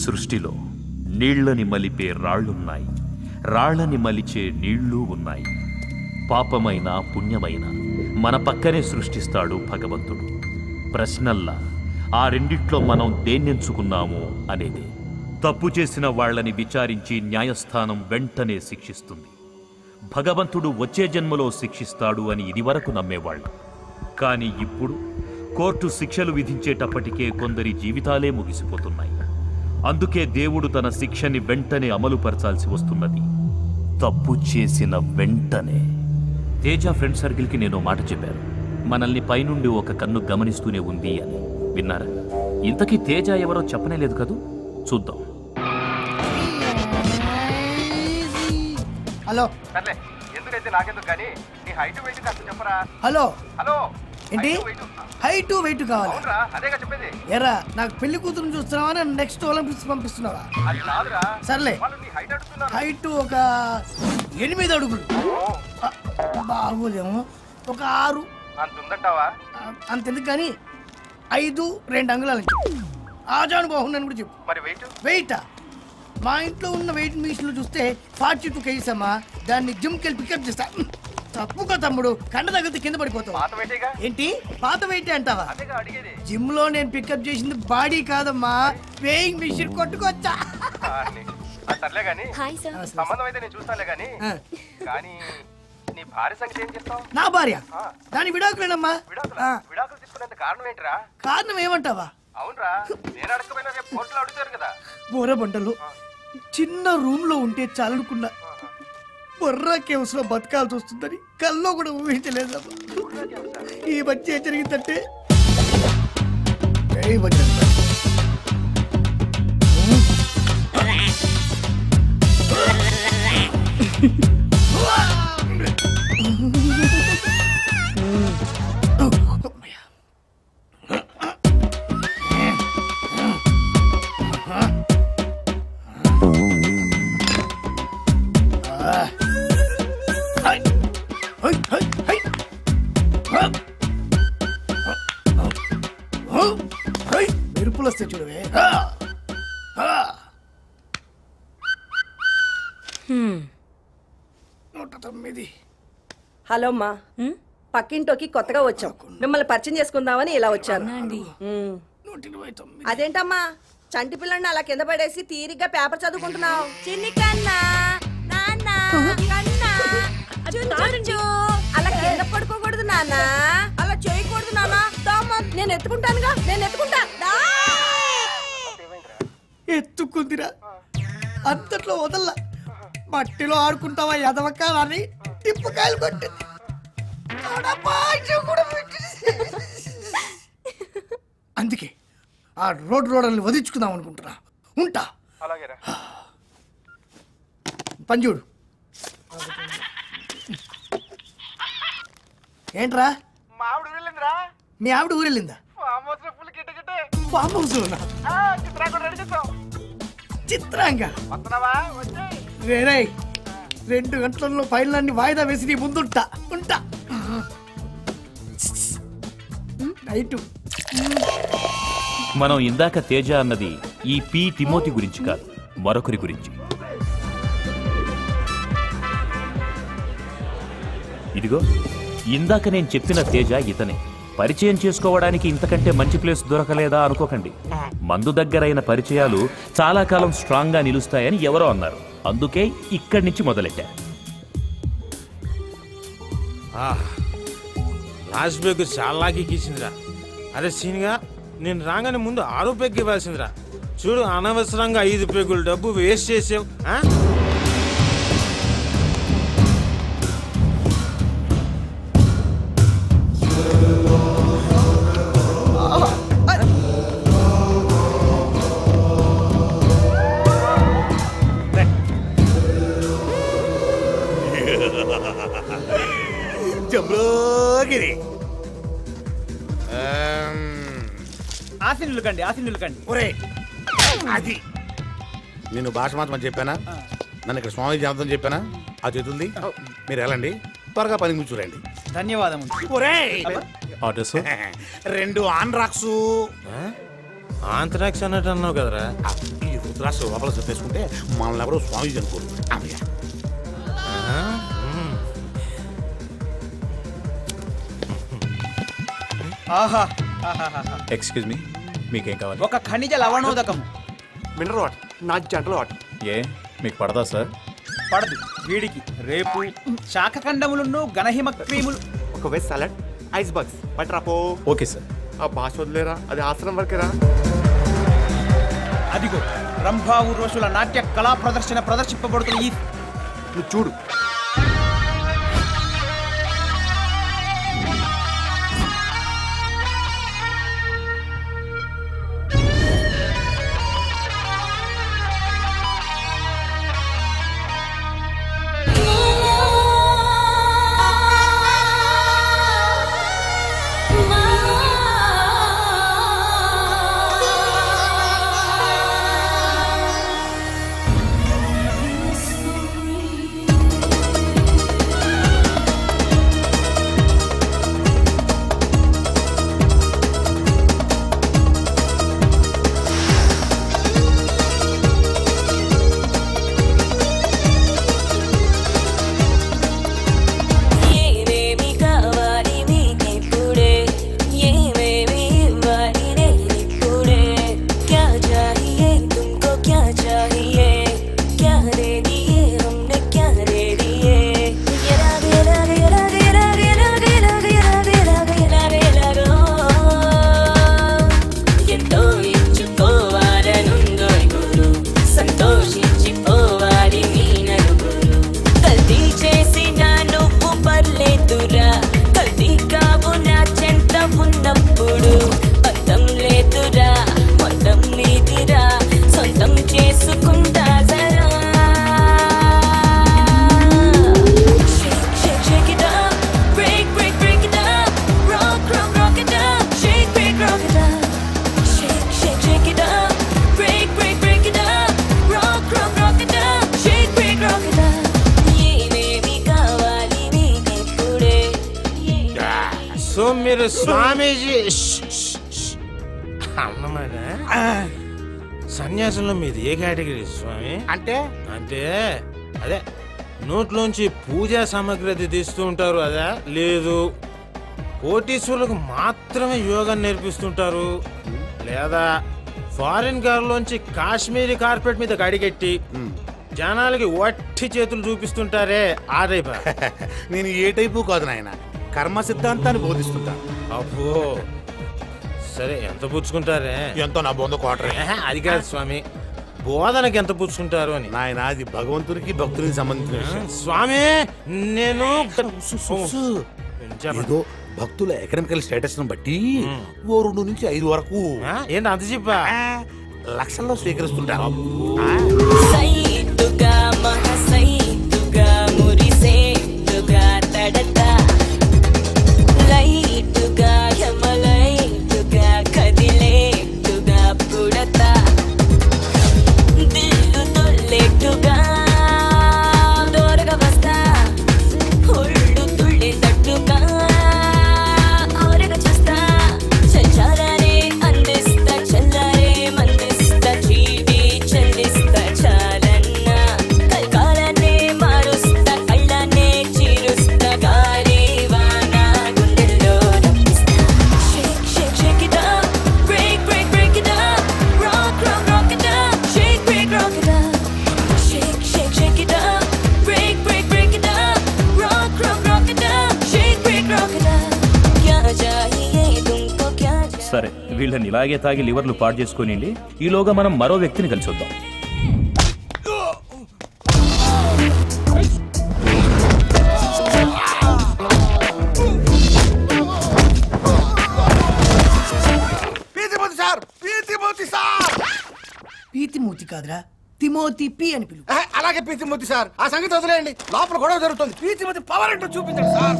సృష్టిలో నీళ్లని మలిపే రాళ్లున్నాయి రాళ్లని మలిచే నీళ్లు ఉన్నాయి పాపమైన పుణ్యమైన మన పక్కనే సృష్టిస్తాడు భగవంతుడు ప్రశ్నల్లా ఆ రెండిట్లో మనం దేన్నెంచుకున్నాము అనేది తప్పు చేసిన వాళ్ళని విచారించి న్యాయస్థానం వెంటనే శిక్షిస్తుంది భగవంతుడు వచ్చే జన్మలో శిక్షిస్తాడు అని ఇదివరకు నమ్మేవాళ్ళం కానీ ఇప్పుడు కోర్టు శిక్షలు విధించేటప్పటికే కొందరి జీవితాలే ముగిసిపోతున్నాయి అందుకే దేవుడు తన శిక్షని వెంటనే అమలుపరచాల్సి వస్తున్నది తప్పు చేసిన వెంటనే తేజ ఫ్రెండ్ సర్కిల్కి నేను మాట చెప్పాను మనల్ని పైనుండి ఒక కన్ను గమనిస్తూనే ఉంది అని విన్నారా ఇంతకీ తేజ ఎవరో చెప్పనే లేదు కదూ చూద్దాం హలో సర్లే ఎందుకైతే నాకెందుకు కానీ నీ హైట్ వెయిట్ కాస్త చెప్పరా హలో హలో ఏంటి height, weight. హైట్ వెయిట్ కావాలి అవునరా అదేగా చెప్పేది ఎరా నాకు పెళ్లి కూతురు చూస్తున్నావా నెక్స్ట్ ఒలింపిక్స్ పంపిస్తున్నావా అది కాదురా సర్లే వాళ్ళు నీ హైట్ అడుగుతున్నారు హైట్ ఒక ఎనిమిది అడుగులు ఓ, ఆ, బాగోలేము ఒక ఆరు అంత ఉందంటావా ఆ, అంతెందుకు కానీ ఐదు రెండు అంగుళాలు చెప్పు ఆజాను బాగుందని కూడా చెప్పు మరి వెయిట్ వెయిట్ మా ఇంట్లో ఉన్న వెయిట్ మిషన్ చూస్తే ఫార్టీ టూ కేజీస్ అమ్మా దాన్ని జిమ్కి వెళ్ళి పికప్ చేస్తా ఉమ్, తప్పుకో తమ్ముడు కండ తగిలితే కింద పడిపోతావు పాత వెయిటేగా ఏంటి పాత వెయిట్ అంటావా అదేగా అడిగేది జిమ్ లో నేను పికప్ చేసింది బాడీ కాదమ్మా వేయింగ్ మిషన్ కొట్టుకొచ్చా ఆ, నీ- ఆ, సర్లే గాని హాయ్ సార్ సంబంధం అయితే నేను చూస్తానులే గాని ఆ, కానీ నీ భార్య సంగతి ఏం చేస్తావు నా భార్య ఆ. దాని విడాకులేనమ్మా విడాకులు ఆ, విడాకులు తీసుకునేంత కారణం ఏంటిరా కారణం ఏమంటావా అవునరా నేను అడగకపోయినా రేపు కోర్టులో అడుగుతారు కదా బోర బండలు చిన్న రూమ్ లో ఉంటే చాలనుకున్నా బొర్రా కేవ్స్ లో బతకాల్సి వస్తుందని కల్లో కూడా ఊహించలేదమ్మా ఈ మధ్య ఏం జరిగిందంటే ఏయ్ బజరంగ. అమ్మయ్య. హై హై హై హై హ! హ! హై మెరుపులు వస్తాయి చూడవే హ! హ! నూట తొమ్మిది హలో అమ్మా పక్కింటోకి కొత్తగా వచ్చాం మిమ్మల్ని పరిచయం చేసుకుందామని ఇలా వచ్చాను ఉమ్. నూట ఇరవై తొమ్మిది అదేంటమ్మా చంటి పిల్లని అలా కింద పడేసి తీరిగ్గా పేపర్ చదువుకుంటున్నావు చిన్ని కన్నా నాన్న కన్నా చుంచు. అలా కింద పడుకోకూడదు నాన్న అలా చేయకూడదు నాన్న దామ్మా నేను ఎత్తుకుంటానుగా నేను ఎత్తుకుంటా దా. ఎత్తుకుందిరా అంతట్లో వదల్ల మట్టిలో ఆడుకుంటావా ఎదవక్క అని టిప్పుకాయలు కొట్టింది ఆడ పాయసం కూడా పెట్టింది. అందుకే ఆ రోడ్ రోడల్ని వదిలించుకుందాం అనుకుంటున్నా ఉంటా అలాగేరా పని చూడు ఏంట్రా మా ఆవిడ వెళ్ళిందిరా మీ ఆవిడ ఊరెళ్ళిందా ఫామ్ హౌస్ లో ఫుల్ గిట్ట గిట్టే ఫామ్ హౌస్ ఉన్నా ఆ, చిత్రా కూడా రెడీ చేస్తాం చిత్రంగా వస్తున్నావా వచ్చే రేరే రెండు గంటలలో ఫైళ్ళన్ని వాయిదా వేసి నీ ముందుంటా ఉంటా నైటు మనం ఇందాక తేజ అన్నది ఈ పి తిమోతి గురించి కాదు మరొకరి గురించి ఇదిగో ఇందాక నేను చెప్పిన తేజ ఇతనే పరిచయం చేసుకోవడానికి ఇంతకంటే మంచి ప్లేస్ దొరకలేదా అనుకోకండి మందు దగ్గరైన పరిచయాలు చాలా కాలం స్ట్రాంగ్గా నిలుస్తాయని ఎవరో అన్నారు అందుకే ఇక్కడి నుంచి మొదలెట్టా లాస్ట్ బేగ్ చాలా ఇచ్చిందిరా అరే సీన్గా నేను రాగానే ముందు ఆరు పెగ్ ఇవ్వాల్సిందిరా చూడు అనవసరంగా ఐదు పెగ్గులు డబ్బు వేస్ట్ చేసావు ఆ? జంబ్లోగిరి ఆమ్, ఆశీనులు కండి ఆశీనులు కండి ఒరే అది నేను భాష మాత్రం చెప్పానా నన్ను ఇక్కడ స్వామి జాతకం చెప్పానా అది చెబుతుంది మీరు వెళ్ళండి త్వరగా పని కూర్చోరండి ధన్యవాదములు ఒరే ఆర్డర్స్ రెండు ఆన్ రాక్సు ఆ? ఆంథ్రాక్స్ అన్నట్టు అన్నావు కదరా ఇదిగో. ధృతరాష్ట్ర లోపల చెప్పేసుకుంటే మనల్ని ఎవరో స్వామీజీ అనుకోరు అమ్మయ్య ఆహా ఆహాహాహా. ఎక్స్క్యూజ్ మీ మీకేం కావాలి ఒక ఖనిజ లవణోదకం మినరల్ వాటర్ నా జంటల వాటర్ ఏ మీకు పడదా సార్ పడదు వీడికి రేపు శాఖఖండములను గణహిమ క్రీములు ఒక veg salad ice box butter అపో ఓకే సార్ ఆ భాష వదిలేరా అది ఆశ్రమం వరకేరా అదిగో రంభా ఊర్వశుల నాట్య కళా ప్రదర్శన ప్రదర్శింపబడుతున్న ఈ నువ్వు చూడు ఏమేమి కావాలి మీకిప్పుడే ఏమేమి ఇవ్వాలి నేనిప్పుడే క్యా చాహియే తుమ్కో క్యా చాహియే క్యా దే దియే హమ్నే క్యా దే దియే ఎలాగ ఎలాగ ఎలాగ ఎలాగ ఎలాగ ఎలాగ ఎలాగ ఎలాగ ఎలాగ ఎలాగో ఎంతో ఇచ్చుకోవాలనుందో గురు సంతోషించిపోవాలి మీ నలుగురు కల్తీ చేసిన నువ్వు పర్లేదురా కల్తీ కావు నా చెంత ఉన్నప్పుడు అర్థం లేదురా మొత్తం నీదిరా సొంతం చేసుకుంటా జరా Shake, shake, shake it up. Break, break, break it up. Rock, rock, rock it up. Shake, break, rock it up. Shake, shake, shake it up. Break, break, break it up. Rock, rock, rock it up. Shake, break, rock it up. ఏమేమి కావాలి నీకిప్పుడే ఏ- so మీరు స్వామీజీ ష్, ష్, ష్ అన్నమాట సన్యాసంలో మీది ఏ category స్వామి అంటే అంటే అదే నోట్లోంచి పూజా సామాగ్రి అది తీస్తూ ఉంటారు అదా లేదు కోటీశ్వరులకు మాత్రమే యోగా నేర్పిస్తుంటారు లేదా ఫారిన్ కారులోంచి కాశ్మీరీ కార్పెట్ మీద గడిగెట్టి జనాలకి వట్టి చేతులు చూపిస్తుంటారే ఆ టైప్ నేను ఏ టైపు కాదు నాయన కర్మ సిద్ధాంతాన్ని బోధిస్తుంటా అబ్బో సరే ఎంత పుచ్చుకుంటారే ఎంతో నా బొంద కోటరే ఏహే, అది కాదు స్వామి బోధనకి ఎంత పుచ్చుకుంటారు అని నాయన అది భగవంతునికి భక్తునికి సంబంధించిన విషయం స్వామి నేను చెప్పండి. ఏదో భక్తుల ఎకనామికల్ స్టేటస్ ను బట్టి ఓ రెండు నుంచి ఐదు వరకు ఆ, ఏంటి అంత చెప్పా ఆ, లక్షల్లో స్వీకరిస్తుంటారు సైతుగా మహసైతుగా మురిసేతుగా తడతా లైటుగా యమలైటుగా కదిలేటుగా పుడతా దిల్లు తొల్లేటుగా దూరగా వస్తా ఒళ్ళు తుళ్ళేటట్టుగా ఆరగా చూస్తా చల్లారే అందిస్తా చల్లారే మందిస్తా చీటి చెల్లిస్తా చాలన్నా కల్కాలనే మారుస్తా కళ్ళనే చీరుస్తా గాలి వాన గుండెల్లో రప్పిస్తా shake shake shake it up break break break it up rock rock rock it up shake break rock it up shake shake shake it up break break break it up rock rock rock it up shake break rock it up క్యా చాహియే తుమ్కో క్యా చాహియే సరే వీళ్ళని ఇలాగే తాగి లివర్లు పాడు చేసుకోనిండి ఈలోగా మనం మరో వ్యక్తిని కలిసి వద్దాం పీతిమోతి సార్ పీతిమోతి సార్ పీతిమూతి కాదురా తిమోతి పి అని పిలువు ఏ, అలాగే పీతిమోతి సార్ ఆ సంగతి వదిలేయండి లోపల గొడవ జరుగుతుంది పీతిమోతి పవర్ ఏంటో చూపించండి సార్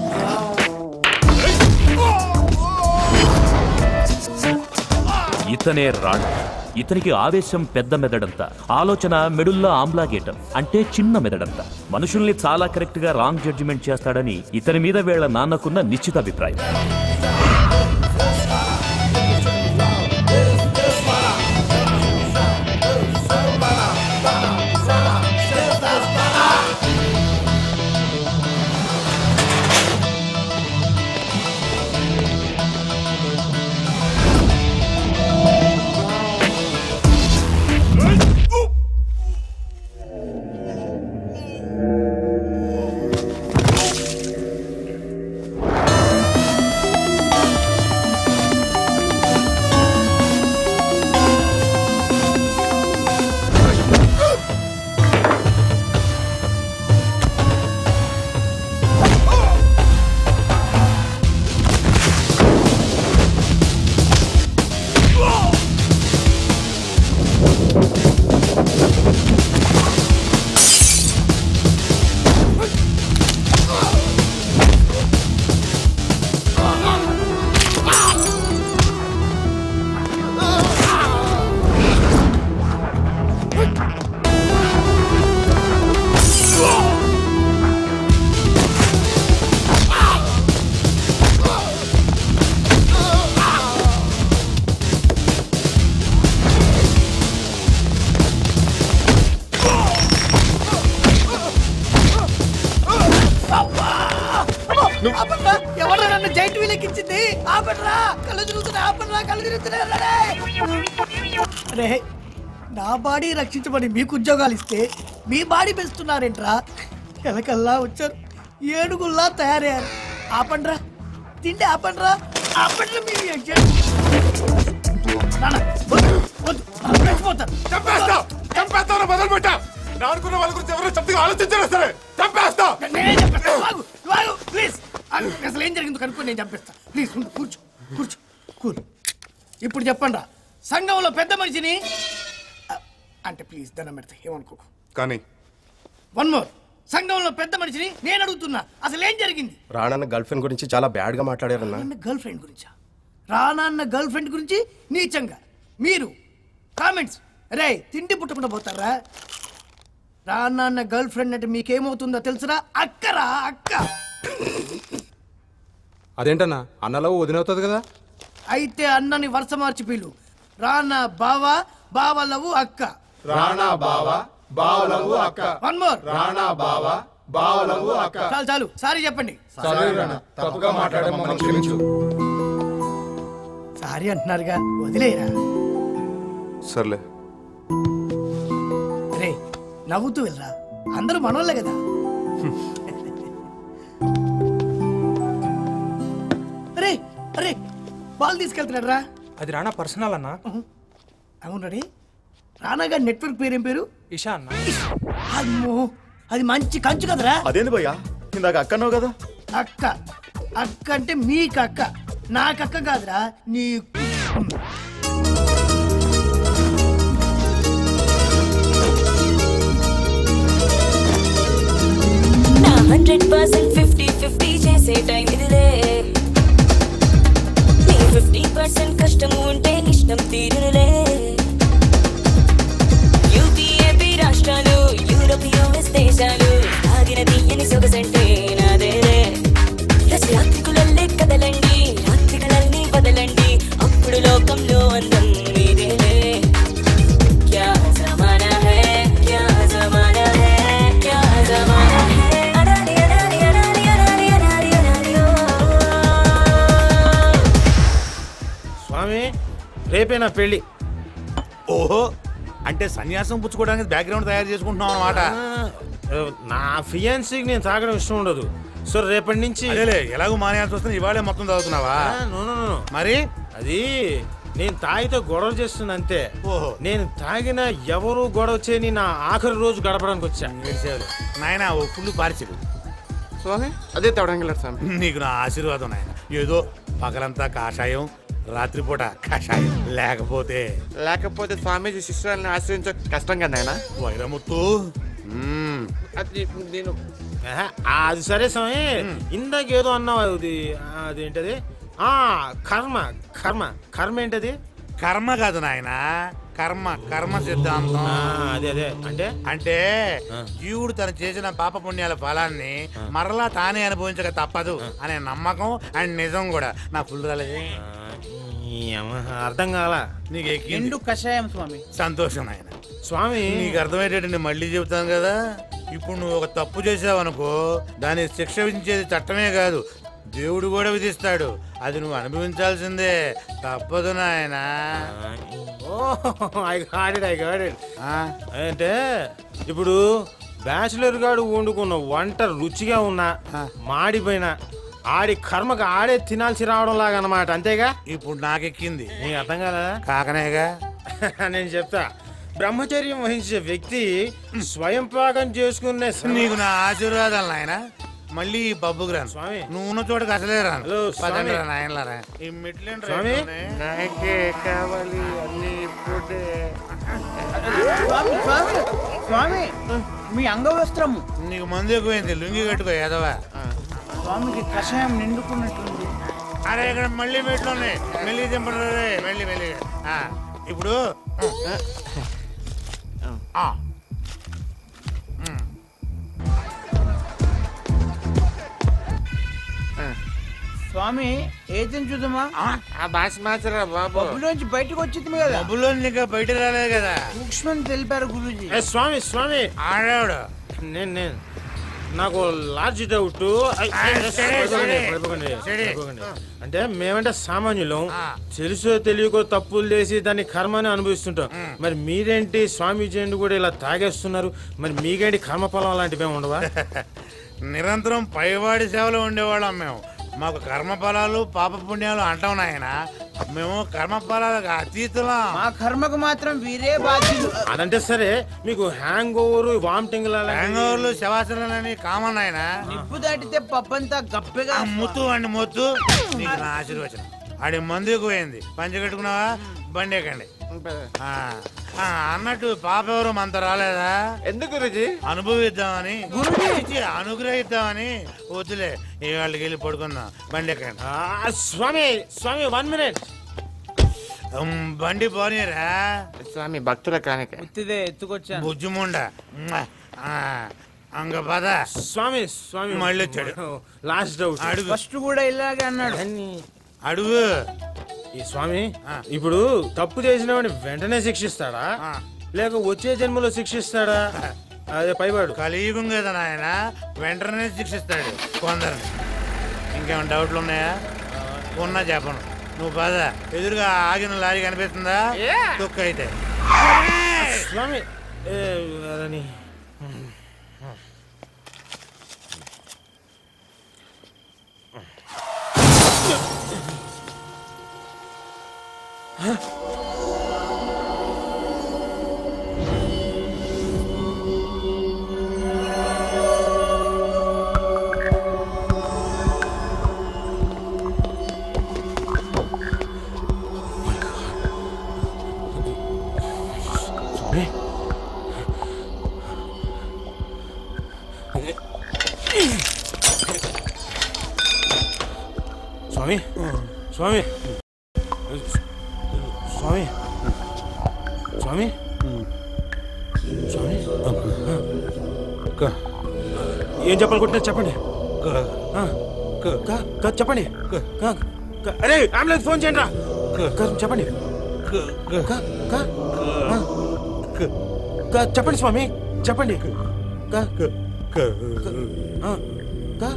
ఇతనే రాణ్ ఇతనికి ఆవేశం పెద్ద మెదడంత ఆలోచన మెడుల్లో ఆమ్లాగేటం అంటే చిన్న మెదడంత మనుషుల్ని చాలా కరెక్ట్ గా రాంగ్ జడ్జిమెంట్ చేస్తాడని ఇతని మీద వీళ్ళ నాన్నకున్న నిశ్చిత అభిప్రాయం ఎక్కించింది ఆపడరా కళ్ళు తిరుగుతున్నాయి ఆపడరా కళ్ళు తిరుగుతున్నాయి రే నా బాడీ రక్షించమని మీకు ఉద్యోగాలు ఇస్తే మీ బాడీ పెంచుతున్నారేంట్రా ఎలకల్లా వచ్చారు ఏడుగుల్లా తయారయ్యారు ఆపండ్రా తిండి ఆపండ్రా ఆపండ్రా మీ యజ్ఞం. నాన్న, వద్దు, వద్దు, నాన్న చచ్చిపోతారు. చంపేస్తా చంపేస్తాను మొదలు పెట్టా నా అనుకున్న వాళ్ళ గురించి ఎవరు చెప్తే ఆలోచించారు సరే చంపేస్తా నేనే చంపేస్తా. ఆగు, ఆగు, ప్లీజ్ ఆగు. అసలు ఏం జరిగిందో కనుక్కొని నేను చంపేస్తా ప్లీజ్ ఉండు, కూర్చో కూర్చో కూల్ ఇప్పుడు చెప్పండి రా సంఘంలో పెద్ద మనిషిని అ, అంటే ప్లీజ్ దండం పెడతా ఏమనుకోకు కానీ వన్ మోర్ సంఘంలో పెద్ద మనిషిని నేను అడుగుతున్నా అసలు ఏం జరిగింది రాణన్న గర్ల్ ఫ్రెండ్ గురించి చాలా బ్యాడ్ గా మాట్లాడారన్నా రానన్న గర్ల్ ఫ్రెండ్ గురించా రానన్న గర్ల్ ఫ్రెండ్ గురించి నీచంగా మీరు కామెంట్స్ రే తిండి పుట్టకుండా పోతారా రానన్న గర్ల్ ఫ్రెండ్ అంటే మీకేమవుతుందో తెలుసురా అక్కరా అక్క అదేంటన్నా అన్నలో వదినవుతుంది కదా అయితే అన్నని వరుస మార్చి పీలు రానా బావ బావ లవ్వు అక్క రాణా బావా బావలవు అక్క వన్ మోర్ రాణా బావా బావలవు అక్క చాలు చాలు సారీ చెప్పండి సరే రాణా తప్పుగా మాట్లాడే మమ్మల్ని క్షమించు సారీ అంటున్నారుగా వదిలేరా సర్లే రే నవ్వుతూ వెళ్ళరా అందరూ మనోళ్ళే కదా రే అరే బాల్ తీసుకెళ్తున్నాడు రా అది రాణా పర్సనల్ అన్నా అవునడే రానాగా నెట్వర్క్ పేరేం పేరు ఇషా అన్న అమ్మో అది మంచి కంచు కదరా అదేంది భయ్యా ఇందాక అక్కనో కదా అక్క అక్క అంటే మీకు అక్క నాకు అక్క కాదురా నీ నా హండ్రెడ్ పర్సెంట్ ఫిఫ్టీ ఫిఫ్టీ చేసే టైం ఇదిలే నీ ఫిఫ్టీ పర్సెంట్ కష్టము ఉంటే ఇష్టం తీరునులే యూపీఏపీ రాష్ట్రాలు యూరోప్ యుఎస్ దేశాలు ఆగిన తీయని సొగసంటే నాదేలే రచయాత్రికులల్లే కదలండి రాత్రికలల్ని వదలండి అప్పుడు లోకంలో అందం మీదేలే क्या जमाना है क्या जमाना है क्या जमाना है अडारी अडारी अडारी अडारी अडारी अडारी ओ స్వామి రేపే నా పెళ్ళి ఓహో అంటే సన్యాసం పుచ్చుకోవడానికి బ్యాక్గ్రౌండ్ తయారు చేసుకుంటున్నాం అనమాట ఆ, నా ఫియాన్సీకి నేను తాగడం ఇష్టం ఉండదు సో రేపటి నుంచి అదేలే ఎలాగో మానేయాల్సి వస్తుంది ఇవాళే మొత్తం చదువుతున్నావా ఆ, నో, నో, నో. మరి అది నేను తాగితే గొడవ చేస్తుంది అంతే ఓహో. నేను తాగిన ఎవరు గొడవ చేయని నా ఆఖరి రోజు గడపడానికి వచ్చా ఏడ్చేవాళ్ళు. నాయనా ఓ ఫుల్ పార్సిల్ స్వామి అదే తేవడం స్వామి నీకు నా ఆశీర్వాదం నాయన ఏదో పగలంతా కాషాయం రాత్రిపూట కాషాయం లేకపోతే లేకపోతే స్వామీజీ శిష్యురాలని ఆశ్రయించ కష్టం కదా ఆయన వైరముత్తు మ్మ్. అది నేను ఆహా, అది సరే స్వామి ఇందాక ఏదో అన్నావు అది అదేంటది ఆ కర్మ కర్మ కర్మ ఏంటది కర్మ కాదు నాయన కర్మ కర్మ సిద్ధాంతం ఆ, అదే అదే అంటే అంటే జీవుడు తను చేసిన పాప పుణ్యాల ఫలాన్ని మరలా తానే అనుభవించక తప్పదు అనే నమ్మకం అండ్ నిజం కూడా నా ఫుల్ రాలేదు ఆ, ఈ అమ్మ, అర్థం కాల నీకు ఎక్కింది ఎండు కషాయం స్వామి సంతోషం ఆయన స్వామి నీకు అర్థమయ్యేటట్టు నేను మళ్ళీ చెబుతాను కదా ఇప్పుడు నువ్వు ఒక తప్పు చేసావనుకో దాన్ని శిక్ష విధించేది చట్టమే కాదు దేవుడు కూడా విధిస్తాడు అది నువ్వు అనుభవించాల్సిందే తప్పదు నాయన I got it I got it అంటే ఇప్పుడు బ్యాచులర్ గాడు వండుకున్న వంట రుచిగా ఉన్నా మాడిపోయినా ఆడి కర్మకు ఆడే తినాల్సి రావడం లాగా అనమాట అంతేగా ఇప్పుడు నాకెక్కింది నీకు అర్థం కదా కాకనేగా నేను చెప్తా బ్రహ్మచర్యం వహించే వ్యక్తి స్వయం పాకం చేసుకునే సమ- నీకు నా ఆశీర్వాదాలు నాయన మళ్ళీ ఈ పబ్బుకు రాను స్వామి. నువ్వు ఉన్న చోటకి అసలే రాను హలో, స్వామి. పదండి రా నాయనలారా ఈ మెట్లేంటి రా స్వామి. ఇట్లోనే? నాకే కావాలి అన్ని ఇప్పుడే స్వామి స్వామి స్వామి మీ అంగవస్త్రము నీకు మందు ఎక్కువైంది లుంగి కట్టుకో ఏదవా స్వామికి కషాయం నిండుకున్నట్టుంది అరే ఇక్కడ మళ్ళీ మెట్లు ఉన్నాయి మెల్లి దింపడు రే మెల్లి మెల్లి ఆ, ఇప్పుడు ఆ. ఉమ్. స్వామి ఏజెంట్ చూద్దామా ఆ భాష మార్చరా బాబు బొబ్బులోంచి బయటకు వచ్చింది కదా డబ్బులో ఇంకా బయట రాలేదు కదా సూక్ష్మం తెలిపారు గురూజీ ఏ, స్వామి స్వామి ఆడాడు నేను నేను నాకు లార్జ్ డౌట్ అంటే మేమంటే సామాన్యులం తెలుసో తెలియకో తప్పులు చేసి దాన్ని కర్మని అనుభవిస్తుంటాం మరి మీరేంటి స్వామీజీ కూడా ఇలా తాగేస్తున్నారు మరి మీకేంటి కర్మఫలం లాంటివి ఏమి ఉండవా నిరంతరం పైవాడి సేవలో ఉండేవాళ్ళం మేము మాకు కర్మ ఫలాలు పాప పుణ్యాలు అంటాం నాయన మేము కర్మ ఫలాలకు అతీతులం మా కర్మకు మాత్రం వీరే బాధ్యులు అదంటే సరే మీకు హ్యాంగ్ ఓవర్ వామిటింగ్ హ్యాంగ్ ఓవర్లు శవాసనాలని కామన్ ఆయన నిప్పు దాటితే పప్పంతా గప్పెగా ముత్తు అండి ముత్తు నీకు నా ఆశీర్వచనం ఆడి మందు పోయింది పంచి కట్టుకున్నావా బండి ఎక్కండి ఆ, ఆ, అన్నట్టు పాప ఎవరు మనతో రాలేదా ఎందుకు రుజి అనుభవిద్దామని గురుజీ అనుగ్రహిద్దామని వద్దులే ఈ వాళ్ళకి వెళ్ళి పడుకుందాం బండి ఎక్కండి స్వామి స్వామి వన్ మినిట్ ఉమ్, బండి పోనీరా స్వామి భక్తుల కానిక ఎత్తిదే ఎత్తుకొచ్చాను బుజ్జిముండ అంగ పద స్వామి స్వామి మళ్ళీ వచ్చాడు లాస్ట్ డౌట్ అడుగు ఫస్ట్ కూడా ఇలాగే అన్నాడు అడుగు ఈ స్వామి ఇప్పుడు తప్పు చేసిన వాడిని వెంటనే శిక్షిస్తాడా లేక వచ్చే జన్మలో శిక్షిస్తాడా అదే పైవాడు కలియుగం కదా నాయన వెంటనే శిక్షిస్తాడు కొందరిని ఇంకేమైనా డౌట్లు ఉన్నాయా ఉన్నా చెప్పను నువ్వు పద ఎదురుగా ఆగిన లారీ కనిపిస్తుందా తొక్కు అయితే స్వామి ఏ, అదని. స్వామి స్వామి స్వామి స్వామి స్వామి స్వామి ఏం చెప్పాలనుకుంటున్నారు చెప్పండి ఆ, క- క- క- చెప్పండి క- క- అరే అంబులెన్స్ ఫోన్ చేయండి రా క- చెప్పండి క- క- క- ఆ. క- చెప్పండి స్వామి చెప్పండి క- క- ఆ, క-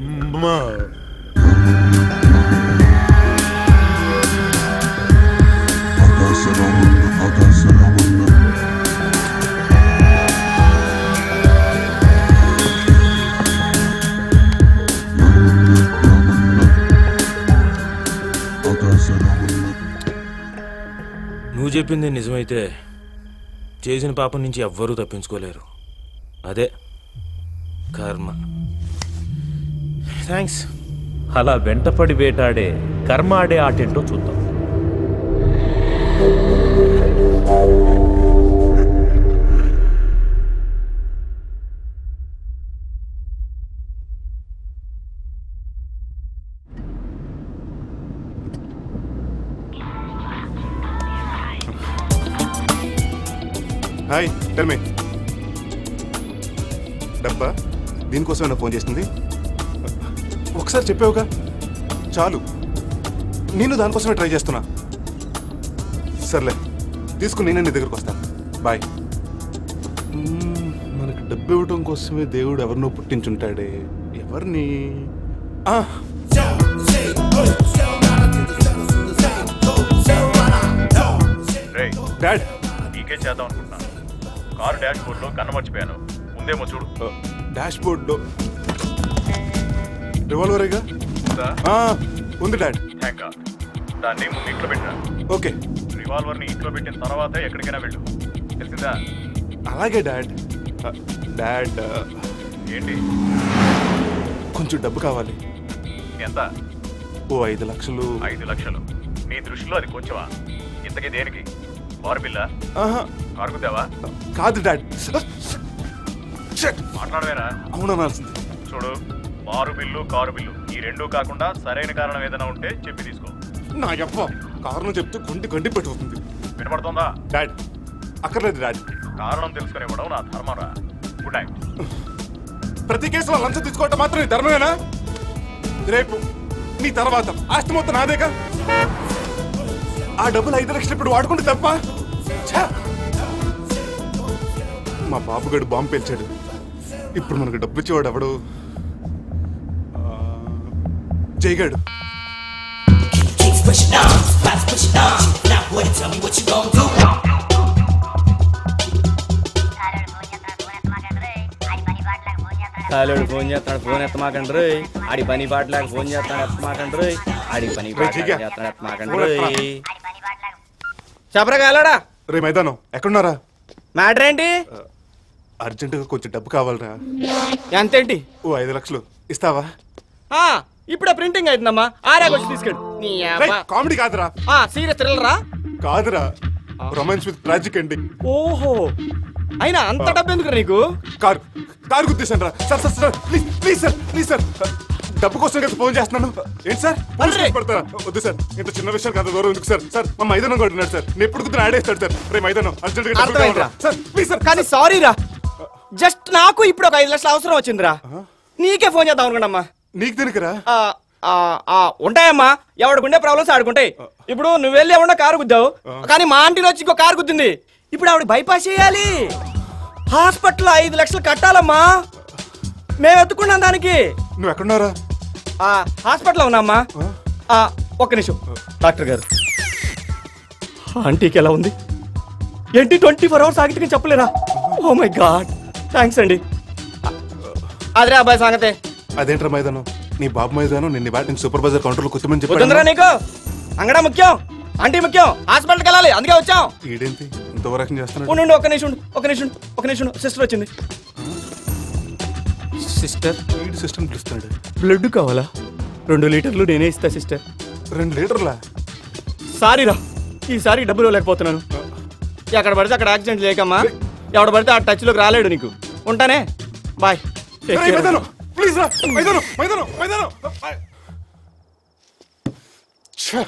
నువ్వు చెప్పింది నిజమైతే చేసిన పాపం నుంచి ఎవ్వరూ తప్పించుకోలేరు అదే కర్మ థ్యాంక్స్ అలా వెంటపడి వేటాడే కర్మ ఆడే ఆటేంటో చూద్దాం హాయ్ టెల్ మీ డబ్బా దీనికోసమైనా ఫోన్ చేసింది ఒకసారి చెప్పావుగా చాలు నేను దానికోసమే ట్రై చేస్తున్నా సర్లే తీసుకుని నేనే నీ దగ్గరకు వస్తాను బాయ్ మ్మ్, మనకు డబ్బు ఇవ్వటం కోసమే దేవుడు ఎవరినో పుట్టించుంటాడే ఎవరిని ఆ, డాడ్ నీకే చేద్దాం అనుకుంటున్నాను కారు డాష్ బోర్డ్లో కన్ను మర్చిపోయాను ముందేమో చూడు డాష్ బోర్డ్లో రివాల్వరేగా ఆ, ఉంది డాడ్ థ్యాంక్ గాడ్ దాన్ని ముందు ఇంట్లో పెట్టినా ఓకే రివాల్వర్ని ఇంట్లో పెట్టిన తర్వాత ఎక్కడికైనా వెళ్ళు తెలిసిందా అలాగే డాడ్ ఆ, డాడ్ ఆ, ఏంటి కొంచెం డబ్బు కావాలి ఎంత ఓ ఐదు లక్షలు ఐదు లక్షలు నీ దృష్టిలో అది కొంచెమా ఇంతకీ దేనికి కారు బిల్లా ఆహా, కారు కుద్దావా కాదు డాడ్ మాట్లాడవేరా అవుననాల్సింది చూడు మారు బిల్లు కారు బిల్లు ఈ రెండూ కాకుండా సరైన కారణం ఏదైనా ఉంటే చెప్పి తీసుకో నా యప్ప కారణం చెప్తే గుండి గండి పెట్టుకుంది వినపడుతుందా డాడ్ అక్కర్లేదు డాడ్ కారణం తెలుసుకుని ఇవ్వడం నా ధర్మరా గుడ్ నైట్ ప్రతి కేసులో లంచం తీసుకోవటం మాత్రం నీ ధర్మమేనా రేపు నీ తర్వాత ఆస్తి మొత్తం నాదేగా ఆ డబ్బులు ఐదు లక్షలు ఇప్పుడు వాడుకుంటే తప్ప ఛ! మా బాబుగడు బాంబు పేల్చాడు ఇప్పుడు మనకు డబ్బు ఇచ్చేవాడు ఎవడు ఆ, జైగాడు కాలోడు ఫోన్ చేస్తాడు ఫోన్ ఎత్తమాకండి రోయ్ ఆడి పని పాటలేక ఫోన్ చేస్తాడు ఎత్తమాకండి రోయ్ ఆడి పని పాట జిగా. చేస్తాడు ఎత్తమాకండి ఫోన్ ఎత్తమా. రోయ్ చెప్పరా కాలోడా రే మైదానం ఎక్కడున్నారా మ్యాటర్ ఏంటి అర్జెంటుగా కొంచెం డబ్బు కావాలరా ఎంతేంటి ఓ ఐదు లక్షలు ఇస్తావా ఆ, ఇప్పుడే ప్రింటింగ్ అవుతుందమ్మా ఆరే వచ్చి తీసుకెళ్ళు నీ రేయ్, కామెడీ కాదురా సీరియస్ థ్రిల్లరా కాదురా రొమాన్స్ విత్ ట్రాజిక్ ఎండింగ్ ఓహో అయినా అంత డబ్బు ఎందుకు నీకు కారు కారు గుద్దేశాను రా sir sir sir please please sir please sir డబ్బు కోసం కదా ఫోన్ చేస్తున్నాను ఏంటి సార్ పోలీస్ కేసు పెడతారా వద్దు సార్ ఇంత చిన్న విషయాలు కదా దూరం ఎందుకు సార్ సార్ మా మైదానం కొడుతున్నాడు సార్ నేను ఎప్పుడు కుదిరిన ఆడేస్తాడు సార్ రే మైదానం అర్జెంట్ గా డబ్బులు అర్థమైందిరా. కావాలిరా. సార్ ప్లీజ్ సార్ కానీ సారీ రా జస్ట్ నాకు ఇప్పుడు ఒక ఐదు లక్షలు అవసరం వచ్చిందిరా నీకే ఫోన్ చేద్దాం అనుకోండమ్మా నీకు దేనికిరా ఆ, ఆ, ఆ, ఉంటాయమ్మా ఎవడికుండే ప్రాబ్లమ్స్ ఆడుకుంటాయి ఇప్పుడు నువ్వు వెళ్ళి ఎవడో కారు గుద్దావు కానీ మా ఆంటీని వచ్చి ఇంకో కారు గుద్దింది ఇప్పుడు ఆవిడ బైపాస్ చేయాలి హాస్పిటల్ ఐదు లక్షలు కట్టాలమ్మా మేము ఎత్తుకున్నాం దానికి నువ్వు ఎక్కడున్నారా ఆ హాస్పిటల్లో ఉన్నామ్మా ఆ, ఒక్క నిమిషం డాక్టర్ గారు ఆంటీకి ఎలా ఉంది ఏంటి ట్వంటీ ఫోర్ అవర్స్ ఆగితే చెప్పలేరా ఓ మై గాడ్ థ్యాంక్స్ అండి అదే అబ్బాయి సంగతే అదేంట్రా మైదానం నీ బాబు మైదానం నిన్న బాటి నుంచి సూపర్వైజర్ కౌంటర్లో కూర్చోమని వద్దుందిరా చెప్పాడు నీకు అంగడా ముఖ్యం ఆంటీ ముఖ్యం హాస్పిటల్కి వెళ్ళాలి అందుకే వచ్చాం ఈడేంటి ఇంత ఓవరాక్షన్ చేస్తున్నాడు ఉండు ఉండు, ఒక్క నిమిషం ఉండు, ఒక్క నిమిషం ఉండు, ఒక్క నిమిషం సిస్టర్ వచ్చింది సిస్టర్ ఈడు సిస్టమ్ పిలుస్తున్నాడు బ్లడ్ కావాలా రెండు లీటర్లు నేనే ఇస్తా సిస్టర్ రెండు లీటర్లా సారీ రా ఈసారి డబ్బులు ఇవ్వలేకపోతున్నాను ఎక్కడ పడితే అక్కడ యాక్సిడెంట్ లేకమ్మా ఎవడ పడితే ఆ టచ్లోకి రాలేడు నీకు ఉంటానే బాయ్ రేయ్, మైదానం ప్లీజ్ రా మైదానం మైదానం మైదానం ఛ.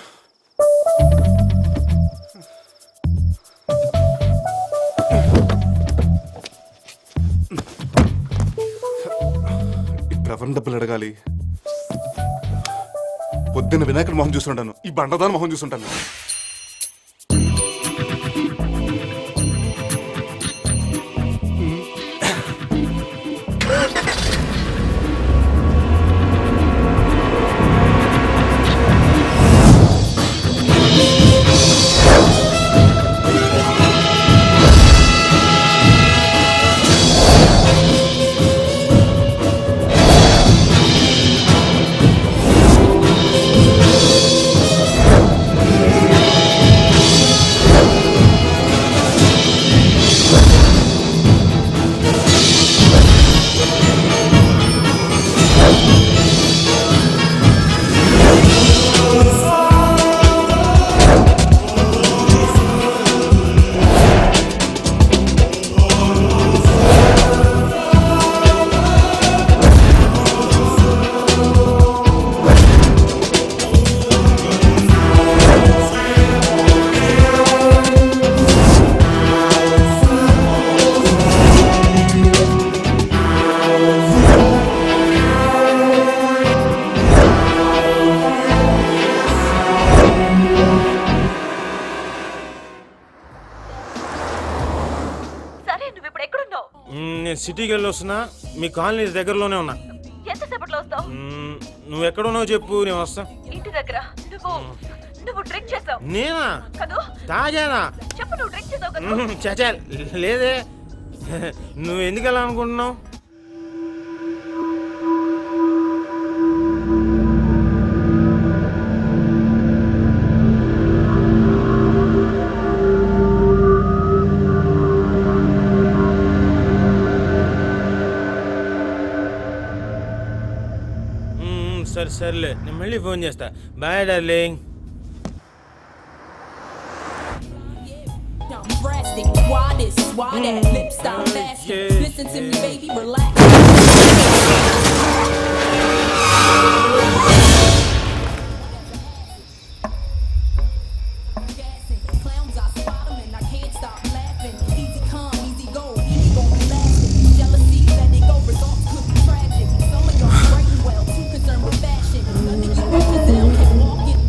ఇప్పుడు ఎవరిని డబ్బులు అడగాలి పొద్దున్న వినాయకుడి మొహం చూస్తుంటాను ఈ బండదాని మొహం చూస్తుంటాను సరే నువ్వు ఇప్పుడు ఎక్కడున్నావు మ్మ్, నేను సిటీకి వెళ్ళి వస్తున్నా మీ కాలనీ దగ్గరలోనే ఉన్నా ఎంతసేపట్లో వస్తావు మ్మ్, నువ్వు ఎక్కడున్నావు చెప్పు నేను వస్తా ఇంటి దగ్గర నువ్వు నువ్వు డ్రింక్ చేసావు నేనా కదూ తాజానా చెప్పు నువ్వు డ్రింక్ చేసావు కదా మ్మ్, చచా లేదే నువ్వు ఎందుకు వెళ్ళాలనుకుంటున్నావు అనుకుంటున్నావు మ్మ్, సరే సర్లే నేను మళ్ళీ ఫోన్ చేస్తా bye darling I'm drastic. Why this? Why that? Lip stop lasting. Listen to me, baby, relax. Clowns, I spot 'em and I can't stop laughing. Easy come, easy go, easy gon' be lasting. Jealousy, let it go, results could be tragic. Some of y'all writing well, too concerned with fashion. None of you bitches down can walk it.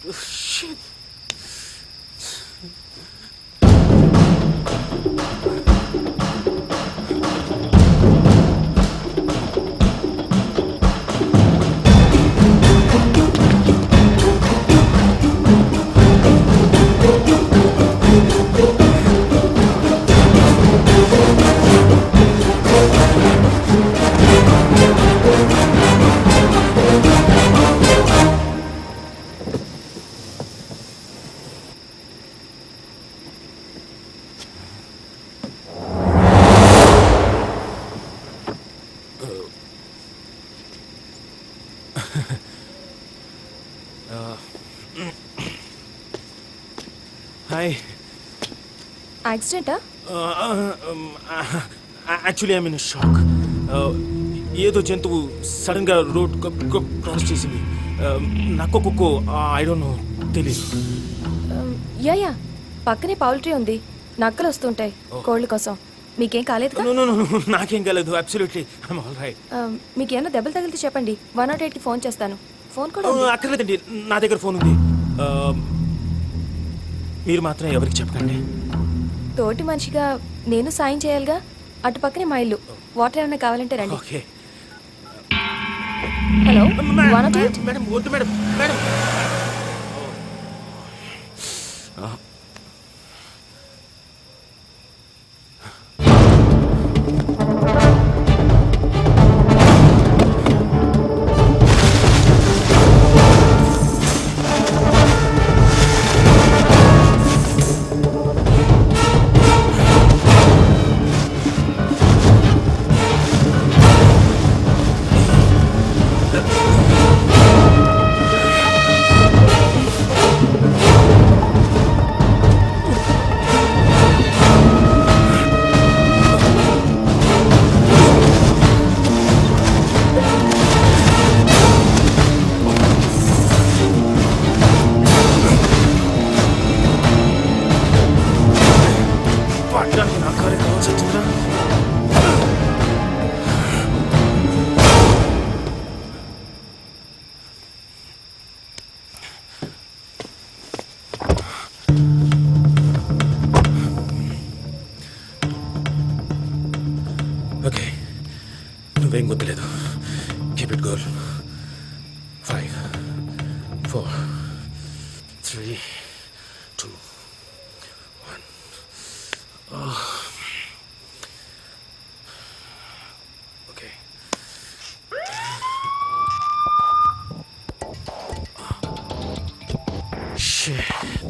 Hi యాక్సిడెంటా actually I mean shock ఏదో జంతువు sudden గా road cross చేసింది నక్కో కుక్కో I don't know తెలీదు yeah yeah పక్కనే poultry ఉంది నక్కలు వస్తుంటాయి కోళ్ళ కోసం మీకేం కాలేదు నో నో నో నాకేం కాలేదు అబ్సల్యూట్లీ ఐమ్ ఆల్ రైట్ మీకేమైనా దెబ్బలు తగిలితే చెప్పండి వన్ నాట్ ఎయిట్కి ఫోన్ చేస్తాను ఫోన్ కూడా ఉంది. అక్కర్లేదండి నా దగ్గర ఫోన్ ఉంది Uh, మీరు మాత్రం ఎవరికి చెప్పకండి తోటి మనిషిగా నేను సాయం చేయాలిగా అటు పక్కనే మా ఇల్లు వాటర్ ఏమైనా కావాలంటే రండి okay hello one nought eight madam వద్దు మేడం మేడం పట్టడానికి నా కారే కావాల్సి వచ్చిందిరా ఓకే నువ్వేం గుర్తులేదు keep it goal five four three two one okay Shit.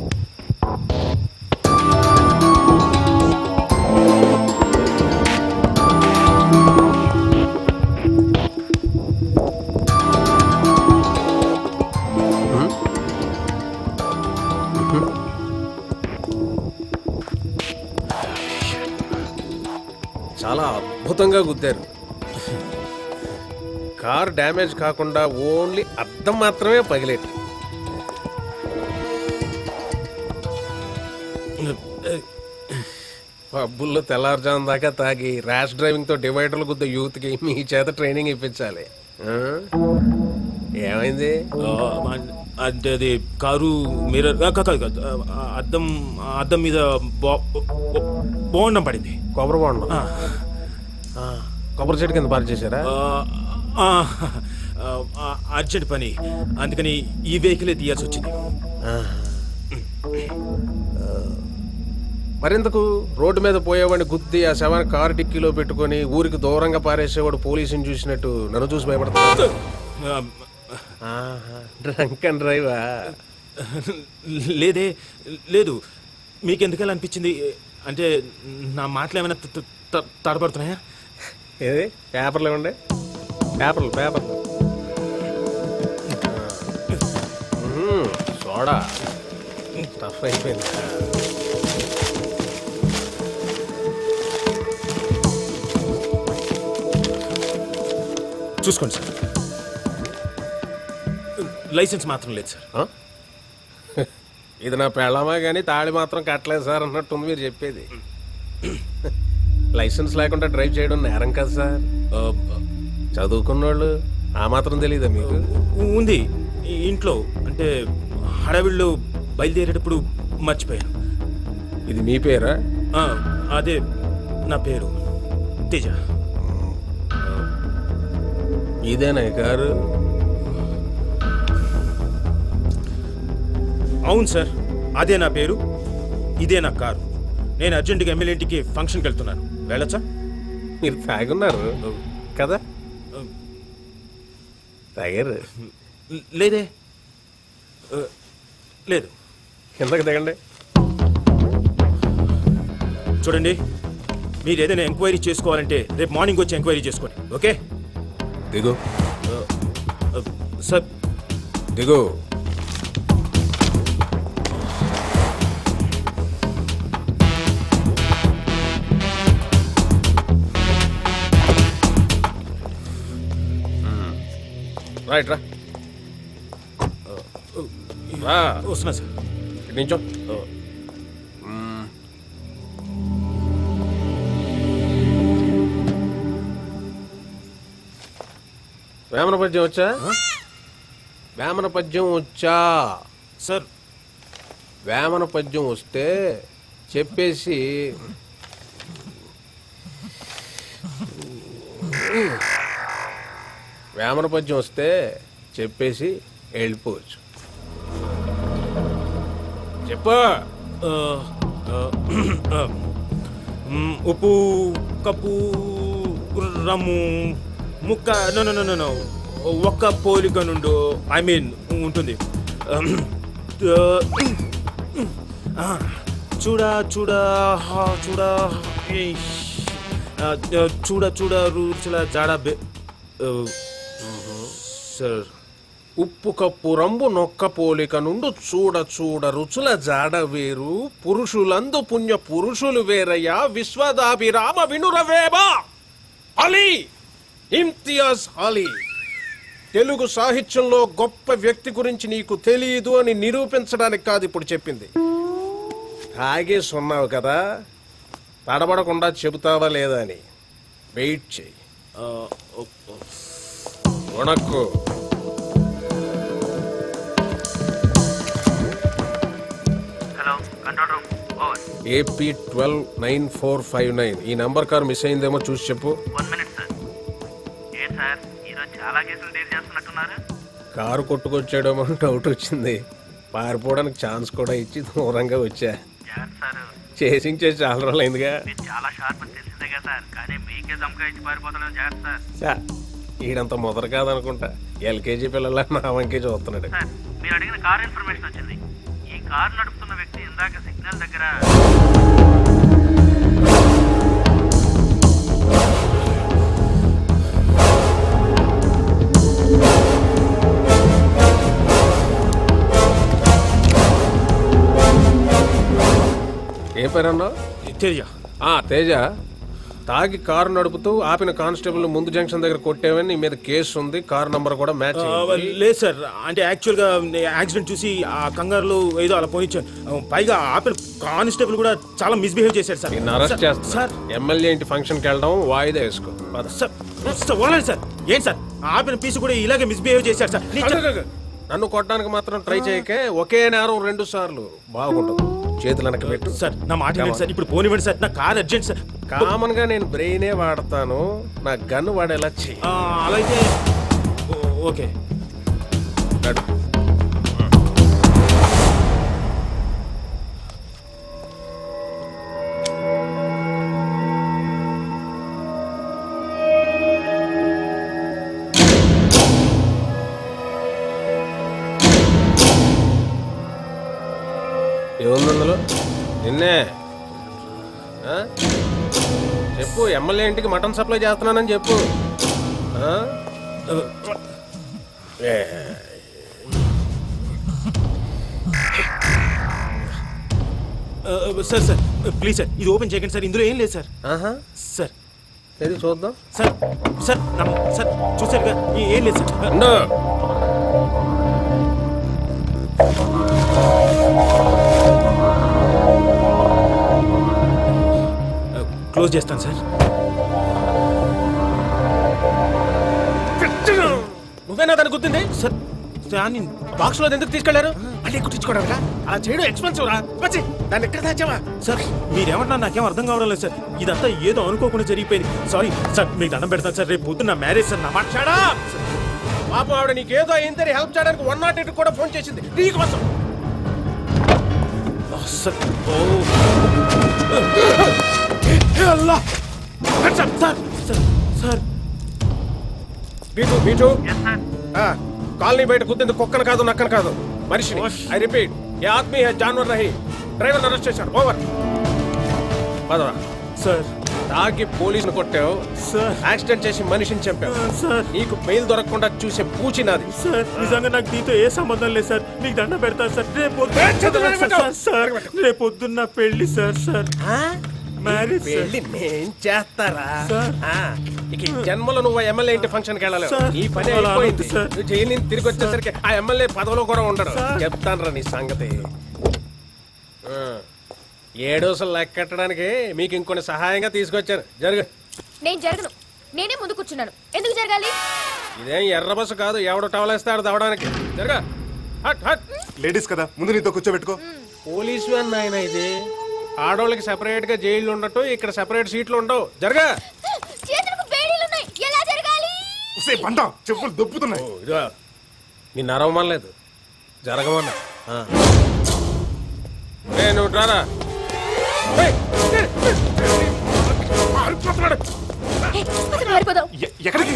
చాలా అద్భుతంగా గుద్దారు కార్ డ్యామేజ్ కాకుండా ఓన్లీ అద్దం మాత్రమే పగిలేటి పబ్బుల్లో తెల్లారుజాము దాకా తాగి ర్యాష్ డ్రైవింగ్ తో డివైడర్లు గుద్ద యూత్ కి మీ చేత ట్రైనింగ్ ఇప్పించాలి ఆ? ఏమైంది ఆ, అన్- అంటే అది కారు మిర్రర్ ఆ, కాదు కాదు ఆ, అద్దం అద్దం మీద బా- బో- బోండం పడింది కొబ్బరి బోండం ఆ. ఆ, కొబ్బరి చెట్టు కింద పార్క్ చేశారా ఆ, ఆ, ఆ, అర్జెంట్ పని అందుకని ఈ వెహికలే తీయాల్సి వచ్చింది మరెందుకు రోడ్డు మీద పోయేవాడిని గుద్ది ఆ శవాన్ని కారు డిక్కీలో పెట్టుకొని ఊరికి దూరంగా పారేసేవాడు పోలీసుని చూసినట్టు నన్ను చూసి భయపడతాడు డ్రంక్ అండ్ డ్రైవా లేదే లేదు మీకు ఎందుకలా అనిపించింది అంటే నా మాటలు ఏమైనా త- త- త- తడబడుతున్నాయా ఏది పేపర్లు ఇవ్వండి పేపర్లు పేపర్లు మ్మ్, సోడా టఫ్ అయిపోయింది చూసుకోండి సార్ లైసెన్స్ మాత్రం లేదు సార్ ఆ? ఇది నా పెళ్ళమా కానీ తాళి మాత్రం కట్టలేదు సార్ అన్నట్టుంది మీరు చెప్పేది లైసెన్స్ లేకుండా డ్రైవ్ చేయడం నేరం కదా సార్ చదువుకున్నోళ్ళు ఆ మాత్రం తెలియదా మీకు ఉంది ఈ ఇంట్లో అంటే హడావిడిలో బయలుదేరేటప్పుడు మర్చిపోయాను ఇది మీ పేరా ఆ, అదే నా పేరు తేజ ఇదేనా ఈ కారు అవును సార్ అదే నా పేరు ఇదే నా కారు నేను అర్జెంటుగా ఎమ్మెల్యే ఇంటికి ఫంక్షన్కి వెళ్తున్నాను వెళ్ళొచ్చా మీరు తాగున్నారు కదా తాగారు లేదే ఆ, లేదు కిందకి దిగండి చూడండి మీరు ఏదైనా ఎంక్వైరీ చేసుకోవాలంటే రేపు మార్నింగ్ వచ్చి ఎంక్వైరీ చేసుకోండి ఓకే దిగు సార్ దిగు రైట్ రా రా వస్తున్నా సార్ ఇటు నించో వేమన పద్యం వచ్చా వేమన పద్యం వచ్చా సార్ వేమన పద్యం వస్తే చెప్పేసి వేమన పద్యం వస్తే చెప్పేసి వెళ్ళిపోవచ్చు చెప్పు ఆ, ఆ, ఆ, మ్, ఉప్పు కప్పు రమ్ము ముక్క నో నో నో నో ఒక్క పోలిక నుండు ఐ మీన్ ఉంటుంది ఆ, చూడా చూడా హా, చూడా ఏయ్. ఆ, ఆ, చూడ చూడ రుచుల జాడ బె ఆ, సార్ ఉప్పు కప్పు రంబు నొక్క పోలిక నుండు చూడ చూడ రుచుల జాడ వేరు పురుషులందు పుణ్య పురుషులు వేరయ్యా విశ్వదాభిరామ వినురవేమా అలీ ఇమ్తియాజ్ అలీ తెలుగు సాహిత్యంలో గొప్ప వ్యక్తి గురించి నీకు తెలియదు అని నిరూపించడానికి కాదు ఇప్పుడు చెప్పింది తాగేసి ఉన్నావు కదా తడబడకుండా చెబుతావా లేదా అని వెయిట్ చేయి వణక్కు hello control room over AP twelve nine four five nine ఈ నంబర్ కార్ మిస్ అయిందేమో చూసి చెప్పు వన్ మినిట్ సార్ ఏం సార్ ఈరోజు చాలా కేసులు డీల్ చేస్తున్నట్టున్నారు కారు కొట్టుకొచ్చాడేమో అని డౌట్ వచ్చింది పారిపోవడానికి ఛాన్స్ కూడా ఇచ్చి దూరంగా వచ్చా జాగ్రత్త సార్ చేసించే చాలా రోజులు అయిందిగా మీరు చాలా షార్ప్ అని తెలిసిందే కదా సార్ కానీ మీకే దమ్కా ఇచ్చి పారిపోతున్నాను జాగ్రత్త సార్ చా, ఈడంత మొదలు కాదనుకుంటా ఎల్కేజీ పిల్లల నా వంకే చూస్తున్నాడు సార్ మీరు అడిగిన కార్ ఇన్ఫర్మేషన్ వచ్చింది ఈ కార్ నడుపుతున్న వ్యక్తి ఇందాక సిగ్నల్ దగ్గర ఏ పేరన్నా తేజ ఆ తేజ తాగి కారు నడుపుతూ ఆపిన కానిస్టేబుల్ ముందు జంక్షన్ దగ్గర కొట్టేవని నీ మీద కేసు ఉంది కార్ నంబర్ కూడా మ్యాచ్ ఆ, లేదు సార్ అంటే యాక్చువల్గా యాక్సిడెంట్ చూసి ఆ కంగారులో ఏదో అలా పోనిచ్చాను పైగా ఆపిల్ కానిస్టేబుల్ కూడా చాలా మిస్బిహేవ్ చేశారు సార్ నిన్ను అరెస్ట్ సార్, చేస్తా సార్ ఎమ్మెల్యే ఇంటి ఫంక్షన్కి వెళ్ళడం వాయిదా వేసుకో పద. సార్ సార్ వదలండి సార్ ఏంటి సార్ ఆపిన పీసు కూడా ఇలాగే మిస్బిహేవ్ చేశారు సార్ నీ చె- నన్ను కొట్టడానికి మాత్రం ట్రై చేయకే ఒకే నేరం రెండు సార్లు బాగుంటుంది చేతులు వెనక్కి పెట్టు సార్ నా మాట వినండి సార్ ఇప్పుడు పోనివ్వండి సార్ నా కార్ అర్జెంట్ సార్ కామన్ గా నేను బ్రెయినే వాడతాను నా గన్ను వాడేలా చెయ్యి ఆ, అలా అయితే ఓ- ఓకే నడు. ఏముంది అందులో నిన్నే ఆ? చెప్పు ఎమ్మెల్యే ఇంటికి మటన్ సప్లై చేస్తున్నానని చెప్పు ఆ? ఏ, ఆ, సార్ సార్ ప్లీజ్ సార్ ఇది ఓపెన్ చేయకండి సార్ ఇందులో ఏం లేదు సార్ ఆహా సార్ ఏది చూద్దాం సార్ సార్ నమ్మ- సార్ చూసారుగా ఏ- ఏం లేదు సార్ ఉండు. క్లోజ్ చేస్తాను సార్ నువ్వేనా దాన్ని గుర్తుంది సార్ దాన్ని బాక్స్ లో ఎందుకు తీసుకెళ్లారు అంటే కుట్టించుకోవడానికి అలా చేయడం ఎక్స్పెన్సివ్ రా వచ్చి దాన్ని ఎక్కడ తెచ్చావా సార్ మీరేమన్నా నాకేం అర్థం కావడం లేదు సార్ ఇదంతా ఏదో అనుకోకుండా జరిగిపోయింది సారీ సార్ మీకు దండం పెడతాను సార్ రేపు పొద్దున్న మ్యారేజ్ సార్ నా మాట మాట్లాడా పాపం ఆవిడ నీకేదో అయిందని హెల్ప్ చేయడానికి వన్ నాట్ ఎయిట్ కూడా ఫోన్ చేసింది నీకోసం సార్ ఓ Allah sir sir sir beat beat ఆ, కాలనీ బయట కుద్దింది కుక్కను కాదు నక్కను కాదు మనిషిని ఐ రిపీట్ ఏ ఆద్మీ హే జాన్వర్ రహి డ్రైవర్ అరెస్ట్ చేశారు ఓవర్ పదవా సార్ తాగి పోలీసును కొట్టావు సార్ యాక్సిడెంట్ చేసి మనిషిని చంపావు సార్ నీకు బెయిల్ దొరకకుండా చూసే పూచి నాది సార్ నిజంగా నాకు దీంతో ఏ సంబంధం లేదు సార్ మీకు దండం పెడతాను సార్ రేపు ఏ, చేతులు పొద్దున్న పెట్టు. సార్ రేపు పొద్దున్న పెళ్లి సార్ సార్ మ్యారేజ్ సార్ పెళ్లి నేను చేస్తారా సార్. ఆ, ఇక ఈ జన్మలో నువ్వు ఎమ్మెల్యే ఇంటి ఫంక్షన్ కి వెళ్ళలేవు సార్. నీ పని అలా అయిపోయింది అనొద్దు సార్. నువ్వు జైలు నుంచి తిరిగి వచ్చేసరికి ఆ ఎమ్మెల్యే పదవిలో కూడా ఉండడు సార్. చెప్తాను నీ సంగతి ఆ, ఏడోసలు లెక్కట్టడానికి మీకు ఇంకొన్ని సహాయంగా తీసుకొచ్చాను జరుగు నేను జరగను నేనే ముందు కూర్చున్నాను ఎందుకు జరగాలి ఇదేం ఎర్ర బస్సు కాదు ఎవడు టవలేస్తాడు దవడానికి జరగా హట్ హట్ లేడీస్ కదా ముందు నీతో కూర్చోబెట్టుకో పోలీస్ వ్యాన్ నాయన ఇది ఆడోళ్ళకి సెపరేట్ గా జైళ్ళు ఉండటం ఇక్కడ సెపరేట్ సీట్లు ఉండవు జరగా చేతులకు వేడిలు ఉన్నాయి ఎలా జరగాలి ఉసే పంట చెప్పులు దొప్పుతున్నాయి ఇదిగో నిన్ను అరవమనలేదు జరగమన్నా ఆ. ఏ నువ్వు రారా ఏయ్, ఏయ్, ఏయ్, మారిపోతున్నాడు. మారిపోదాం ఎ- ఎక్కడికి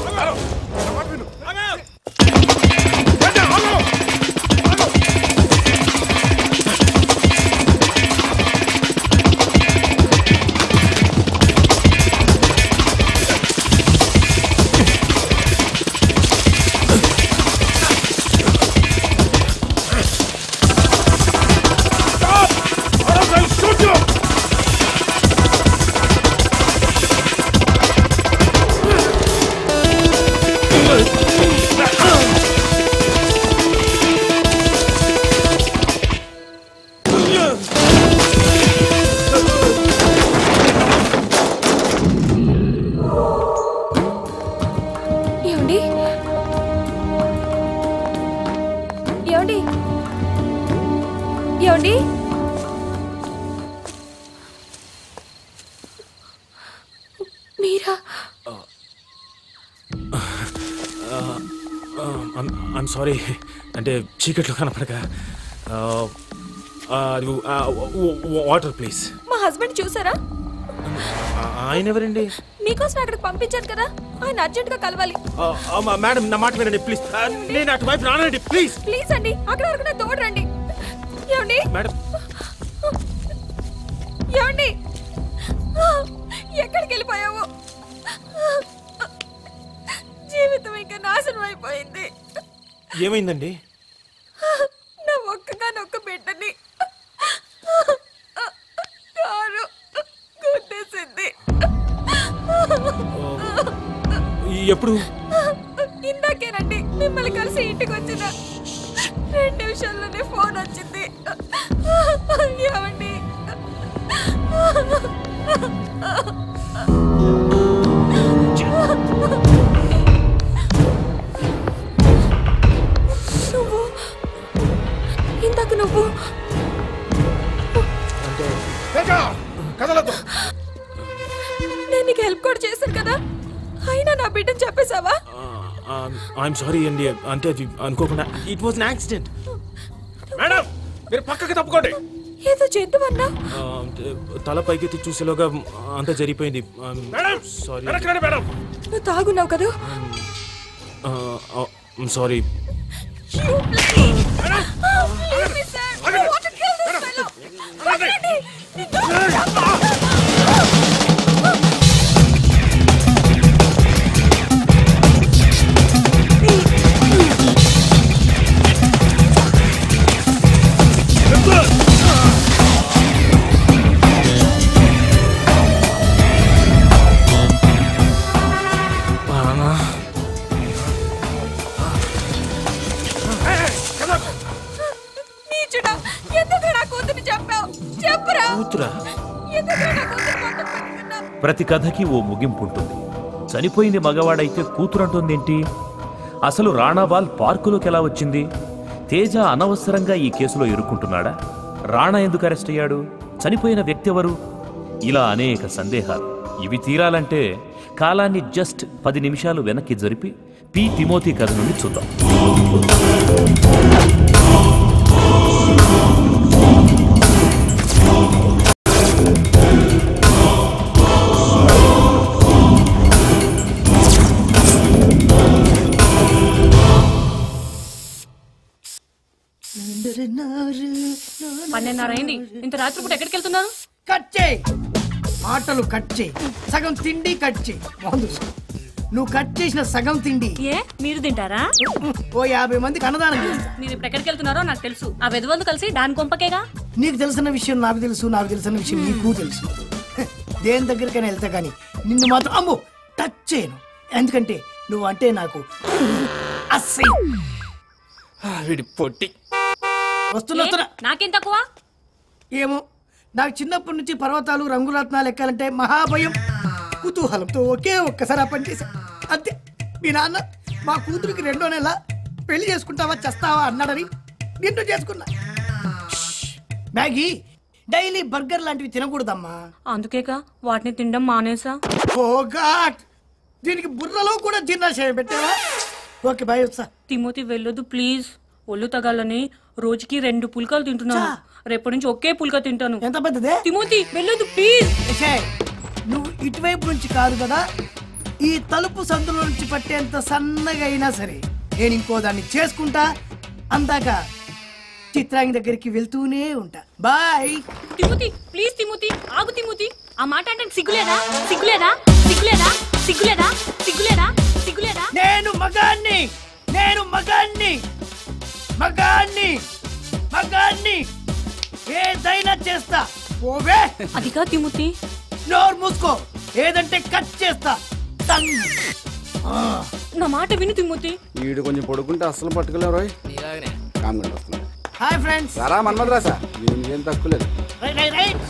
ఏమండి ఏమండి ఏమండి మీరా ఐమ్ సారీ అంటే చీకట్లో కనపడక వాటర్ ప్లీజ్ మా హస్బెండ్ చూసారా ఆయన ఎవరండి మీకోసం అక్కడికి పంపించాను కదా ఆయన అర్జెంట్ గా కలవాలి మేడం నా మాట వినండి ప్లీజ్ నేను అటువైపు రానండి ప్లీజ్ ప్లీజ్ అండి అక్కడ వరకు నా తోడు రండి ఏమండి మేడం ఏమండి ఎక్కడికి వెళ్ళిపోయావు జీవితం ఇంకా నాశనం అయిపోయింది ఏమైందండి నా ఒక్కగానొక్క బిడ్డని కారు గుద్దేసింది ఎప్పుడు ఇందాకేనండి మిమ్మల్ని కలిసి ఇంటికి వచ్చిన రెండు నిమిషాల్లోనే ఫోన్ వచ్చింది ఏమండి నువ్వు ఇందాక నువ్వు కదలదు నేను నీకు హెల్ప్ కూడా చేశాను కదా అయినా నా బిడ్డని చెప్పేశావా ఐఎమ్ సారీ అండి అంటే అది అనుకోకుండా ఇట్ వాజ్ యాక్సిడెంట్ మేడం మీరు పక్కకి తప్పుకోండి ఏదో జంతువన్నా తల పైకెత్తి చూసేలోగా అంతా జరిగిపోయింది మేడం సారీ వెనక్కి రండి మేడం నువ్వు తాగున్నావు కదా sorry You bloody! Oh, leave me, sir! I want to kill this fellow! వదలండి! నీచుడా ఎందుకు నా కూతురు చంపావు చెప్పురా కూతురా ఎందుకు నా కూతురు పక్కన పెట్టుకున్నావు ప్రతి కథకి ఓ ముగింపు ఉంటుంది చనిపోయింది మగవాడైతే కూతురంటుందేంటి అసలు రాణాబాల్ పార్కులోకి ఎలా వచ్చింది తేజ అనవసరంగా ఈ కేసులో ఇరుక్కుంటున్నాడా రాణా ఎందుకు అరెస్ట్ అయ్యాడు చనిపోయిన వ్యక్తి ఎవరు ఇలా అనేక సందేహాలు ఇవి తీరాలంటే కాలాన్ని జస్ట్ పది నిమిషాలు వెనక్కి జరిపి పి తిమోతి కథ నుండి చూద్దాం పన్నెండున్నర అయింది ఇంత రాత్రి పూట ఎక్కడికి వెళ్తున్నారు కట్ చేయి ఆటలు కట్ చేయి సగం తిండి కట్ చేయి మొహం చూసుకో. నువ్వు కట్ చేసిన సగం తిండి ఏ మీరు తింటారా ఓ యాభై మందికి అన్నదానం చేస్తా మీరు ఇప్పుడు ఎక్కడికి వెళ్తున్నారో నాకు తెలుసు ఆ వెదవందు కలిసి దాని కొంపకేగా నీకు తెలిసిన విషయం నాకు తెలుసు నాకు తెలిసిన విషయం నీకు తెలుసు హ, దేని దగ్గరికైనా వెళ్తా కానీ నిన్ను మాత్రం అమ్మో టచ్ చేయను ఎందుకంటే నువ్వు అంటే నాకు అస్సహ్యం వీడి పొట్టి వస్తున్నా వస్తున్నా ఏ, నాకేం తక్కువ ఏమో నాకు చిన్నప్పటి నుంచి పర్వతాలు రంగురత్నాలు ఎక్కాలంటే మహాభయం కుతూహలంతో ఒకే ఒక్కసారి ఆ పని చేశా అంతే మీ నాన్న మా కూతురికి రెండో నెల పెళ్లి చేసుకుంటావా చేస్తావా అన్నాడని నిన్ను చేసుకున్నా మ్యాగీ డైలీ బర్గర్ లాంటివి తినకూడదమ్మా అందుకేగా వాటిని తినడం మానేసా ఓ గాడ్ దీనికి బుర్రలో కూడా జీర్ణాశయం పెట్టావా ఓకే బాయ్ వస్తా తిమోతి వెళ్ళొద్దు ప్లీజ్ ఒళ్ళు తగాలని రోజుకి రెండు పుల్కాలు తింటున్నాను రేపటి నుంచి ఒకే పుల్కా తింటాను ఎంత పెద్దదే తిమోతి వెళ్ళొద్దు ప్లీజ్ ఏసేయ్, నువ్వు ఇటువైపు నుంచి కాదు కదా ఈ తలుపు సందులో నుంచి పట్టేంత సన్నగా అయినా సరే నేను ఇంకో దాన్ని చేసుకుంటా అందాక చిత్రాంగి దగ్గరికి వెళ్తూనే ఉంటా బాయ్ తిమోతి ప్లీజ్ తిమోతి ఆగు తిమోతి ఆ మాట అంటే సిగ్గులేదా సిగ్గులేదా సిగ్గులేదా సిగ్గులేదా సిగ్గులేదా సిగ్గులేదా నేను మగాన్ని నేను మగాన్ని మగాన్ని మగాన్ని ఏదైనా చేస్తా ఓవే అది కాదు తిమోతి నోరు మూసుకో ఏదంటే కట్ చేస్తా టంగ్. ఆ. నా మాట విను తిమోతి వీడు కొంచెం పడుకుంటే అస్సలు పట్టుకోలేవు రోయ్ కామ్గా వస్తున్నాడు హాయ్ ఫ్రెండ్స్ సరా మన్మద్రాసా దీనికి ఏం తక్కువ లేదు రైట్ రైట్ రైట్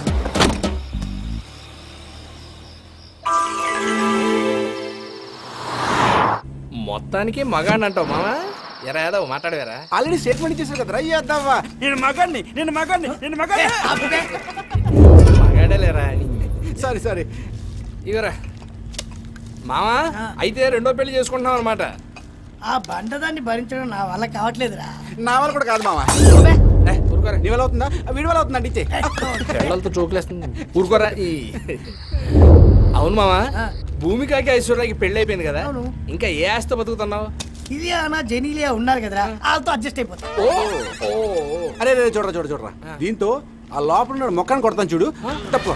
మొత్తానికి మగాడిని అంటావు మామా ఎరా ఏదో మాట్లాడవేరా ఆల్రెడీ స్టేట్మెంట్ ఇచ్చేసారు కదా అయ్యేద్దావా నేను మగాడిని నేను మగాడిని నేను మగాడిని మగాడే లేరా సారీ సారీ ఇగరా మామా అయితే రెండో పెళ్లి చేసుకుంటున్నాం అనమాట ఆ బండదాన్ని భరించడం నా వల్ల కావట్లేదురా నా వల్ల కూడా కాదు మావా నీ వల్ల అవుతుందా వీడి వల్ల అవుతుందా అంటే ఇచ్చే పిల్లలతో చోకులేస్తుంది ఊరుకోరా ఈ అవును మామా భూమికాకి ఐశ్వర్యకి పెళ్లి అయిపోయింది కదా ఇంకా ఏ ఆస్తి బతుకుతున్నావు ఇలియానా జెనీలియా ఉన్నారు కదరా వాళ్ళతో అడ్జస్ట్ అయిపోతా అరే రే చూడరా చూడ చూడరా దీంతో ఆ లోపల ఉన్న మొక్కను కొడతాను చూడు తప్పు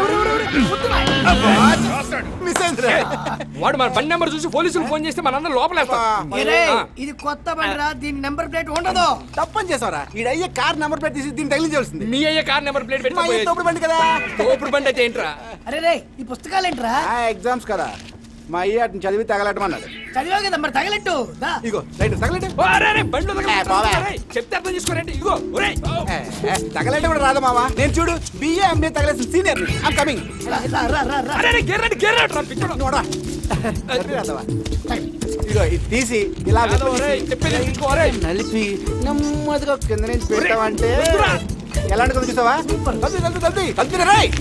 మిస్ అయిందిరా వాడు మన బండి నెంబర్ చూసి పోలీసులు ఫోన్ చేస్తే మనందరం లోపలేస్తాం ఏరే, ఇది కొత్త బండిరా దీని నెంబర్ ప్లేట్ ఉండదు తప్పని చేసావరా ఈ అయ్యే కార్ నెంబర్ ప్లేట్ తీసి దీన్ని తగిలించాల్సింది మీ అయ్యే కార్ నెంబర్ ప్లేట్ మా అయ్యే తోపుడు బండి కదా తోపుడు బండి అయితే ఏంట్రా అరే రే ఈ పుస్తకాలు ఏంట్రా ఎగ్జామ్స్ కదా మా అయ్య అటు చదివి తగలటమన్నాడు చదివావు కదా మరి తగలెట్టు దా ఇగో రైట్ తగలెట్టు ఓ, అరే, అరే, బండ్లు ఏ, తగలబెట్టు, బావా. అరే, చెప్తే అర్థం చేసుకోరండి ఇగో ఒరేయ్. తగలెట్టు కూడా రాదా మావా నేను చూడు బిఏ ఎంఏ తగలేసిన సీనియర్ ఐమ్ కమింగ్ అరే, అరే, గెర్రండి, గెర్రండి రా, పిచ్చోడా. నోడా ఇగో ఇది తీసి ఇలా యాదవ్, ఒరేయ్, చెప్పేది వినుకో, ఒరేయ్. నలిపి నెమ్మదిగా కింద నుంచి పెట్టావంటే ఎలాంటి కొంచెం చూసావా కలిపి కలిపి కలిపి కలిపి రాయ్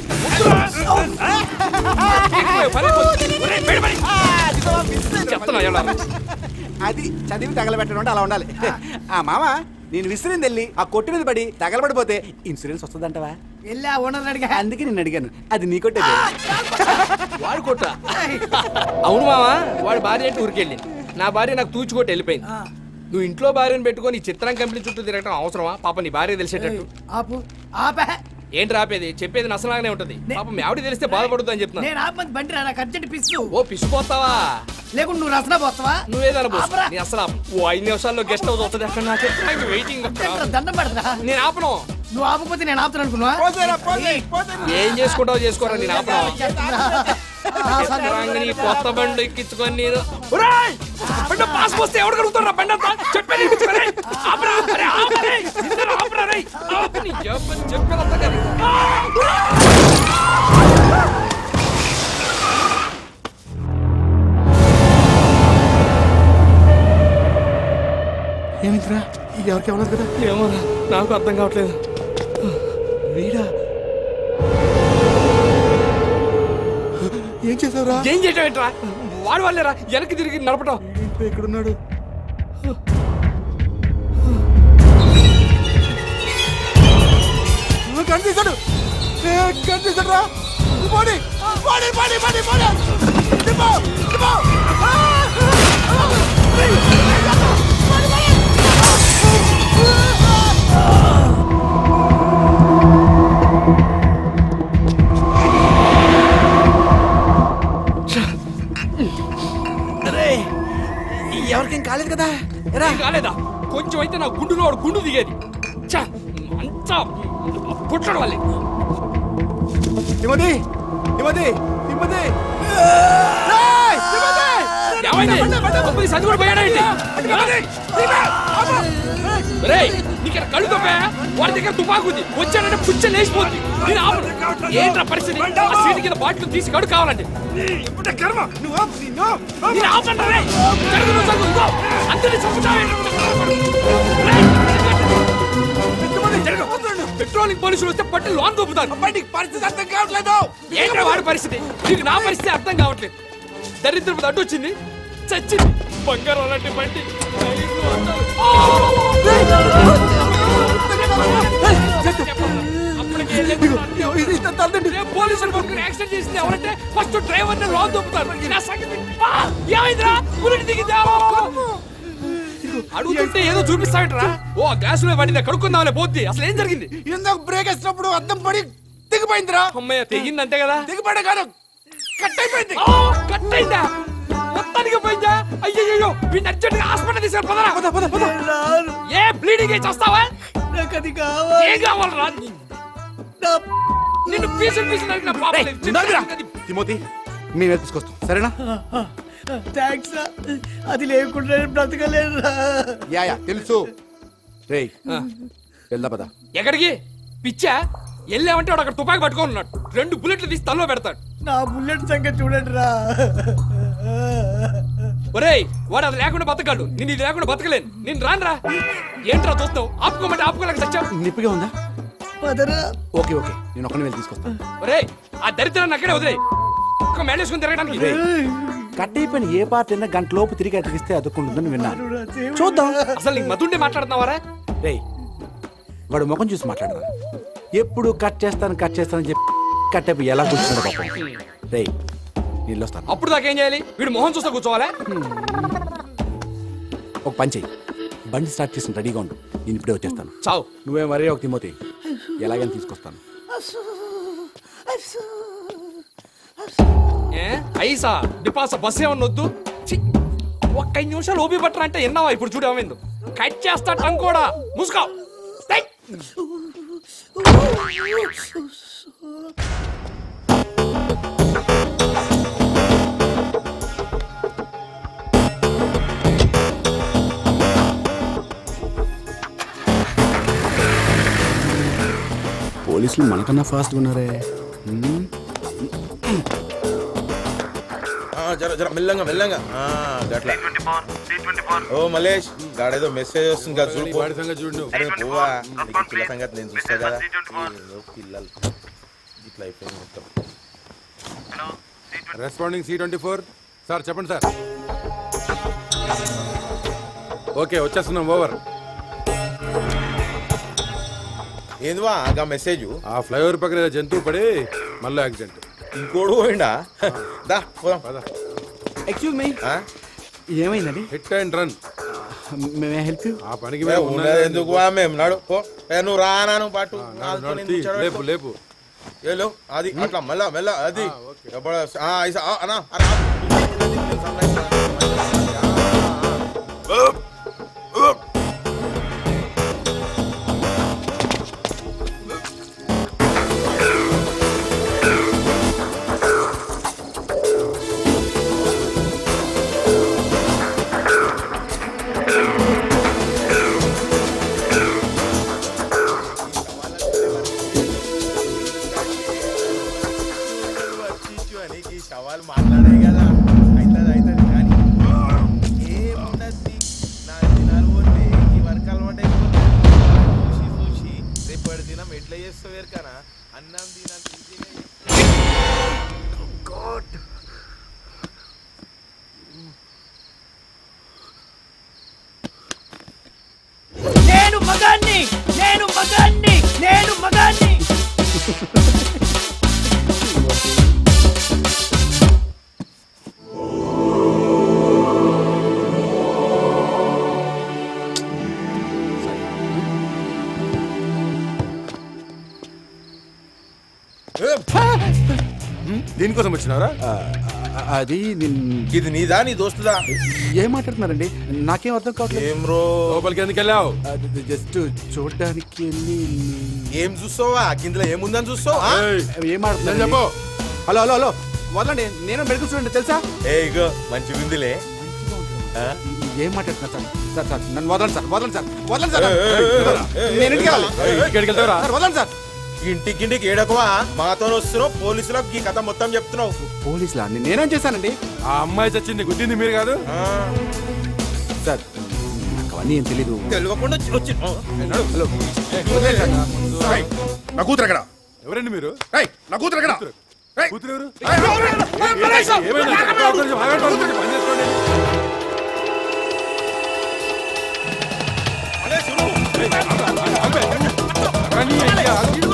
చెప్తున్నా, ఎలా? అది చదివి తగలబెట్టడం అంటే అలా ఉండాలి ఆ మామ నేను విసిరింది వెళ్ళి ఆ కొట్టు మీద పడి తగలబడిపోతే ఇన్సూరెన్స్ వస్తుందంటవా వెళ్ళి ఆ ఓనర్ అడిగా అందుకే నేను అడిగాను అది నీ కొట్టే వాడు కొట్ట అవును మావా వాడి భార్య అంటే ఊరికెళ్ళింది నా భార్య నాకు తూచుకొట్టి వెళ్ళిపోయింది నువ్వు ఇంట్లో భార్యను పెట్టుకొని ఈ చిత్రం కంపెనీ చుట్టూ తిరగడం అవసరమా పాప నీ భార్య తెలిసేటట్టు ఆపు ఆపే ఏంటి రాపేది చెప్పేది నసలాగానే ఉంటది పాప మీ ఆవిడ తెలిస్తే బాధపడుతుంది అని చెప్తున్నా నేను ఆపమంది బండి రా నాకు అర్జెంట్ పిస్సు ఓ పిసిపోతావా లేకుండా నువ్వు రసన పోతావా నువ్వేదన్నా పోసు. ఆపరా. నీ అసలు ఆపు. ఓ ఐదు నిమిషాల్లో గెస్ట్ హౌస్ వస్తుంది అక్కడ నాకు నాకు వెయిటింగ్ అక్కడ ఏంట్రా, దండం పెడతా నేను ఆపను నువ్వు ఆపకపోతే నేను ఆపుతాను అనుకున్నా ఏం చేసుకుంటావు చేసుకోరా నేను ఆపను చిత్రాంగిని కొత్త బండి ఎక్కించుకొని నేను ఒరేయ్! బండి పాస్ పోస్తే ఎవడు కడుగుతారా బండి అంతా చెప్పేది ఎక్కించుకోరే. ఆపరా, అరే, ఆపరే. ఇద్దరు ఆపరా, రేయ్. ఆపు నీ జబ్బ- చెప్పేదంతా కాదు. ఎవరికి అవ్వలేదు కదా ఏమో నాకు అర్థం కావట్లేదు వీడా ఏం చేసావురా ఏం చేయటం ఏంట్రా వాడు వాళ్ళేరా వెనక్కి తిరిగి నడపటం ఎక్కడున్నాడు కనిపిస్తాడు కనిపిస్తాడు రా పోనీ పోనీ పోనీ పోనీ పోనీ దిబ్బో దిబ్బో ఎవరికేం కాలేదు కదా ఎరా కాలేదా కొంచెం అయితే నా గుండులో వాడు గుండు దిగేది ఛ, అంతా పుట్టడం వల్లే తిమోతి తిమోతి తిమోతి ఏమైంది గొప్పది చదువు కూడా పోయాడేంటి రేయ్ నీకు కళ్ళు తప్పా వాడి దగ్గర తుపాకు ఉంది వచ్చాడంటే పుచ్చ లేచిపోతుంది నేను ఆపను ఏంట్రా పరిస్థితి ఆ సీటు కింద బాటిల్ తీసి కడు కావాలంటే కర్మ నువ్వు నేను ఆపండి రేయ్ జరుగు నువ్వు జరుగు ఇంకో అందరినీ చంపుతావేంటి? పెట్రోలింగ్ పోలీసులు వస్తే పట్టి లోన్ దొబ్బుతారు పరిస్థితి అర్థం కావట్లేదు ఏంట్రా వాడి పరిస్థితి నీకు నా పరిస్థితి అర్థం కావట్లేదు దరిద్రపు అడ్డు వచ్చింది చచ్చింది బంగారం అలాంటి బండి టైర్లు అద్దాలు. అప్పటికే రేపు పోలీసులు పట్టుకుని యాక్సిడెంట్ చేసింది ఎవరంటే ఫస్ట్ డ్రైవర్ ని లోన్ దొబ్బుతారు నా సంగతి ఆ! ఏమైందిరా బుల్లెట్ దిగిందా అడుగుతుంటే ఏదో చూపిస్తావిట్రా ఓ ఆ గ్లాసులో పడింది కడుక్కుందాంలే పోద్ది అసలు ఏం జరిగింది ఇందాక బ్రేక్ వేసినప్పుడు అద్దం పడి దిగిపోయిందిరా అమ్మయ్య తెగింది అంతే కదా దిగిపడే కాదు కట్ అయిపోయింది కట్ అయిందా మొత్తానికి పోయిందా అయ్యయ్యో వీడిని అర్జెంట్ గా హాస్పిటల్ తీసుకురా పదరా పద పద పద ఏ బ్లీడింగ్ అయి చేస్తావా నాకు అది కావాలి ఏం కావాలరా నిన్ను పీసులు పీసులు నరికిన పాపం లేదు. చిన్న- తిమోతి మేమే తీసుకొస్తాం సరేనా థ్యాంక్స్ రా అది లేకుండా నేను బ్రతకలేను రా యా యా తెలుసు రేయ్ వెళ్దా పదా ఎక్కడికి పిచ్చా వెళ్ళామంటే వాడు అక్కడ తుపాకి పట్టుకొని ఉన్నాడు రెండు బుల్లెట్లు తీసి తల్లో పెడతాడు నా బుల్లెట్ సంగతి చూడండి రా ఒరేయ్ వాడు అది లేకుండా బతకాడు నేను ఇది లేకుండా బతకలేను నేను రానురా ఏంట్రా చూస్తావు ఆపుకోమంటే ఆపుకోలేక సచ్చావు నిప్పుగా ఉందా పదరా ఓకే ఓకే నేను ఒక్కనే వెళ్ళి తీసుకొస్తాను ఒరేయ్ ఆ దరిద్రాన్ని అక్కడే వదిలే ఒక్క మేడేసుకుని తిరగడానికి రేయ్, కట్ అయిపోయిన ఏ పార్ట్ అయినా గంట లోపు తిరిగి అతికిస్తే అదుక్కుంటుందని విన్నాను చూద్దాం అసలు నీకు మతుండే మాట్లాడుతున్నావారా రేయ్ వాడు ముఖం చూసి మాట్లాడదా ఎప్పుడు కట్ చేస్తాను కట్ చేస్తానని చెప్పి కట్ అయిపోయి ఎలా కూర్చున్నాడు పాపం రేయ్ నీళ్ళు వస్తాను అప్పుడు దాకా ఏం చేయాలి వీడు మొహం చూస్తా కూర్చోవాలా ఒక పని చెయ్యి బండి స్టార్ట్ చేసిన రెడీగా ఉండు నేను ఇప్పుడే వచ్చేస్తాను చావు నువ్వే మరీ ఒక తిమోతి ఎలాగైనా తీసుకొస్తాను ఏ ఐసా డిపాస బస్ ఏమన్నా వద్దు ఛీ, ఒక్క ఐదు నిమిషాలు ఓపి పట్టరా అంటే ఎన్నావా ఇప్పుడు చూడు ఏమైందో కట్ చేస్తా టంగ్ కూడా మూసుకో ఏయ్! పోలీసులు మనకన్నా ఫాస్ట్గా ఉన్నారే హ్మ్. ఆ, జర జర మెల్లంగా మెల్లంగా ఆ, గట్ల ఓ మలేష్ గాడేదో మెసేజ్ వస్తుంది కదా చూడు వాడి సంగతి చూడు నువ్వు. అరే పోవా నీకు పిల్ల సంగతి నేను చూస్తా కదా ఏదో పిల్లలు ఇట్లా అయిపోయింది మొత్తం responding C twenty four sir చెప్పండి సార్ ఓకే వచ్చేస్తున్నాం ఓవర్ ఏందివా ఆ మెసేజ్ ఆ ఫ్లైఓవర్ పక్కన ఏదో జంతువు పడి మళ్ళీ యాక్సిడెంట్ ఇంకోడు పోయిండా దా పోదాం ఎక్స్క్యూజ్ మీ ఏమైందండి హిట్ అండ్ రన్ మేమే హెల్ప్ యూ ఆ పనికి ఏ, మేము ఉన్నది ఉన్నది ఎందుకు వా మేము నడు పో ఏ, నువ్వు రానా నువ్వు పాటు నాలుగుతో నడు, నేను తీ, కూర్చోబెట్టు. లేపు లేపు ఏలో అది అట్లా మెల్ల మెల్ల అది ఎప్పుడు ఆ, ఐసా, ఆ, అన్నా, అన్నా, నీకు ఈ సవాల్ మాట్లాడే కదా అవుతుంది అవుతుంది కానీ చేస్తావు ఎరకనా అన్నం తినంత ఈజీగా నేను మగాన్ని నేను మగాన్ని నేను మగాన్ని దీనికోసం వచ్చినారా అది ఇది నీదా నీ దోస్తుదా ఏం మాట్లాడుతున్నారండి నాకేం అర్థం కావట్లేదు ఏం రో లోపలికి ఎందుకు వెళ్ళావు జస్ట్ చూడడానికి వెళ్ళి ఏం చూస్తావా కిందలో ఏముందని చూస్తావు ఏం మాట్లాడుతున్నారు చెప్పు హలో హలో హలో వదలండి నేను మెడికల్ స్టూడెంట్ తెలుసా ఏ ఇగో మంచి విందులే ఏం మాట్లాడుతున్నారు సార్ సార్ సార్ నన్ను వదలండి సార్ వదలండి సార్ వదలండి సార్ ఏయ్, ఏయ్, ఏయ్, ఏయ్, నేను ఇంటికి వెళ్ళాలి ఏయ్, ఇంటికి వెళ్తారా సార్ వదలండి సార్ ఇంటికింటికి ఏడకవా మాతో వస్తున్నావు పోలీసులకు ఈ కథ మొత్తం చెప్తున్నావు పోలీసులా నేనేం చేశానండి ఆ అమ్మాయి చచ్చింది గుద్దింది మీరు కాదు సార్ నాకు అవన్నీ ఏం తెలీదు తెలియకుండా వచ్చి హలో ఏయ్, నా కూతురు ఎక్కడ ఎవరండి మీరు ఏయ్, నా కూతురు ఎక్కడ ఏయ్, కూతురు ఎవరు? ఏయ్, ఏయ్, ఏయ్, ఏమైంది? కొంచెం ఆగండి, కొంచెం పని చేసుకోండి. రాని, అయ్యా, ఆగు.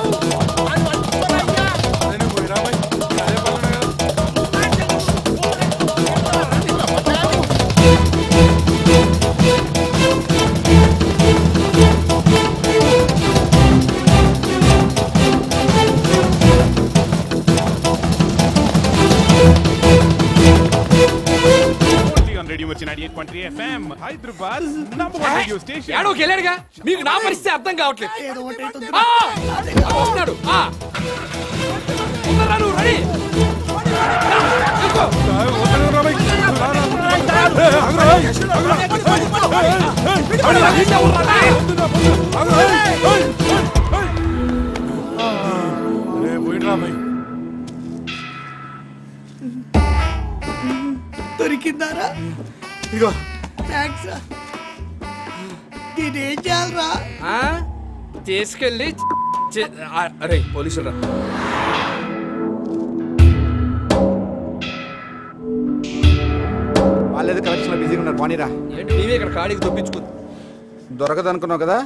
నేను పోయి రాబాయ్. అదే పనున్నా కదా. Only on Radio Mirchi 98.3 FM, Hyderabad, number one radio station. ఏడోకి వెళ్ళాడుగా మీకు నా పరిస్థితి అర్థం కావట్లేదు ఆ! వస్తున్నాడు ఆ! తొందరగా నువ్వు రెడీ దొరికిందారా ఇదిగో థ్యాంక్స్ రా నేనేం చేయాలరా ఆ? తీసుకెళ్ళి చే- ఆ, అరే పోలీసులు రా వాళ్ళేదో కలెక్షన్ లో బిజీగా ఉన్నారు పోనీరా ఏంటి నీవే ఇక్కడ కాడికి దొప్పించుకుంది దొరకదు అనుకున్నావు కదా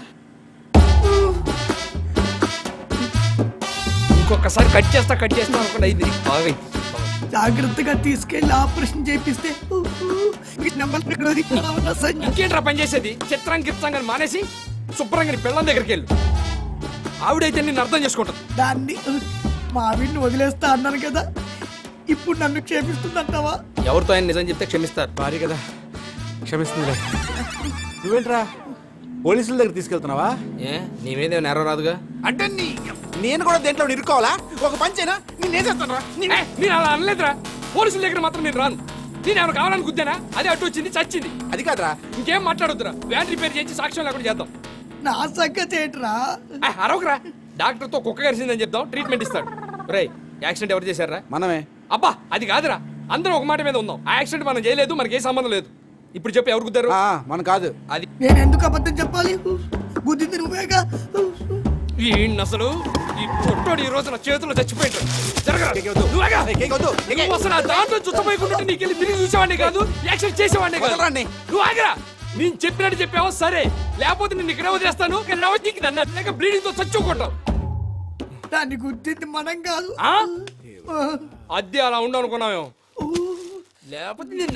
ఇంకొకసారి కట్ చేస్తా కట్ చేస్తా అనుకుంటా ఇది బాగా జాగ్రత్తగా తీసుకెళ్లి ఆపరేషన్ చేపిస్తే ఊ, ఊ, ఈ నెంబర్ ఎక్కడ దిక్కురా ఉన్న సంజయ్. ఇంకేంట్రా పని చేసేది చిత్రం గిత్తంగా మానేసి శుభ్రంగా నీ పిల్లల దగ్గరికి వెళ్ళు ఆవిడైతే నిన్ను అర్థం చేసుకుంటుంది దాన్ని ఊ, మా ఆవిడ్ని వదిలేస్తా అన్నాను కదా ఇప్పుడు నన్ను క్షేపిస్తుందంటావా ఎవరితో ఆయన నిజం చెప్తే క్షమిస్తారు భారీ కదా క్షమిస్తుందిలే నువ్వేంట్రా పోలీసుల దగ్గర తీసుకెళ్తున్నావా ఏ నీ మీద ఏమైనా ఎర్ర రాదుగా అంటే నీ నేను కూడా దేంట్లో ఇరుక్కోవాలా ఒక పంచేనా నేను వేసేస్తాను ఏ, నేను అలా అనలేదురా పోలీసుల దగ్గర మాత్రం నేను రాను నేను ఏమైనా కావాలని గుద్దానా అదే అటు వచ్చింది చచ్చింది అది కాదురా ఇంకేం మాట్లాడొద్దురా వ్యాన్ రిపేర్ చేసి సాక్ష్యం లేకుండా చేద్దాం నా సంగతి ఏంట్రా ఏ, అరవకురా డాక్టర్తో కుక్క కరిసిందని చెప్దాం ట్రీట్మెంట్ ఇస్తాడు రేయ్ యాక్సిడెంట్ ఎవరు చేశారా మనమే అబ్బా అది కాదురా అందరం ఒక మాట మీద ఉందాం ఆ యాక్సిడెంట్ మనం చేయలేదు మనకి ఏ సంబంధం లేదు ఇప్పుడు చెప్పి ఎవరు గుద్దారు మన కాదు అది నేను ఎందుకు అబద్ధం చెప్పాలి గుద్దింది నువ్వేగా ఈ అసలు ఈ పుట్టోడు ఈ రోజు నా చేతిలో చచ్చిపోయాడు జరగరా నువ్వేగా? నువ్వు అసలు ఆ దాంట్లో చుట్టపోయకుండా నీకెళ్ళి తిరిగి చూసేవాడిని కాదు యాక్సిడెంట్ చేసేవాడిని కాదు నువ్వు ఆగరా నేను చెప్పినట్టు చెప్పావా సరే లేకపోతే నేను ఇక్కడే వదిలేస్తాను కానీ నా వచ్చి నన్ను లేక బ్లీడింగ్ తో చచ్చుకుంటాం దాన్ని గుద్దింది మనం కాదు ఆ? అద్దె అలా ఉండనుకున్నామేమో లేకపోతే నేను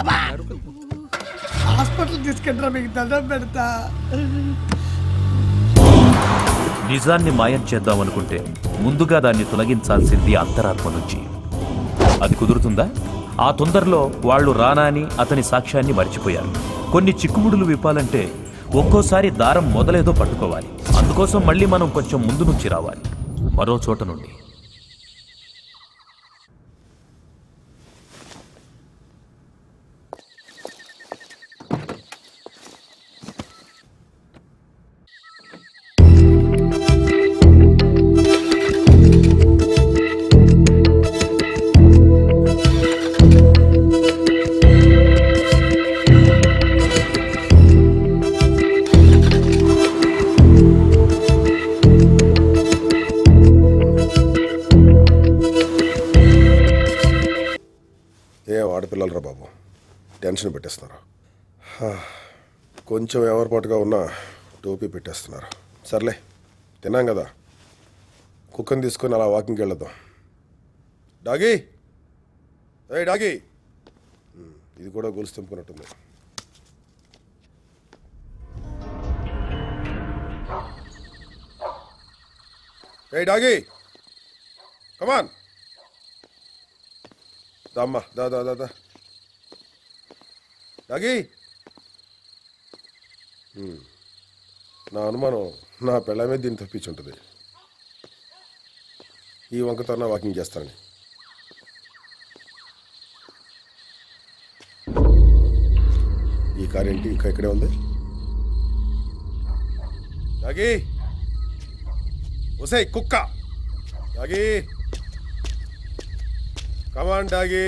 హాస్పిటల్ తీసుకెళ్ళరా మీకు దండం పెడతా నిజాన్ని మాయం చేద్దామనుకుంటే ముందుగా దాన్ని తొలగించాల్సింది అంతరాత్మ నుంచి అది కుదురుతుందా ఆ తొందరలో వాళ్ళు రానాని అతని సాక్ష్యాన్ని మర్చిపోయారు కొన్ని చిక్కుముడులు విప్పాలంటే ఒక్కోసారి దారం మొదలేదో పట్టుకోవాలి అందుకోసం మళ్ళీ మనం కొంచెం ముందు నుంచి రావాలి మరో చోట నుండి టెన్షన్ పెట్టేస్తున్నారు హా, కొంచెం ఎవరిపాటుగా ఉన్న టోపీ పెట్టేస్తున్నారు సర్లే తిన్నాం కదా కుక్కని తీసుకొని అలా వాకింగ్కి వెళ్దాం డాగీ ఏ డాగీ ఉమ్, ఇది కూడా గొలుసు తెంపుకున్నట్టుంది ఏ డాగీ కమాన్ దమ్మా దా దా దా దా డాగీ ఉమ్, నా అనుమానం నా పెళ్ళమే దీన్ని తప్పించుంటుంది ఈ వంకతో నా వాకింగ్ చేస్తానని ఈ కార్ ఏంటి ఇంకా ఇక్కడే ఉంది డాగీ ఒసే కుక్క డాగీ కమాన్ డాగీ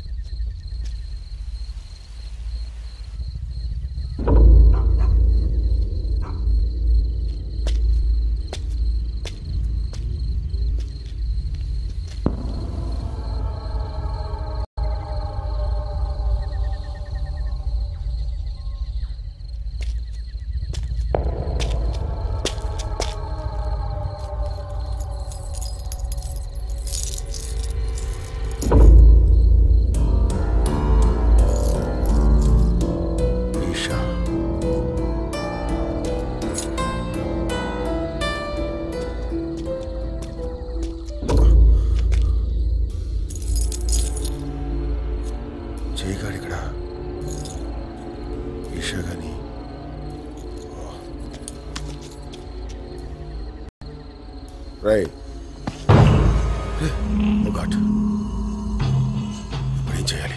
ఈషా చేయగాడు ఇక్కడ ఈషా గాని రై ఓ గాడ్ ఇప్పుడు ఏం చేయాలి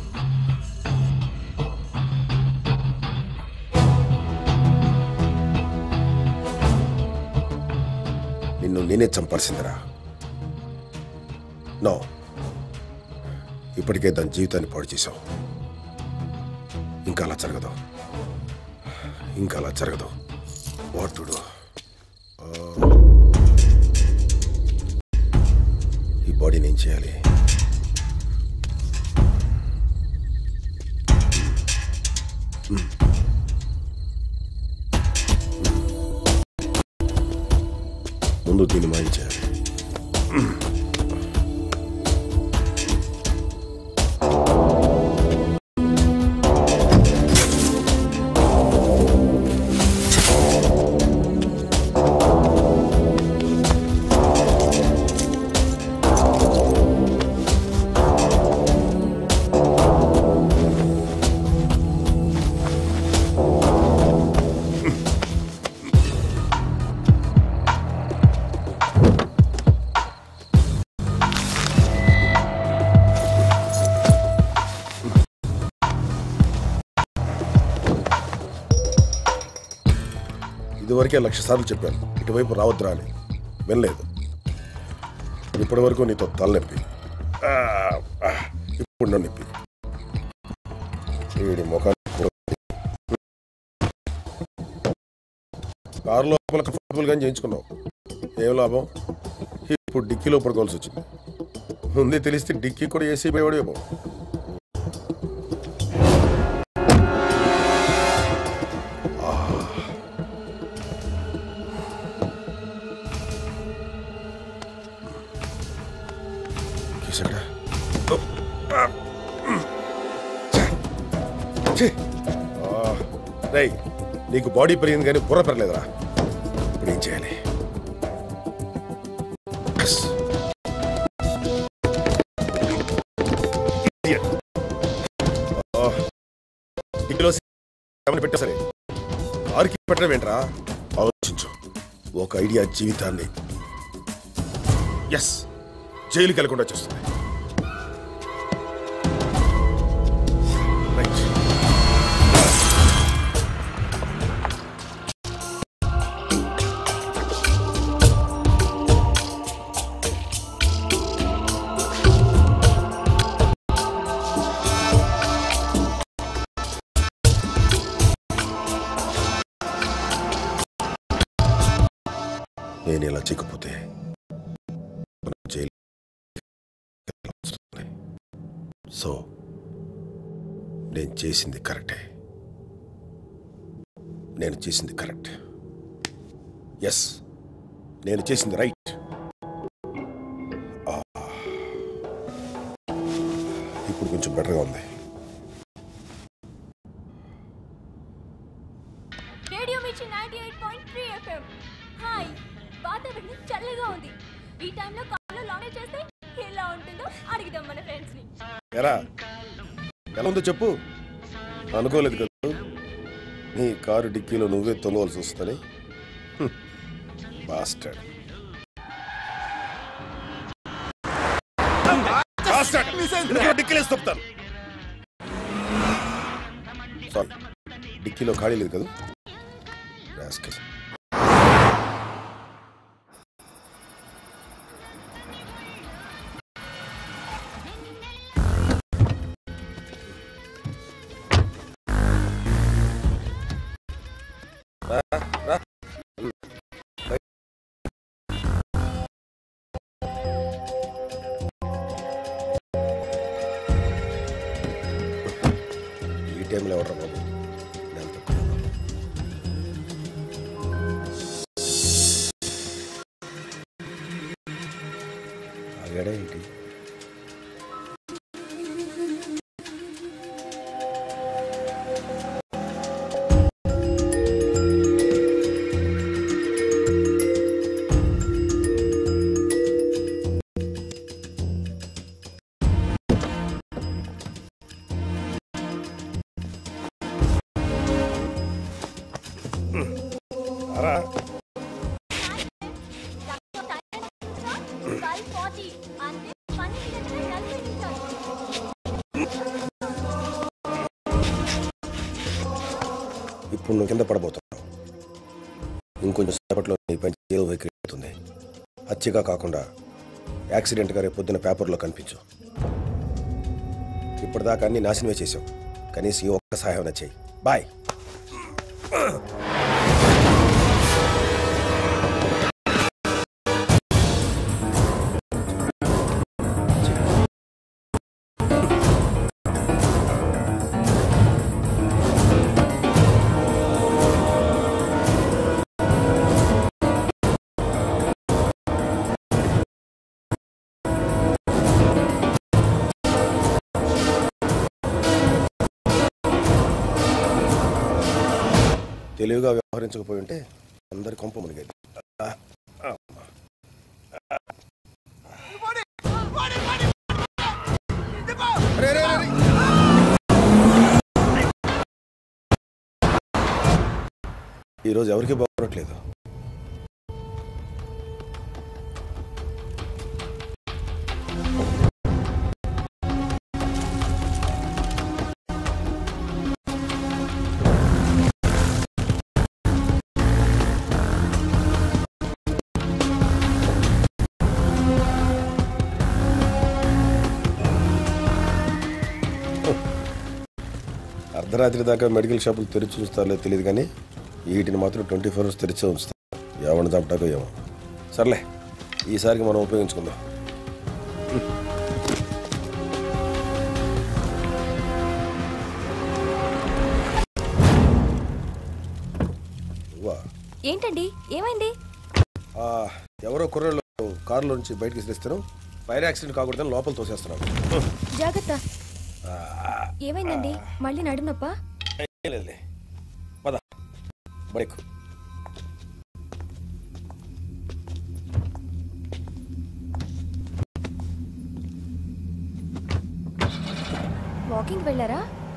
నిన్ను నేనే చంపాల్సిందిరా నో ఇప్పటికే దాని జీవితాన్ని పాడు చేశావు ఇంకా అలా జరగదు ఇంకా అలా జరగదు వాటుడు ఈ బాడీని ఏం చేయాలి మ్మ్. ముందు దీన్ని మాయించాలి ఇదివరకే లక్ష సార్లు చెప్పాను ఇటువైపు రావద్దురా అని వినలేదు ఇప్పటి వరకు నీతో తలనొప్పి ఆ, ఆ, ఇప్పుడు నన్ను నొప్పి వీడి ముఖాన్ని కారు లోపల కంఫర్టబుల్గా చేయించుకున్నావు ఏం లాభం ఇప్పుడు డిక్కీలో పడుకోవాల్సి వచ్చింది ముందే తెలిస్తే డిక్కీ కూడా ఏసీ పోయేవాడేమో కేసక్కడ రై నీకు బాడీ పెరిగింది కానీ బుర్ర పెరలేదురా ఇప్పుడు ఏం చేయాలి Yes. Idiot. ఆ, ఇందులో ఏమని పెట్టా సరే కారుకి పెట్టడం ఏంట్రా ఆలోచించు ఒక ఐడియా జీవితాన్ని ఎస్ జైలుకి వెళ్లకుండా చేస్తుంది రైట్ నేను ఇలా చేయకపోతే మనం జైలు వస్తుంది. సో నేను చేసింది కరెక్టే నేను చేసింది కరెక్ట్ ఎస్ నేను చేసింది రైట్ ఆ, ఇప్పుడు కొంచెం బెటర్గా ఉంది radio Mirchi ninety eight point three FM hi వాతావరణం చల్లగా ఉంది ఈ టైంలో కార్లో లాంగ్ చేస్తే ఎలా ఉంటుందో అడుగుదాం మన ఫ్రెండ్స్ ని ఎరా ఎలా ఉందో చెప్పు అనుకోలేదు కదా నీ కారు డిక్కీలో నువ్వే తొలవలసి వస్తుందని బాస్టర్డ్ డిక్కీలేసి తొప్పుతాను సారీ డిక్కీలో ఖాళీ లేదు కదా రాస్కల్ రా రా ఈ టైంలో ఎవరు బాబు నేను తక్కువ ఆగాడా ఏంటి అరా ట్వెల్వ్ ఫార్టీ అంటే పన్నెండు గంటల నలభై నిమిషాలు ఇప్పుడు నువ్వు కింద పడబోతున్నావు ఇంకొంచెం సేపట్లో నీ పని జైలు వైఖరి అవుతుంది హత్యగా కాకుండా యాక్సిడెంట్గా రేపు పొద్దున పేపర్లో కనిపించు ఇప్పటిదాకా అన్ని నాశనమే చేసావు కనీసం ఈ ఒక్క సహాయం చేయి బాయ్ తెలివిగా వ్యవహరించకపోయి ఉంటే అందరి కొంప మునిగేది ఆ, ఆ. రే, రే, రే, రే. ఈరోజు ఎవరికి బాగోట్లేదు అర్ధరాత్రి దాకా మెడికల్ షాపులు తెరిచి ఉంచుతారో తెలియదు కానీ వీటిని మాత్రం ట్వంటీ ఫోర్ అవర్స్ తెరిచే ఉంచుతారు ఎవరిని చంపటాకో ఏమో సర్లే ఈసారికి మనం ఉపయోగించుకుందాం నువ్వా? ఏంటండి ఏమైంది ఆ, ఎవరో కుర్రలు కారులో నుంచి బయటకి విసిరిస్తారు ఫైర్ యాక్సిడెంట్ కాకూడదని లోపల తోసేస్తున్నాను జాగ్రత్త ఏమైందండి మళ్ళీ నడునొప్ప ఏం లేదులే. పద బైక్ వాకింగ్ వెళ్ళారా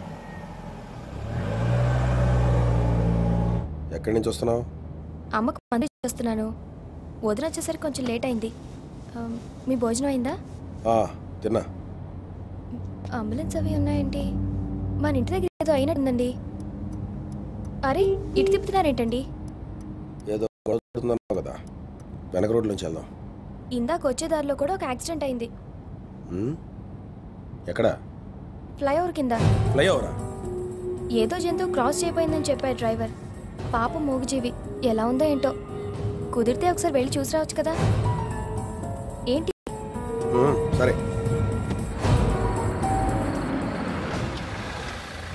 ఎక్కడి నుంచి వస్తున్నావు అమ్మకు మంది చేస్తున్నాను వదిన వచ్చేసరికి కొంచెం లేట్ అయింది ఆ, మీ భోజనం అయిందా ఆ, తిన్నా అంబులెన్స్ అవి ఉన్నాయేంటి మన ఇంటి దగ్గర ఏదో అయినట్టుందండి అరే ఇటు తిప్పుతున్నారేంటండి ఏదో గొడవ జరుగుతుందన్నావు కదా వెనక రోడ్ నుంచి వెళ్దాం ఇందాక వచ్చే దారిలో కూడా ఒక యాక్సిడెంట్ అయింది ఉమ్? ఎక్కడ ఫ్లైఓవర్ కింద ఫ్లైఓవరా ఏదో జంతువు క్రాస్ చేయబోయిందని చెప్పాడు డ్రైవర్ పాపం మూగుజీవి ఎలా ఉందో ఏంటో కుదిరితే ఒకసారి వెళ్ళి చూసి రావచ్చు కదా ఏంటి ఉమ్, సరే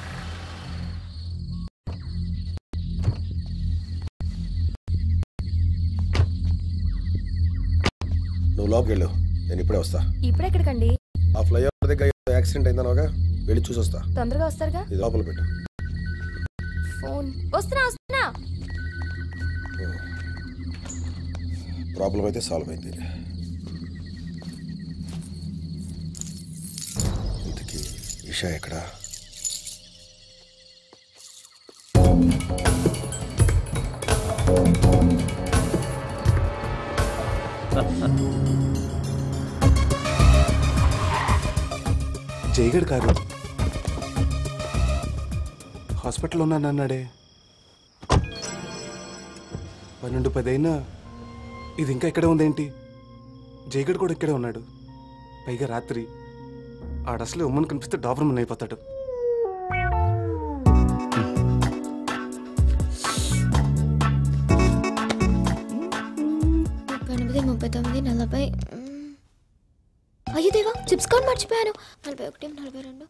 నువ్వు లోపలికి వెళ్ళు నేను ఇప్పుడే వస్తా ఇప్పుడెక్కడికండి ఆ ఫ్లైఓవర్ దగ్గర ఏదో యాక్సిడెంట్ అయిందనగా వెళ్ళి చూసి వస్తా తొందరగా వస్తారుగా ఇది లోపల పెట్టు ఫోన్ వస్తున్నా వస్తున్నా ప్రాబ్లం అయితే సాల్వ్ అయింది ఇంతకీ ఇషా ఎక్కడా జైగడ్ కారు హాస్పిటల్లో ఉన్నానన్నాడే పన్నెండు పది అయినా ఇది ఇంకా ఇక్కడే ఉందేంటి జైగడ్ కూడా ఇక్కడే ఉన్నాడు పైగా రాత్రి ఆడసలే ఉమ్మని కనిపిస్తే డాబర్మన్ అయిపోతాడు ముప్పై ఎనిమిది ముప్పై తొమ్మిది నలభై మ్. అయ్యో దేవా చిప్స్ కార్డ్ మర్చిపోయాను నలభై ఒకటి నలభై రెండు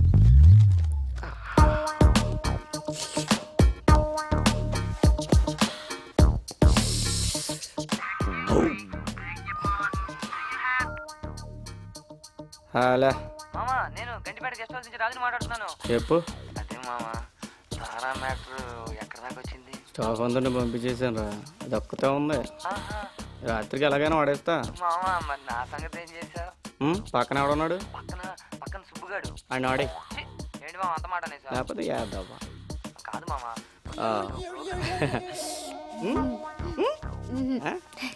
హలో మామా నేను గంటిపేట గెస్ట్ హౌస్ నుంచి రాజుని మాట్లాడుతున్నాను చెప్పు అదే మామా సారా మ్యాటర్ ఎక్కడి దాకా వచ్చింది స్టాఫ్ అందరిని పంపించేసాను రా అది ఒక్కతే ఉంది ఆహా. రాత్రికి ఎలాగైనా వాడేస్తా మామా మరి నా సంగతి ఏం చేశావు ఉమ్, పక్కన ఎవడున్నాడు పక్కన పక్కన సుబ్బుగాడు ఆయన వాడే ఛీ, ఏంటి మామ అంత మాట అనేసా లేకపోతే యాదవ్వా కాదు మామా ఆ. ఉమ్, ఉమ్, ఆ?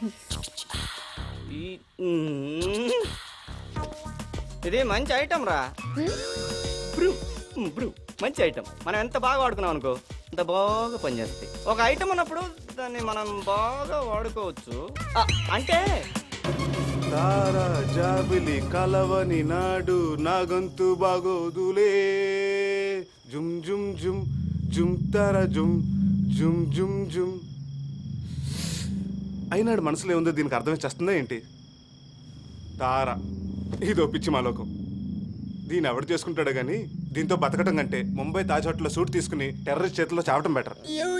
ఈ- ఉమ్. ఇది మంచి ఐటమ్ రా బ్రూ ఉమ్, బ్రూ మంచి ఐటమ్ మనం ఎంత బాగా వాడుకున్నాం అనుకో అంత బాగా పనిచేస్తాయి ఒక ఐటమ్ ఉన్నప్పుడు దాన్ని మనం బాగా వాడుకోవచ్చు ఆ, అంటే తారా జాబిలి కలవని నాడు నా గొంతు బాగోదులే జుమ్ జుమ్ జుమ్ జుమ్ తారా జుమ్ జుమ్ జుమ్ జుమ్ అయినాడు మనసులో ఏముందో దీనికి అర్థమే చేస్తుందా ఏంటి తార ఇదో పిచ్చి మాలోకం దీన్ని ఎవడు చేసుకుంటాడో కానీ దీంతో బతకడం కంటే ముంబై తాజ్ హోటల్లో సూట్ తీసుకుని టెర్రరిస్ట్ చేతిలో చావటం better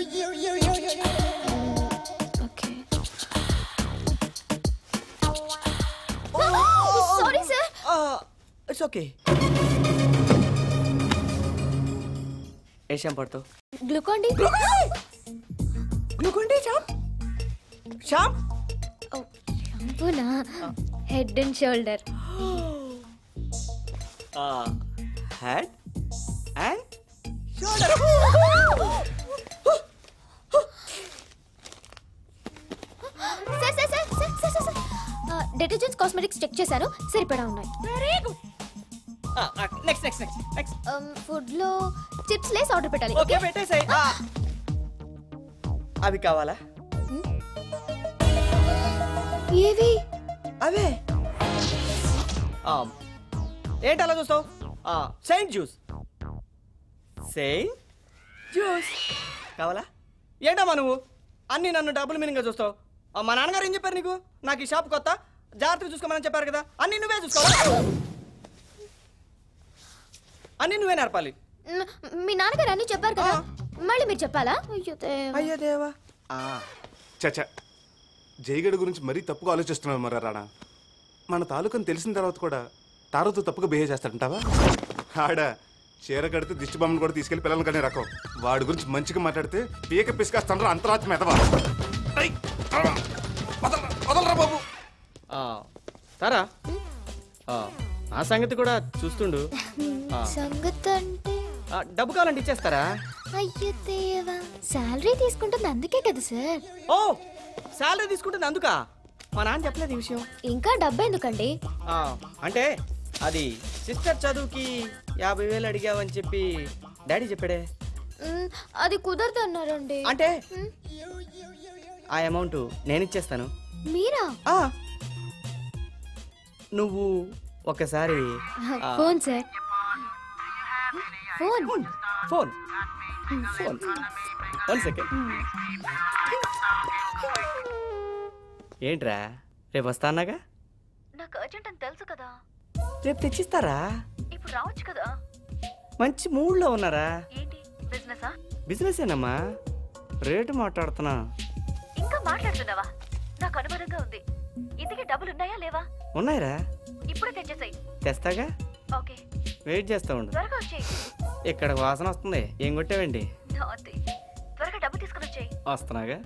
sorry sir it's okay ఏ షాంపూ పడతావు గ్లూకాన్ డి గ్లూకాన్ డి షాంప్ షాంప్ షాంపూనా head and shoulder head and sir sir sir sir sir sir detergents cosmetics check చేశాను సరిపడా ఉన్నాయి very good next next next next food లో chips Lays order పెట్టాలి ఓకే పెట్టేసాయి అవి కావాలా ఏవి అవే ఏంటి అలా చూస్తావు సెయింట్ జ్యూస్ సెయింట్ జ్యూస్ కావాలా ఏంటమ్మా నువ్వు అన్ని నన్ను డబుల్ మీనింగ్గా చూస్తావు ఆ, మా నాన్నగారు ఏం చెప్పారు నీకు నాకు ఈ షాప్ కొత్త జాగ్రత్తగా చూసుకోమని చెప్పారు కదా అన్ని నువ్వే చూసుకోవాలి అన్ని నువ్వే నేర్పాలి మ్, మీ నాన్నగారు అన్ని చెప్పారు కదా మళ్ళీ మీరు చెప్పాలా అయ్యో దేవా. అయ్యో దేవా చచా జైగడ్ గురించి మరీ తప్పుగా ఆలోచిస్తున్నావు మరి రాణా మన తాలూకని తెలిసిన తర్వాత కూడా తారతో తప్పుగా బిహేవ్ చేస్తాడంటావా ఆడ చీర కడితే దిష్టి బొమ్మను కూడా తీసుకెళ్లి పిల్లలు కానీ రకం వాడి గురించి మంచిగా మాట్లాడితే పీక పిసికేస్తాను అంతరాత్మ ఎదవా ఐ, అరవా. వదలరా, వదలరా బాబు ఆ, తారా ఆ, ఆ సంగతి కూడా చూస్తుండు ఆ, సంగతి అంటే ఆ, డబ్బు కావాలంటే ఇచ్చేస్తారా అయ్యో దేవా శాలరీ తీసుకుంటుంది అందుకే కదా సార్ ఓ శాలరీ తీసుకుంటుంది అందుకా మా నాన్న చెప్పలేదు ఈ విషయం ఇంకా డబ్బు ఎందుకండి ఆ, అంటే అది సిస్టర్ చదువుకి యాభై వేలు అడిగావని చెప్పి డాడీ చెప్పాడే మ్, అది కుదరదు అన్నారండి అంటే మ్, ఆ అమౌంట్ నేను ఇచ్చేస్తాను మీరా ఆ, నువ్వు ఒకసారి ఆ, phone sir phone phone phone one second ఏంట్రా రేపు వస్తా అన్నాగా నాకు అర్జెంట్ అని తెలుసు కదా రేపు తెచ్చిస్తారా ఇప్పుడు రావచ్చు కదా మంచి మూడ్లో ఉన్నారా ఏంటి బిజినెసా బిజినెస్ ఏనమ్మా రేటు మాట్లాడుతున్నా ఇంకా మాట్లాడుతున్నావా నాకు అనుమానంగా ఉంది ఇంతకీ డబ్బులు ఉన్నాయా లేవా ఉన్నాయిరా ఇప్పుడే తెచ్చేసాయి తెస్తాగా ఓకే వెయిట్ చేస్తా ఉండు త్వరగా వచ్చేయి ఇక్కడ వాసన వస్తుంది ఏం కొట్టావండి నాతి. త్వరగా డబ్బు తీసుకుని వచ్చేయి వస్తున్నాగా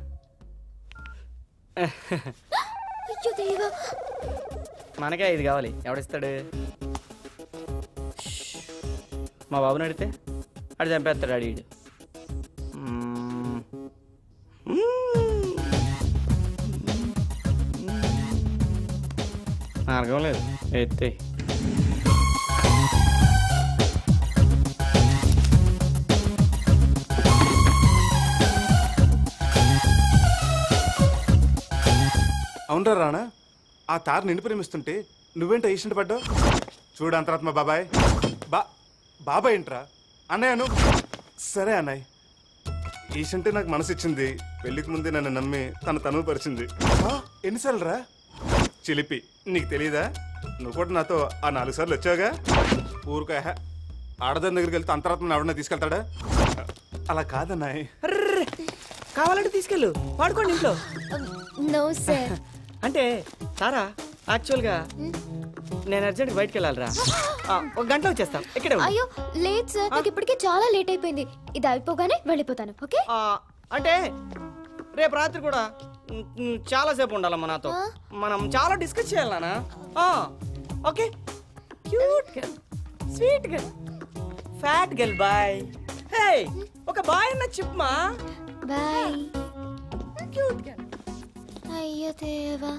అయ్యో దేవా మనకే ఐదు కావాలి ఎవడిస్తాడు మా బాబుని అడిగితే అడి చంపేస్తాడు అడిగాడు మార్గం లేదు ఎత్తే అవునరా రాణా ఆ తారు నిన్ను ప్రేమిస్తుంటే నువ్వేంట ఈసెంట్ పడ్డావు చూడు అంతరాత్మ బాబాయ్ బా బాబాయ్ ఏంట్రా అన్నయ్యను సరే అన్నయ్య ఈసంటే నాకు మనసు ఇచ్చింది పెళ్లికి ముందే నన్ను నమ్మి తన తనువు పరిచింది ఆ, ఎన్నిసార్లు రా చిలిపి నీకు తెలియదా నువ్వు కూడా నాతో ఆ నాలుగు సార్లు వచ్చావుగా ఊరుకా ఆడదాని దగ్గరికి వెళ్తే అంతరాత్మ ఎవడన్నా తీసుకెళ్తాడా అలా కాదన్నాయ్ కావాలంటే తీసుకెళ్ళు వాడుకోండి ఇంట్లో నో సార్ అంటే సారా యాక్చువల్గా నేను అర్జెంట్ బయటికి వెళ్ళాలిరా ఆ, ఒక గంట వచ్చేస్తాం ఇక్కడే ఉండు. అయ్యో లేదు సార్ నాకు ఇప్పటికే చాలా లేట్ అయిపోయింది ఇది అయిపోగానే వెళ్ళిపోతాను ఓకే ఆ, అంటే రేపు రాత్రి కూడా మ్, మ్, చాలాసేపు ఉండాలమ్మా నాతో మనం చాలా డిస్కస్ చేయాలి నాన్న ఆ, okay cute girl sweet girl fat girl boy hey ఒక బాయ్ అన్న చెప్పమా బాయ్ క్యూట్ గర్ల్ అయ్యో దేవా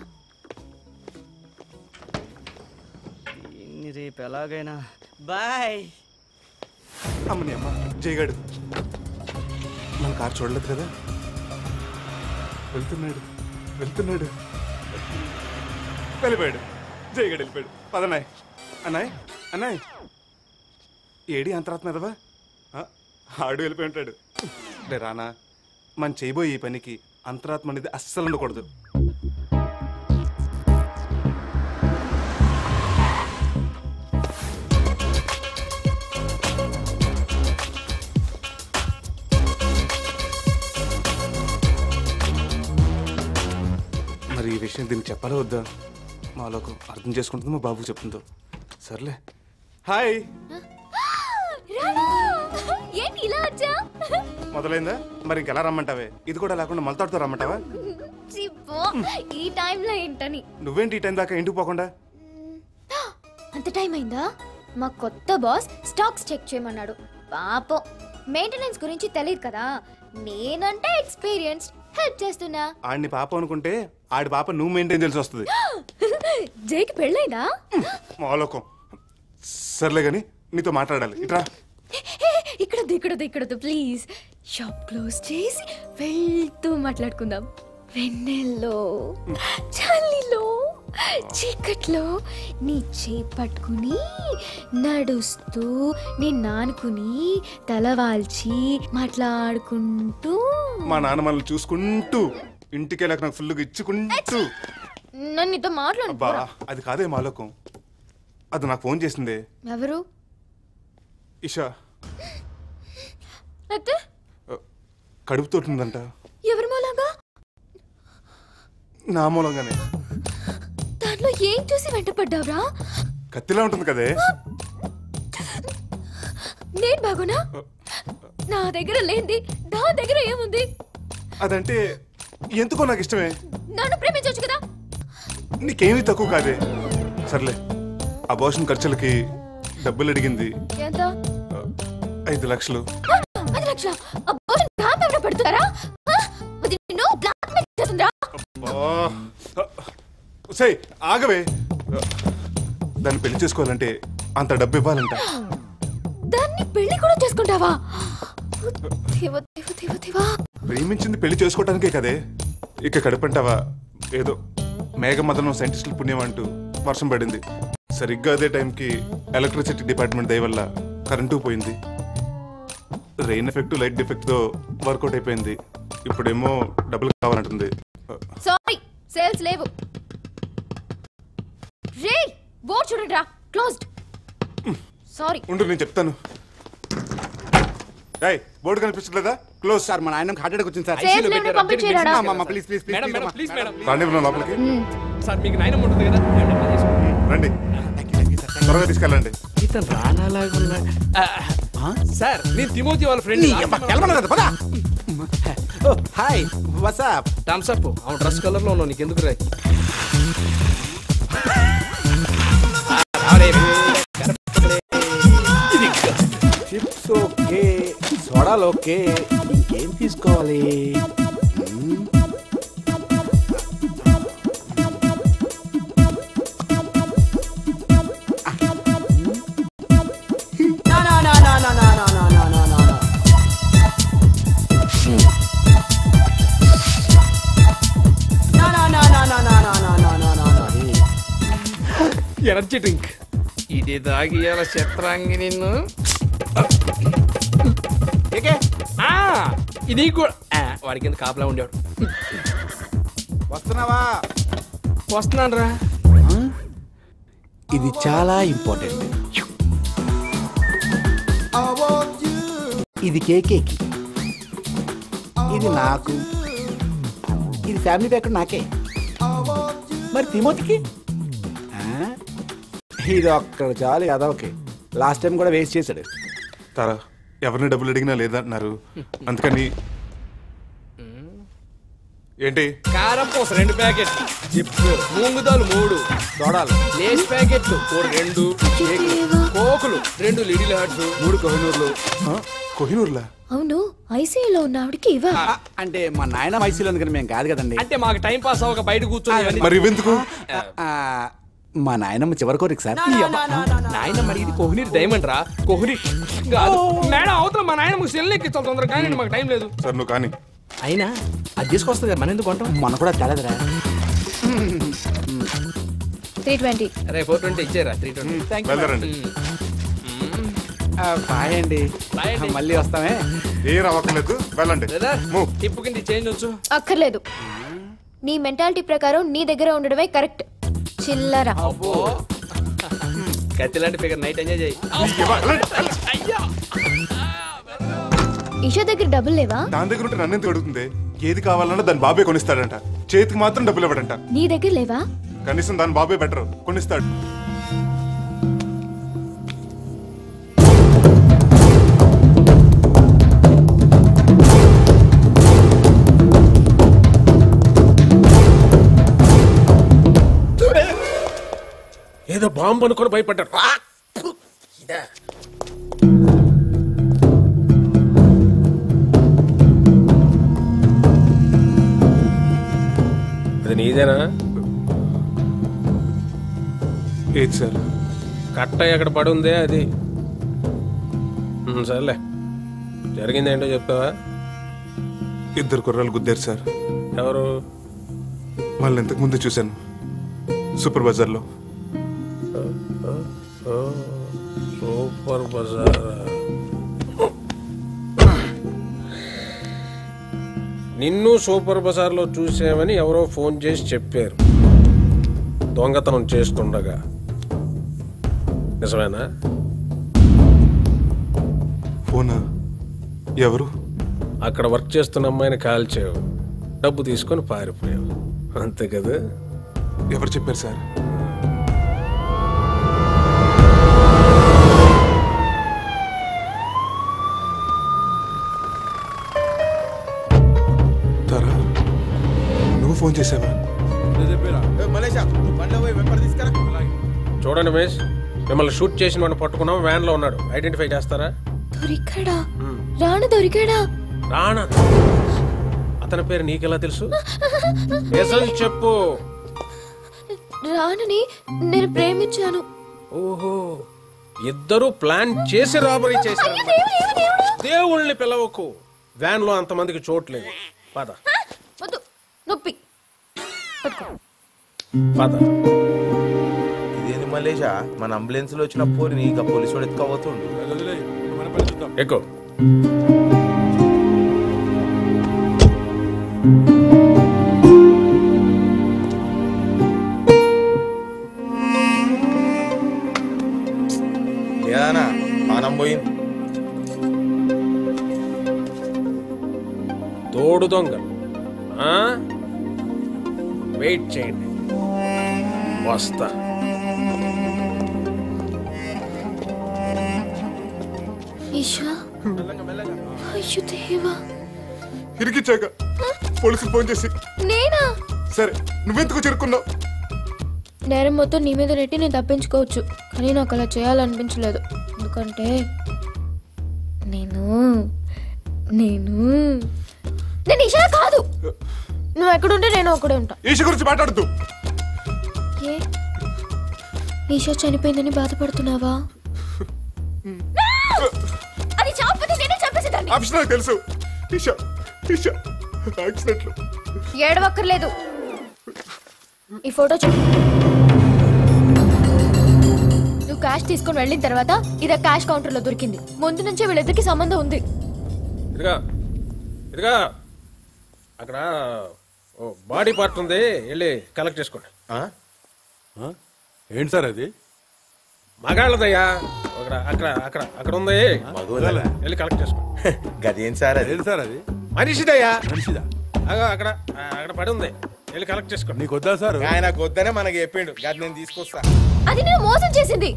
ఇన్ని రేపు ఎలాగైనా బాయ్ అమ్మని అమ్మ జయగాడు మన కారు చూడలేదు కదా వెళ్తున్నాడు వెళ్తున్నాడు వెళ్ళిపోయాడు జయగాడు వెళ్ళిపోయాడు పదనాయ్ అన్నాయ్ అన్నాయ్ ఏడి అంతరాత్మ ఎదవా ఆ, ఆడు వెళ్ళిపోయి ఉంటాడు రే రానా మనం చేయబోయే ఈ పనికి అంతరాత్మ అనేది అస్సలు ఉండకూడదు మరి ఈ విషయం దీనికి చెప్పాలా వద్దా మాలోకు అర్థం చేసుకుంటుందో మా బాబుకు చెప్తుందో సర్లే హాయ్ రాణా ఏంటి ఇలా వచ్చా మొదలైందా మరి ఇంకెలా రమ్మంటావే ఇది కూడా లేకుండా మలతాడుతూ రమ్మంటావా చిప్పో ఈ టైంలో ఏంటని నువ్వేంటి ఈ టైం దాకా ఇంటికి పోకుండా అంత టైం అయిందా మా కొత్త బాస్ స్టాక్స్ చెక్ చేయమన్నాడు పాపం మెయింటెనెన్స్ గురించి తెలియదు కదా నేనంటే ఎక్స్పీరియన్స్ హెల్ప్ చేస్తున్నా ఆడిని పాప అనుకుంటే ఆడి పాప నువ్వు మెయింటైన్ చేయాల్సి వస్తుంది జైకి పెళ్ళైనా మాలోకం సర్లే కానీ నీతో మాట్లాడాలి ఇట్రా ఇక్కడ ఇక్కడ ఇక్కడ ప్లీజ్ షాప్ క్లోజ్ చేసి వెళ్తూ మాట్లాడుకుందాం వెన్నెల్లో చలిలో చీకట్లో నీ చేపట్టుకుని నడుస్తూ నీ నానుకుని తలవాల్చి మాట్లాడుకుంటూ మా నాన్న మనల్ని చూసుకుంటూ ఇంటికి వెళ్ళాక నాకు ఫుల్గా ఇచ్చుకుంటూ నన్ను నీతో మాట్లాడు అబ్బా అది కాదే మాలోకం అది నాకు ఫోన్ చేసిందే ఎవరు ఇషా అయితే కడుపుతోటిందంట ఎవరి మూలంగా నా మూలంగానే దాంట్లో ఏం చూసి వెంటపడ్డావురా కత్తిలా ఉంటుంది కదే నేను బాగునా నా దగ్గర లేనిది నా దగ్గర ఏముంది అదంటే ఎందుకో నాకు ఇష్టమే నన్ను ప్రేమించవచ్చు కదా నీకేమీ తక్కువ కాదే సర్లే అబోషన్ ఖర్చులకి డబ్బులు అడిగింది ఎంత ఐదు లక్షలు పది లక్షల అబ్బోషన్ బ్యాంక్ ఎవరైనా పెడుతున్నారా ఆ? అది నిన్ను బ్లాక్ మెయిల్ చేస్తుందా సే ఆగవే దాన్ని పెళ్లి చేసుకోవాలంటే అంత డబ్బు ఇవ్వాలంట దాన్ని పెళ్లి కూడా చేసుకుంటావా దేవ దేవ దేవ దేవా ప్రేమించింది పెళ్లి చేసుకోవటానికే కదే ఇక కడుపంటావా ఏదో మేఘమదనం సైంటిస్టుల పుణ్యం అంటూ వర్షం పడింది సరిగ్గా అదే టైంకి ఎలక్ట్రిసిటీ డిపార్ట్మెంట్ దయ వల్ల కరెంటు పోయింది రెయిన్ ఎఫెక్ట్ లైట్ డిఫెక్ట్ తో వర్కౌట్ అయిపోయింది ఇప్పుడేమో డబ్బులు కావాలంటుంది సారీ సేల్స్ లేవు రే బోర్డ్ చూడండి రా క్లోజ్డ్ సారీ ఉండు నేను చెప్తాను ఏయ్ బోర్డు కనిపించట్లేదా క్లోజ్ సార్ మన ఆయన హార్ట్ అటాక్ వచ్చింది Sales లేవు, పంపించేయరా? Please please madam, madam, please, madam. రానివ్వను లోపలికి మ్మ్. సార్ మీకు నాయనమ్మ ఉంటుంది కదా ఏమండి, అట్లా చేసుకోండి. రండి త్వరగా తీసుకెళ్ళండి ఇతను రానాలాగున్నా ఆ, ఆ, సార్ నేను తిమోతి వాళ్ళ friend hi WhatsApp Thums Up అవును డ్రెస్ కలర్ లో ఉన్నావు నీకు ఎందుకు రా చిప్స్ ఓకే సోడాలు ఓకే ఇంకేం తీసుకోవాలి మ్మ్. ఎనర్జీ డ్రింక్ ఇది తాగియాల చిత్రాంగి నిన్ను ఏకే? ఆ, ఇది కూడా ఆ, వాడికి కింద కాపలా ఉండేవాడు వస్తున్నావా వస్తున్నాను రా ఇది చాలా ఇంపార్టెంట్ ఇది కేకేకి ఇది నాకు ఇది ఫ్యామిలీ ప్యాక్ నాకే మరి తిమోతికి ఆ? ఇది ఒక్కడ చాలు యాదవ్కి లాస్ట్ టైం కూడా వేస్ట్ చేశాడు తారా ఎవరిని డబ్బులు అడిగినా లేదంటున్నారు అందుకని ఏంటి కారం పూస రెండు ప్యాకెట్లు చిప్స్ మూంగుదాలు మూడు దోడాలు లేస్ ప్యాకెట్లు ఓ రెండు కేకులు, కోకులు రెండు లిడిల్ హార్ట్స్ మూడు కోహినూర్లు కోహినూర్లా అవును ఐసీయూలో ఉన్న ఆవిడకి ఇవా అంటే మా నాయన వయసులో అందుకని మేము కాదు కదండి అంటే మాకు టైం పాస్ అవ్వక బయట కూర్చొని ఇవన్నీ- మరి ఇవెందుకు ఆ, మా నాయనమ్మ చివరి కోరిక సార్ నాయన మరి ఇది కోహినీర్ డైమండ్ రా కోహినీర్ కాదు మేడం అవతల మా నాయన మాకు సెల్ ఎక్కించాలి తొందరగా కానీ మాకు టైం లేదు సార్ నువ్వు కానీ అయినా అది తీసుకొస్తుంది కదా మన ఎందుకు కొంటాం మన కూడా తెలదురా త్రీ ట్వంటీ అరే ఫోర్ ట్వంటీ ఇచ్చారా త్రీ ట్వంటీ వెళ్ళరండి బాయ్ అండి Bye అండి. మళ్ళీ వస్తామే ఏ రావక్కర్లేదు వెళ్ళండి టిప్పు కింద చేంజ్ వచ్చు అక్కర్లేదు నీ మెంటాలిటీ ప్రకారం నీ దగ్గర ఉండడమే కరెక్ట్ చిల్లరా అబ్బో కత్తి లాంటి ఫిగర్ నైట్ ఎంజాయ్ చేయి అయ్యా ఈషా దగ్గర డబ్బులు లేవా దాని దగ్గర ఉంటే నన్ను ఎందుకు అడుగుతుంది ఏది కావాలన్నా దాని బాబే కొనిస్తాడంట చేతికి మాత్రం డబ్బులు ఇవ్వడంట నీ దగ్గర లేవా కనీసం దాని బాబే బెటర్ కొనిస్తాడు ఏదో బాంబు అనుకొని భయపడ్డారు ఆ! అది నీదేనా ఏది సార్ కట్ట ఎక్కడ పడి ఉందే అది ఉమ్, సర్లే జరిగింది ఏంటో చెప్తావా ఇద్దరు కుర్రాలు గుద్దారు సార్ ఎవరు వాళ్ళని ఇంతకు ముందే చూశాను సూపర్ బజార్లో ఓ, సూపర్ బజార్ నిన్ను సూపర్ బజార్లో చూసామని ఎవరో ఫోన్ చేసి చెప్పారు దొంగతనం చేస్తుండగా నిజమేనా ఫోనా ఎవరు అక్కడ వర్క్ చేస్తున్న అమ్మాయిని కాల్చావు డబ్బు తీసుకొని పారిపోయావు అంతే కదా ఎవరు చెప్పారు సార్ తారా నువ్వు ఫోన్ చేసావా చూడండి మేష్ మిమ్మల్ని షూట్ చేసిన వాడిని పట్టుకున్నాం వ్యాన్ లో ఉన్నాడు ఐడెంటిఫై చేస్తారా దొరికాడా రాను దొరికాడా రాణా అతని పేరు నీకెలా తెలుసు నిజం చెప్పు రానుని నేను ప్రేమించాను ఓహో ఇద్దరు ప్లాన్ చేసి రాబరీ చేశారు దేవుళ్ళని పిలవకు వ్యాన్ లో అంతమందికి చోట్లేదు పద వద్దు నొప్పి పట్టుకో పద ఇదేంది మలేషా మన అంబులెన్స్ లో వచ్చిన పోరిని ఇక పోలీసు వాడు ఎత్తుకోబోతుండు ఎక్కువ లేదానా పానం పోయింది తోడు దొంగ ఆ? వెయిట్ చేయండి వస్తా ఈషా అయ్యో దేవా ఇరికిచ్చాక పోలీసులు ఫోన్ చేసి నేనా సరే నువ్వెందుకు చిరుక్కున్నావు నేరం మొత్తం నీ మీద నెట్టి నేను తప్పించుకోవచ్చు కానీ నాకు అలా చేయాలనిపించలేదు ఎందుకంటే నేను నేను నేను ఈషా కాదు నువ్వు ఎక్కడుంటే నేను అక్కడే ఉంటా ఈష గురించి మాట్లాడద్దు ఏ ఈషా చనిపోయిందని బాధపడుతున్నావా అది చాపతి నేనే చంపేసేదాన్ని ఆప్షన్ నాకు తెలుసు ఈషా ఈషా యాక్సిడెంట్లు ఏడవక్కర్లేదు ఈ ఫోటో చూడు నువ్వు క్యాష్ తీసుకొని వెళ్ళిన తర్వాత ఇది క్యాష్ కౌంటర్ లో దొరికింది ముందు నుంచే వీళ్ళిద్దరికి సంబంధం ఉంది ఇదిగా ఇదిగా అక్కడ ఓ బాడీ పార్ట్ ఉంది వెళ్ళి కలెక్ట్ చేసుకోండి ఏంటి సార్ అది మగాళ్ళదయ్యా అక్కడ అక్కడ అక్కడ అక్కడ ఉంది మగవాళ్ళ? వెళ్ళి కలెక్ట్ చేసుకోండి గదేం సార్ అది ఏంటి సార్ అది మనిషిదయ్యా మనిషిదా అగో అక్కడ ఆ, అక్కడ పడి ఉంది వెళ్ళి కలెక్ట్ చేసుకోండి నీకు వద్దా సార్ ఆయన వద్దనే మనకి చెప్పిండు గది నేను తీసుకొస్తా అది నేను మోసం చేసింది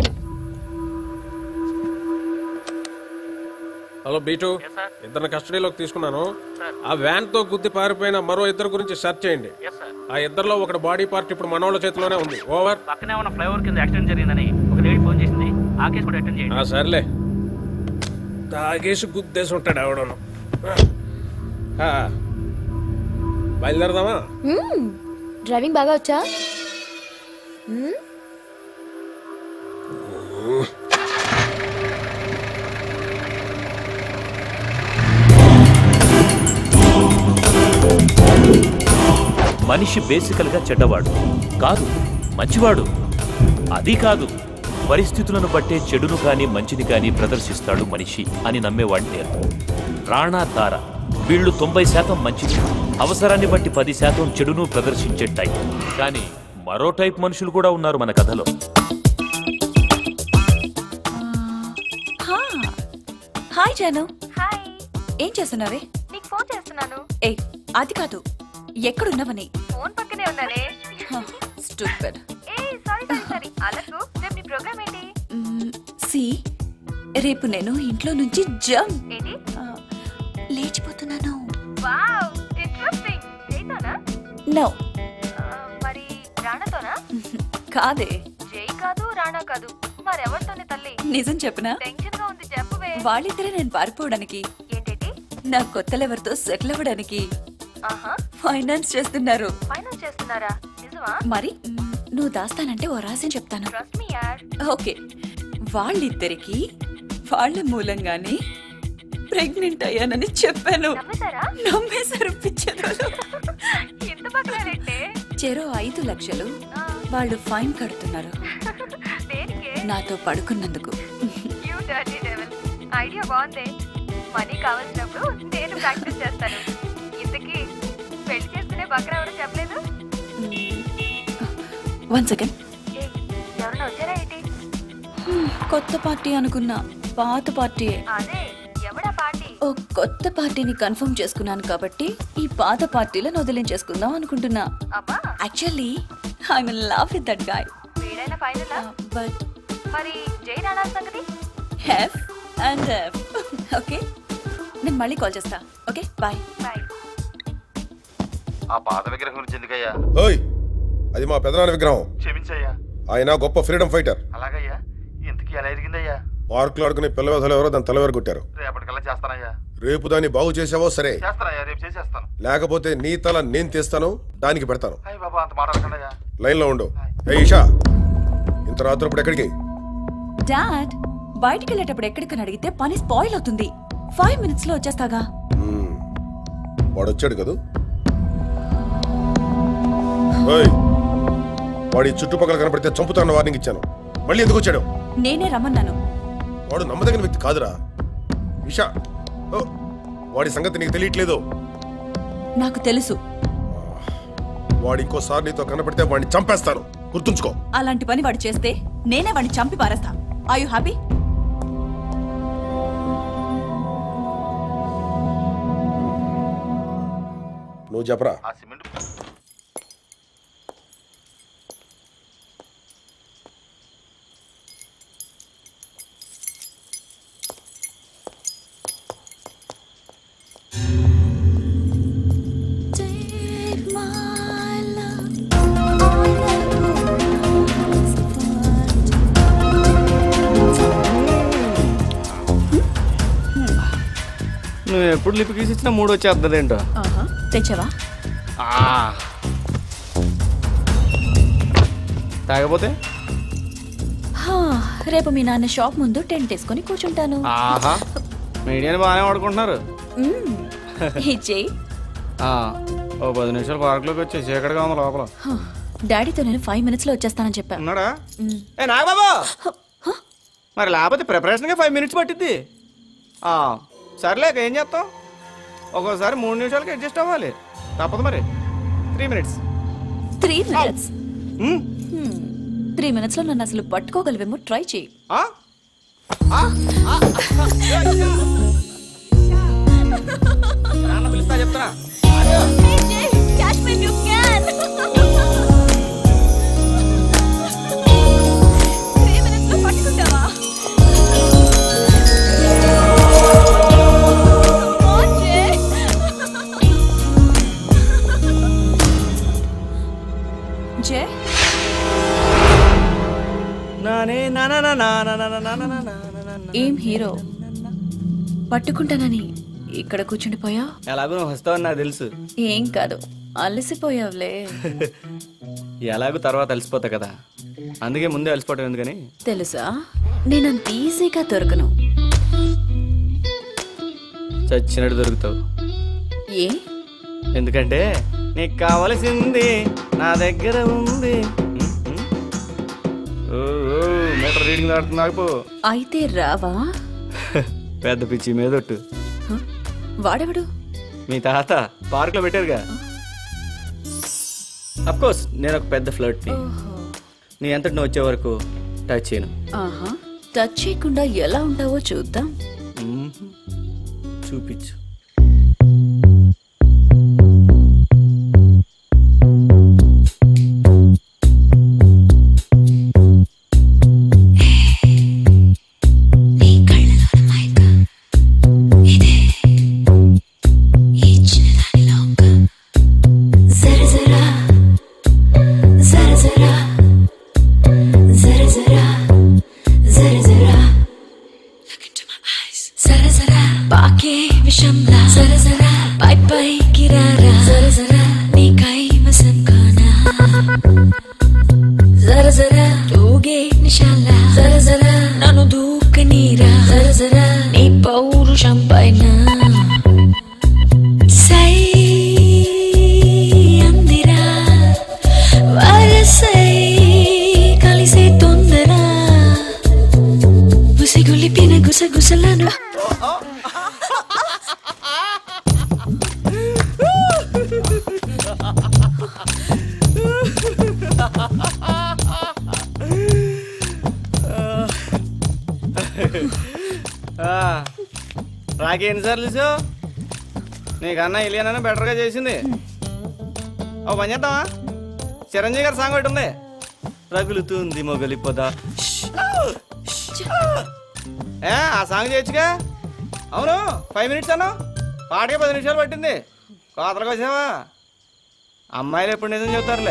హలో బీటు ఇద్దరిని కస్టడీలోకి తీసుకున్నాను ఆ వ్యాన్ తో గుద్ది పారిపోయిన మరో ఇద్దరు గురించి సెర్చ్ చేయండి ఆ ఇద్దరిలో ఒకటి బాడీ పార్ట్ ఇప్పుడు మనోళ్ళ చేతిలోనే ఉంది ఓవర్ పక్కనే ఉన్న ఫ్లైఓవర్ కింద యాక్సిడెంట్ జరిగిందని ఒక లేడీ ఫోన్ చేసింది ఆ కేసు కూడా అటెండ్ చేయండి ఆ సర్లే తాగేసి గుద్దేసి ఉంటాడు ఆవిడను ఆ, బయలుదేరదామా మ్మ్. డ్రైవింగ్ బాగా వచ్చా మ్మ్. మనిషి బేసికల్గా చెడ్డవాడు కాదు మంచివాడు అది కాదు పరిస్థితులను బట్టే చెడును కానీ మంచిని కానీ ప్రదర్శిస్తాడు మనిషి అని నమ్మేవాడిని నేను రాణా తార వీళ్ళు తొంభై శాతం మంచిది అవసరాన్ని బట్టి పది శాతం చెడును ప్రదర్శించే టైప్ కానీ మరో టైప్ మనుషులు కూడా ఉన్నారు మన కథలో హా. హాయ్ జాను హాయ్ ఏం చేస్తున్నావే నీకు ఫోన్ చేస్తున్నాను ఏ అది కాదు ఎక్కడున్నావని ఫోన్ పక్కనే ఉన్నానే స్టూపిడ్ ఏ సారీ సారీ సారీ అలకు రేపు నీ ప్రోగ్రామ్ ఏంటి సి రేపు నేను ఇంట్లో నుంచి జమ్ ఏంటి లేచిపోతున్నాను వావ్ ఇంట్రెస్టింగ్ జైతోనా నో ఆ, మరి రాణాతోనా కాదే జై కాదు రాణా కాదు మరెవరితోనే తల్లి నిజం చెప్పనా టెన్షన్ గా ఉంది చెప్పవే వాళ్ళిద్దరే నేను పారిపోవడానికి ఏంటేంటి నా కొత్త లెవర్తో సెటిల్ అవ్వడానికి ఆహా ఫైనాన్స్ చేస్తున్నారు ఫైనల్ చేస్తున్నారా నిజమా మరి మ్, నువ్వు దాస్తానంటే ఓ రహస్యం చెప్తాను ట్రస్ట్ మీ యార్ ఓకే వాళ్ళిద్దరికి వాళ్ళ మూలంగానే ప్రెగ్నెంట్ అయ్యానని చెప్పాను నమ్మేశారా నమ్మేశారు పిచ్చదోలు ఎంత పక్కనారంటే చెరో ఐదు లక్షలు వాళ్ళు ఫైన్ కడుతున్నారు దేనికే నాతో పడుకున్నందుకు యూ డర్టీ డెవిల్ ఐడియా బాగుంది మనీ కావాల్సినప్పుడు నేను ప్రాక్టీస్ చేస్తాను ఇంతకీ పెళ్లి చేస్తూనే బక్కన ఎవరు చెప్పలేదు వన్ సెకండ్ ఏ, ఎవరైనా వచ్చారా ఏంటి కొత్త పార్టీ అనుకున్నా పాత పార్టీయే అదే ఎవడా పార్టీ ఓ కొత్త పార్టీని కన్ఫర్మ్ చేసుకున్నాను కాబట్టి ఈ పాత పార్టీలను వదిలించేసుకుందాం అనుకుంటున్నా అమ్మా actually I mean love with that guy వీడైనా ఫైనల్ బట్ మరి జై రాణా సంగతి హ్యావ్ అండ్ ఓకే నేను మళ్ళీ కాల్ చేస్తా ఓకే బాయ్ బాయ్ ఆ పాత విగ్రహం గురించి ఎందుకయ్యా ఓయ్ అది మా పెదనాన్న విగ్రహం క్షమించయ్యా ఆయన గొప్ప ఫ్రీడమ్ ఫైటర్ అలాగయ్యా ఇంతకీ ఎలా ఎరిగిందయ్యా పార్కులో ఆడుకునే పిల్ల వెధలు ఎవరో దాని తలవేరు కొట్టారు రేపటికల్లా చేస్తానయ్యా రేపు దాన్ని బాగు చేసావో సరే చేస్తానయ్యా రేపు చేసేస్తాను లేకపోతే నీ తల నేను తీస్తాను దానికి పెడతాను అయ్యి బాబా అంత మాట్లాడకండియ్యా లైన్లో ఉండు ఏ ఈషా ఇంత రాత్రప్పుడు ఎక్కడికి డాడ్ బయటికి వెళ్ళేటప్పుడు ఎక్కడికని అడిగితే పని స్పాయిల్ అవుతుంది ఫైవ్ మినిట్స్ లో వచ్చేస్తాగా మ్మ్. వాడు వచ్చాడు కదూ ఓయ్ వాడి చుట్టుపక్కల కనపడితే చంపుతాను వార్నింగ్ ఇచ్చాను మళ్ళీ ఎందుకు వచ్చాడు నేనే రమ్మన్నాను వాడు నమ్మదగిన వ్యక్తి కాదురా ఇషా ఓ, వాడి సంగతి నీకు తెలియట్లేదు నాకు తెలుసు వాడు ఇంకోసారి నీతో కనపడితే వాడిని చంపేస్తాను గుర్తుంచుకో అలాంటి పని వాడు చేస్తే నేనే వాడిని చంపి పారేస్తా ఐ యు హ్యాపీ నువ్వు చెప్పరా ఎప్పుడు లిప్ గీసి ఇచ్చినా మూడు వచ్చేస్తుంది ఏంటో ఆహా, తెచ్చావా తాగపోతే హా, రేపు మీ నాన్న షాప్ ముందు టెంట్ వేసుకొని కూర్చుంటాను ఆహా మీడియాని బాగానే వాడుకుంటున్నారు మ్మ్. ఇచ్చేయ్ ఆ, ఓ పది నిమిషాలు పార్కులోకి వచ్చి చీకటిగా ఉంది లోపల హా, డాడీతో నేను ఫైవ్ మినిట్స్ లో వచ్చేస్తానని చెప్పా ఉన్నాడా మ్మ్. ఏ నాగబాబు మరి లేకపోతే ప్రిపరేషన్గా ఫైవ్ మినిట్స్ పట్టిద్ది ఆ, సర్లే ఇక ఏం చేస్తాం ఒక్కోసారి మూడు నిమిషాలకి అడ్జస్ట్ అవ్వాలి తప్పదు మరి three minutes three minutes three minutes లో నన్ను అసలు పట్టుకోగలివేమో ట్రై చేయి నాన్న పిలుస్తా చెప్తారా Catch me if you can. Three minutes లో పట్టుకుంటావా? Come on, Jay. జే నానే నా నా నా నా నా నా నా నా నా నా నా నా. ఏం హీరో పట్టుకుంటానని ఇక్కడ కూర్చుండిపోయా ఎలాగో నువ్వు వస్తావని నాకు తెలుసు ఏం కాదు అలసిపోయావులే ఎలాగో తర్వాత అలసిపోతా కదా అందుకే ముందే అలసిపోవటం ఎందుకని తెలుసా నేనంత ఈజీగా దొరకను చచ్చినట్టు దొరుకుతావు ఏ ఎందుకంటే నీకు కావలసింది నా దగ్గర ఉంది ఉమ్, ఉమ్. ఓ ఓ, మీటర్ రీడింగ్ దాడుతుంది ఆగిపో అయితే రావా పెద్ద పిచ్చి మీదొట్టు వాడెవడు మీ తాత పార్క్లో పెట్టారుగా కోర్స్ నేను ఒక పెద్ద ఫ్లర్ట్ నీ అంతటి నువ్వు వచ్చే వరకు టచ్ చేయను ఆహా టచ్ చేయకుండా ఎలా ఉంటావో చూద్దాం మ్మ్. చూపించు జర జరా జర జరా జర జరా జర జరా జర జరా పాకే విషంలా జర జరా పై పై కిరారా జర జరా నీకై వసం కానా జర జరా తూగే నిశాల జర జరా నన్ను దూకనీరా జర జరా నీ పౌరుషం పైన సై అందిరా వరసై కలిసే తొందర గుసిగులిపిన గుసగుసలను ఆ, రాకి ఎన్నిసార్లు చూసావు నీకన్నా ఇలియనన్నా బెటర్గా చేసింది ఓ పని చేద్దామా చిరంజీవి గారి సాంగ్ ఒకటి ఉంది రగులుతుంది మొగలి పొద ఏ ఆ సాంగ్ చేయొచ్చుగా అవును ఫైవ్ మినిట్స్ అన్నావు పాటకే పది నిమిషాలు పట్టింది కోతలకు వచ్చావా అమ్మాయిలు ఎప్పుడు నిజం చెబుతారులే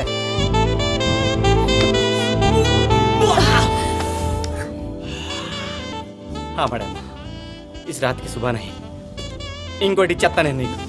हाँ मैडम इस रात की सुबह नहीं ఇంకోటి చెత్త నేను నీకు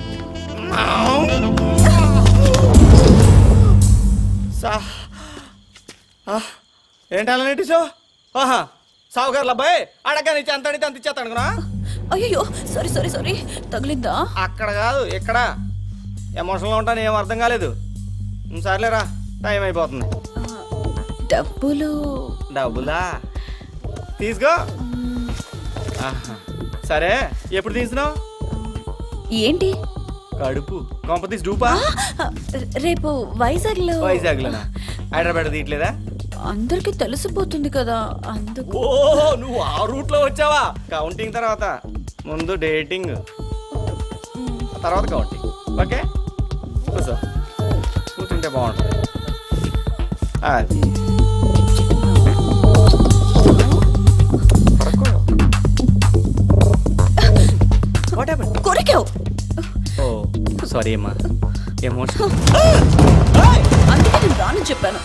సా ఆ, ఏంటి అలా నెట్టిసావు ఆహా సావుగారుల అబ్బాయి అడగా నుంచి అంత అడిగితే అంత ఇచ్చేస్తాను అనుకున్నా అయ్యో సారీ సారీ సారీ తగిలిందా అక్కడ కాదు ఇక్కడ ఎమోషన్లో ఉంటాను ఏం అర్థం కాలేదు ఉం, సర్లేరా టైం అయిపోతుంది డబ్బులు డబ్బులా తీసుకో ఆహా. సరే ఎప్పుడు తీసినావు ఏంటి కడుపు కొంప తీసి డూపా రేపు వైజాగ్ లో వైజాగ్లోనా హైదరాబాద్ తీయట్లేదా అందరికి తెలిసిపోతుంది కదా అందుకు ఓ నువ్వు ఆ రూట్ లో వచ్చావా కౌంటింగ్ తర్వాత ముందు డేటింగ్ తర్వాత కౌంటింగ్ ఓకే కూర్చో కూర్చుంటే బాగుంటుంది అది కొరికావు ఓ సారీ అమ్మా ఎమోషన్ అందుకే నేను రానని చెప్పాను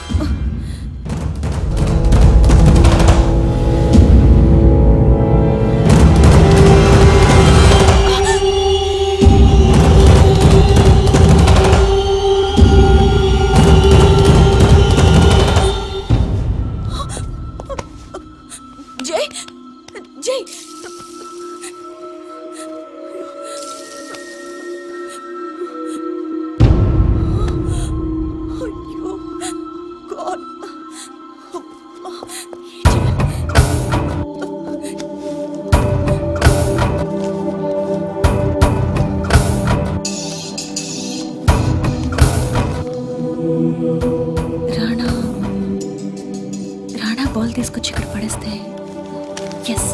కాల్ తీసుకొచ్చి ఇక్కడ పడేస్తే ఎస్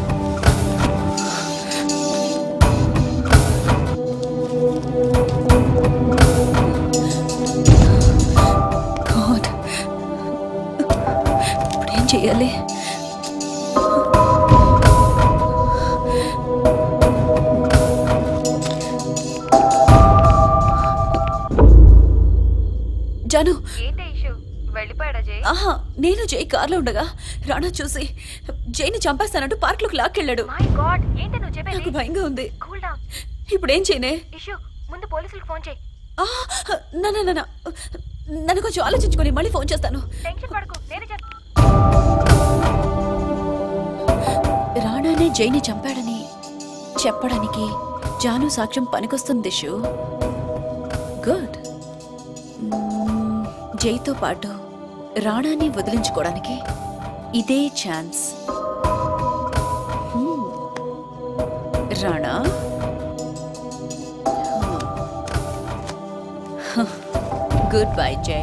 గాడ్ ఇప్పుడు ఏం చేయాలి జాను ఏంటి ఇష్యూ వెళ్ళిపోయాడా జై ఆహా నేను జై కార్లో ఉండగా రాణా చూసి జైని చంపేస్తానంటూ పార్క్లోకి లాక్కెళ్ళాడు మై గాడ్ ఏంటి నువ్వు చెప్పేది నాకు భయంగా ఉంది కూల్ డౌన్ ఇప్పుడు ఏం చేయనే ఇష్యూ ముందు పోలీసులకు ఫోన్ చేయి ఆ, నా నా, నా, నా. నన్ను కొంచెం ఆలోచించుకొని మళ్ళీ ఫోన్ చేస్తాను టెన్షన్ పడకు నేనే చెప్తా రాణానే జైని చంపాడని చెప్పడానికి జాను సాక్ష్యం పనికొస్తుంది దిశు గుడ్ మ్మ్, జైతో పాటు రాణాని వదిలించుకోవడానికి ఇదే ఛాన్స్ హ్మ్. రాణా గుడ్ బై జై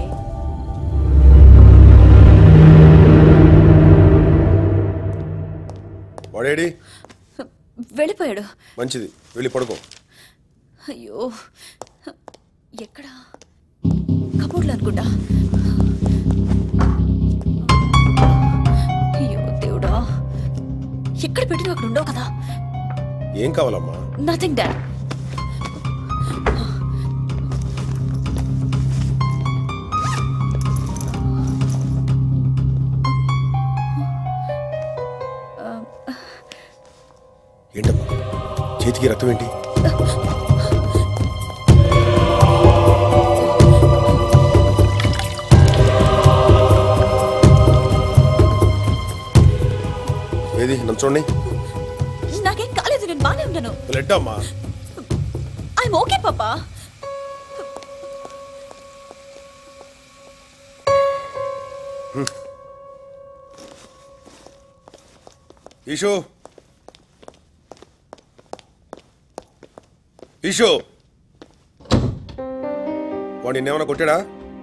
వాడేడి వెళ్ళిపోయాడు మంచిది వెళ్ళి పడుకో అయ్యో ఎక్కడ కబోర్డ్లో అనుకుంటా అయ్యో దేవుడా ఎక్కడ పెట్టినా అక్కడ ఉండవు కదా ఏం కావాలమ్మా నథింగ్ డాడ్ ఏంటమ్మా చేతికి రక్తం ఏంటి ఏది నన్ను చూడండి నాకేం కాలేదు నేను బానే ఉన్నాను బ్లడ్ అమ్మా ఐఎమ్ ఓకే పాపా ఈషో ఈషో వాడు నిన్నేమైనా కొట్టాడా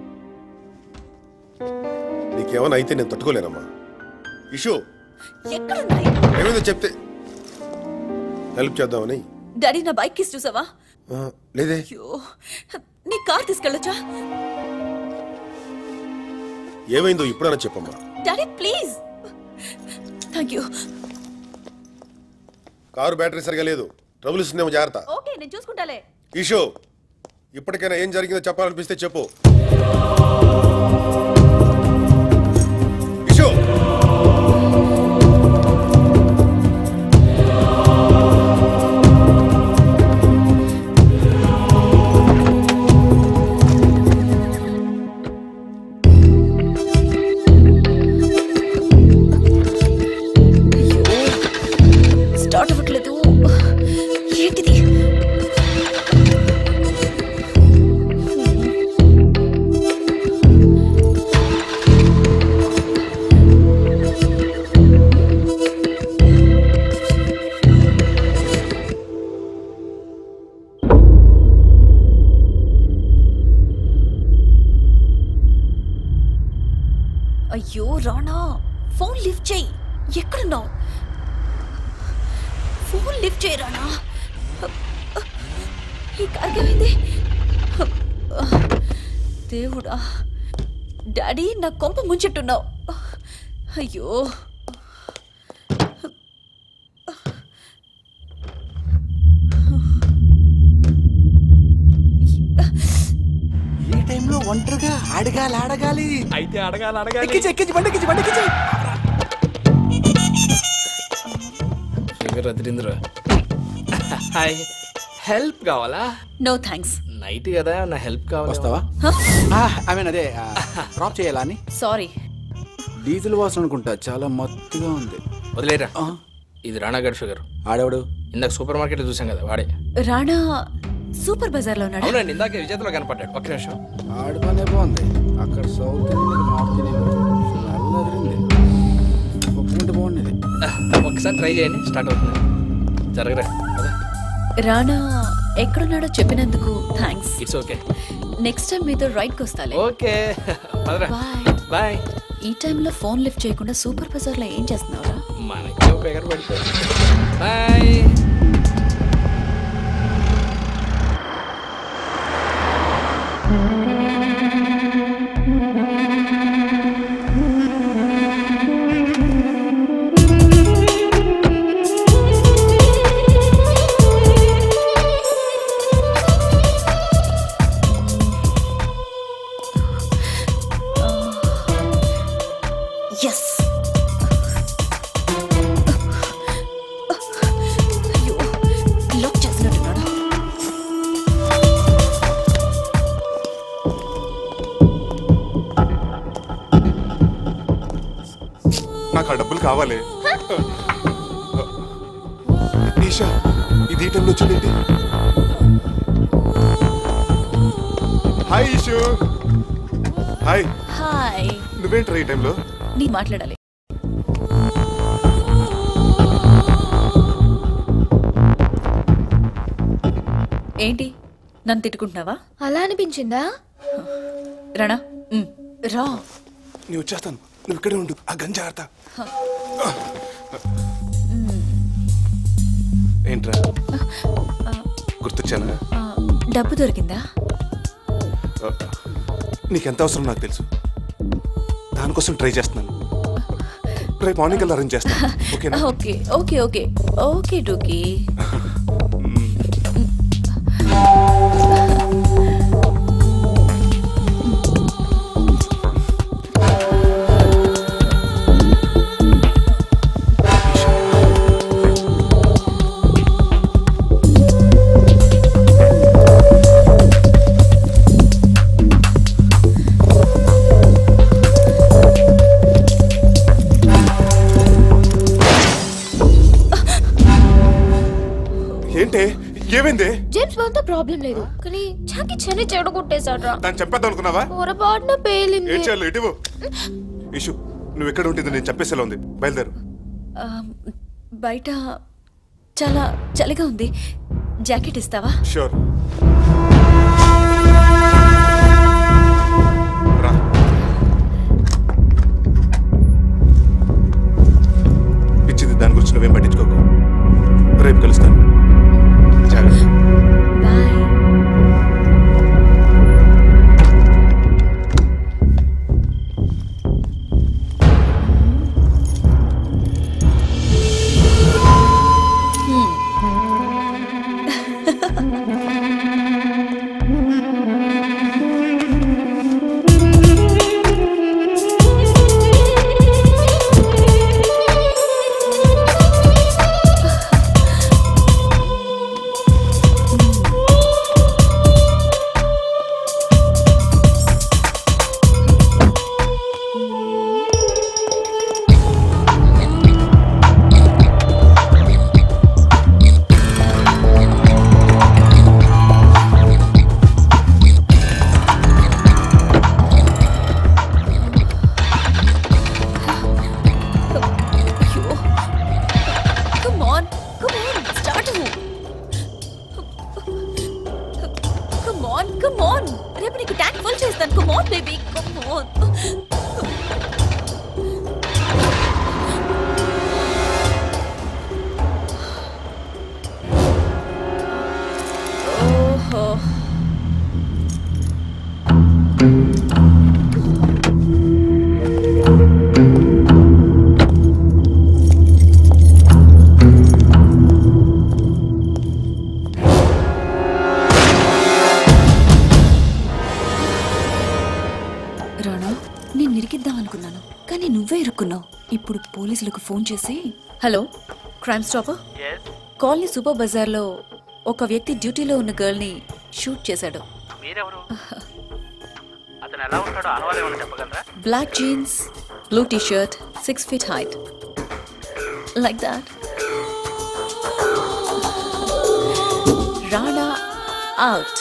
నీకేమైనా అయితే నేను తట్టుకోలేనమ్మా ఇషు ఎక్కడున్నాయి ఏమైందో చెప్తే హెల్ప్ చేద్దామని డాడీ నా బైక్ కిస్ చూసావా ఆ, లేదే అయ్యో నీ కార్ తీసుకెళ్ళొచ్చా ఏమైందో ఇప్పుడైనా చెప్పమ్మా daddy please thank you car battery సరిగా లేదు ట్రబుల్ ఇస్తుందేమో జాగ్రత్త ఓకే నేను చూసుకుంటాలే ఈషో ఇప్పటికైనా ఏం జరిగిందో చెప్పాలనిపిస్తే చెప్పు ఈషో స్టార్ట్ అవ్వట్లేదు ఏంటిది అయ్యో రాణా ఫోన్ లిఫ్ట్ చేయి ఎక్కడున్నావు ఫోన్ లిఫ్ట్ చేయి రాణా ఈ కార్కి ఏమైంది దేవుడా డాడీ నా కొంప ముంచెట్టున్నావు అయ్యో ఈ టైంలో ఒంటరిగా అడగాలి అడగాలి అయితే అడగాలి అడగాలి ఎక్కించి ఎక్కించి బండి ఎక్కించి బండి ఎక్కించి రద్రింద్ర హాయ్ హెల్ప్ కావాలా నో థ్యాంక్స్ నైట్ కదా నా హెల్ప్ కావాలి వస్తావా ఐ మీన్ అదే డ్రాప్ చేయాలా అని సారీ డీజిల్ వాసన అనుకుంటా చాలా మత్తుగా ఉంది వదిలేరా ఇది రాణాగడ్ ఫిగర్ ఆడేవాడు ఇందాక సూపర్ మార్కెట్ చూసాం కదా వాడే రాణా సూపర్ బజార్లో ఉన్నాడు అవునండి ఇందాక విజేతలో కనపడ్డాడు ఒక్క నిమిషం ఆడి పనే బాగుంది అక్కడ south Indian north Indian smell అదిరింది ఒప్పుకుంటే బాగుండేది ఒకసారి ట్రై చేయండి స్టార్ట్ అవుతుంది జరగరా కదా రాణా ఎక్కడున్నాడో చెప్పినందుకు thanks it's okay next time మీతో రైడ్కి వస్తాలే ఓకే పదరా బాయ్ ఈ టైంలో ఫోన్ లిఫ్ట్ చేయకుండా సూపర్ బజార్లో ఏం చేస్తున్నావురా మనకే ఉపయోగం పడిపోయింది బాయ్ ఎస్ లాక్ చేసినట్టున్నాడు నాకు ఆ డబ్బులు కావాలి ఈషా ఇది ఈ టైంలో వచ్చిందేంటి హాయ్ ఈషు హాయ్ హాయ్ నువ్వేంట్రా ఈ టైంలో నీ మాట్లాడాలి ఏంటి నన్ను తిట్టుకుంటున్నావా అలా అనిపించిందా రణా ఉమ్, రా నేను వచ్చేస్తాను నువ్వు ఇక్కడే ఉండు ఆ గంజ ఆడతా ఏంట్రా గుర్తొచ్చానా ఆ, డబ్బు దొరికిందా నీకెంత అవసరం నాకు తెలుసు దానికోసం ట్రై చేస్తున్నాను రేపు మార్నింగ్ కల్లా అరేంజ్ చేస్తాను ఓకేనా ఓకే ఓకే ఓకే ఓకే డూకి ఏంటే ఏమైంది జేమ్స్ బాండ్ తో ప్రాబ్లం లేదు కానీ చాకి చెన్ని చెడగొట్టేశాడు రా దాన్ని చంపేద్దాం అనుకున్నావా పొరపాటున పేలింది ఏం చేయాలి ఇటు ఇషు నువ్వు ఎక్కడ ఉంటుంది నేను చెప్పేసేలా ఉంది బయలుదేరు ఆ, బయట చాలా చలిగా ఉంది జాకెట్ ఇస్తావా షూర్ పిచ్చిది దాని గురించి నువ్వేం పట్టించుకోకు రేపు కలుస్తాను జాగ్రత్త Come on, come on, start. Come on, come on. రేపు నీకు ట్యాంక్ ఫుల్ చేస్తాను come on baby come on ఓహో రాణా నేను నిరికిద్దాం అనుకున్నాను కానీ నువ్వే ఇరుక్కున్నావు ఇప్పుడు పోలీసులకు ఫోన్ చేసి hello crime stopper colony super బజార్లో ఒక వ్యక్తి డ్యూటీలో ఉన్న గర్ల్ని షూట్ చేశాడు మీరెవరు అతను ఎలా ఉంటాడో ఆనవాళ్ళు ఏమైనా చెప్పగలరా black jeans blue T shirt six feet height like that Rana out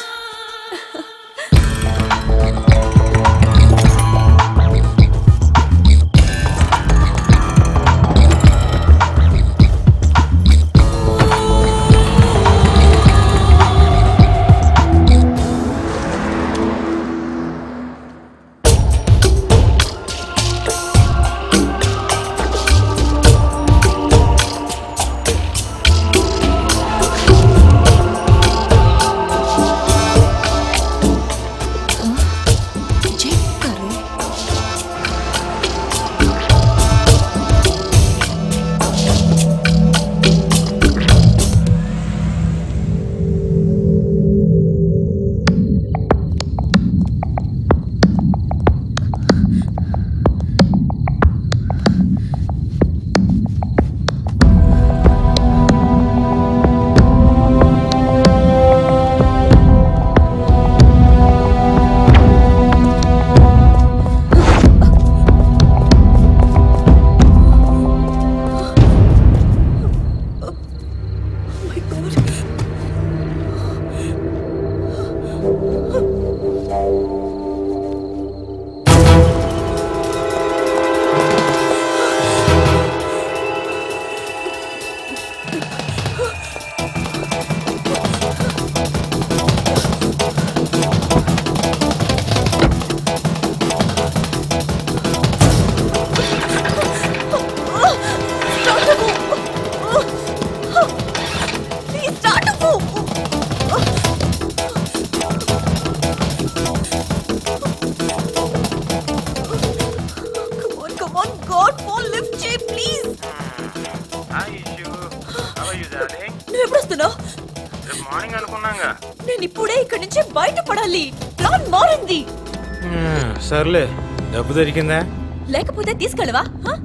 నుంచి బయటపడాలి ప్లాన్ మారింది మ్మ్, సర్లే డబ్బు దొరికిందా లేకపోతే తీసుకెళ్ళవా హ?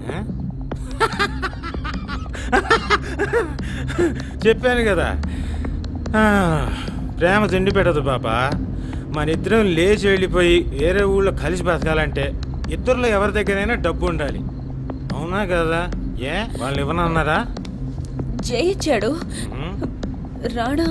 చెప్పాను కదా ఆ, ప్రేమ తిండి పెట్టదు పాప మన ఇద్దరం లేచి వెళ్ళిపోయి వేరే ఊళ్ళో కలిసి బతకాలంటే ఇద్దరిలో ఎవరి దగ్గరైనా డబ్బు ఉండాలి అవునా కదా ఏ వాళ్ళు ఇవ్వనన్నారా జై ఇచ్చాడు రాణా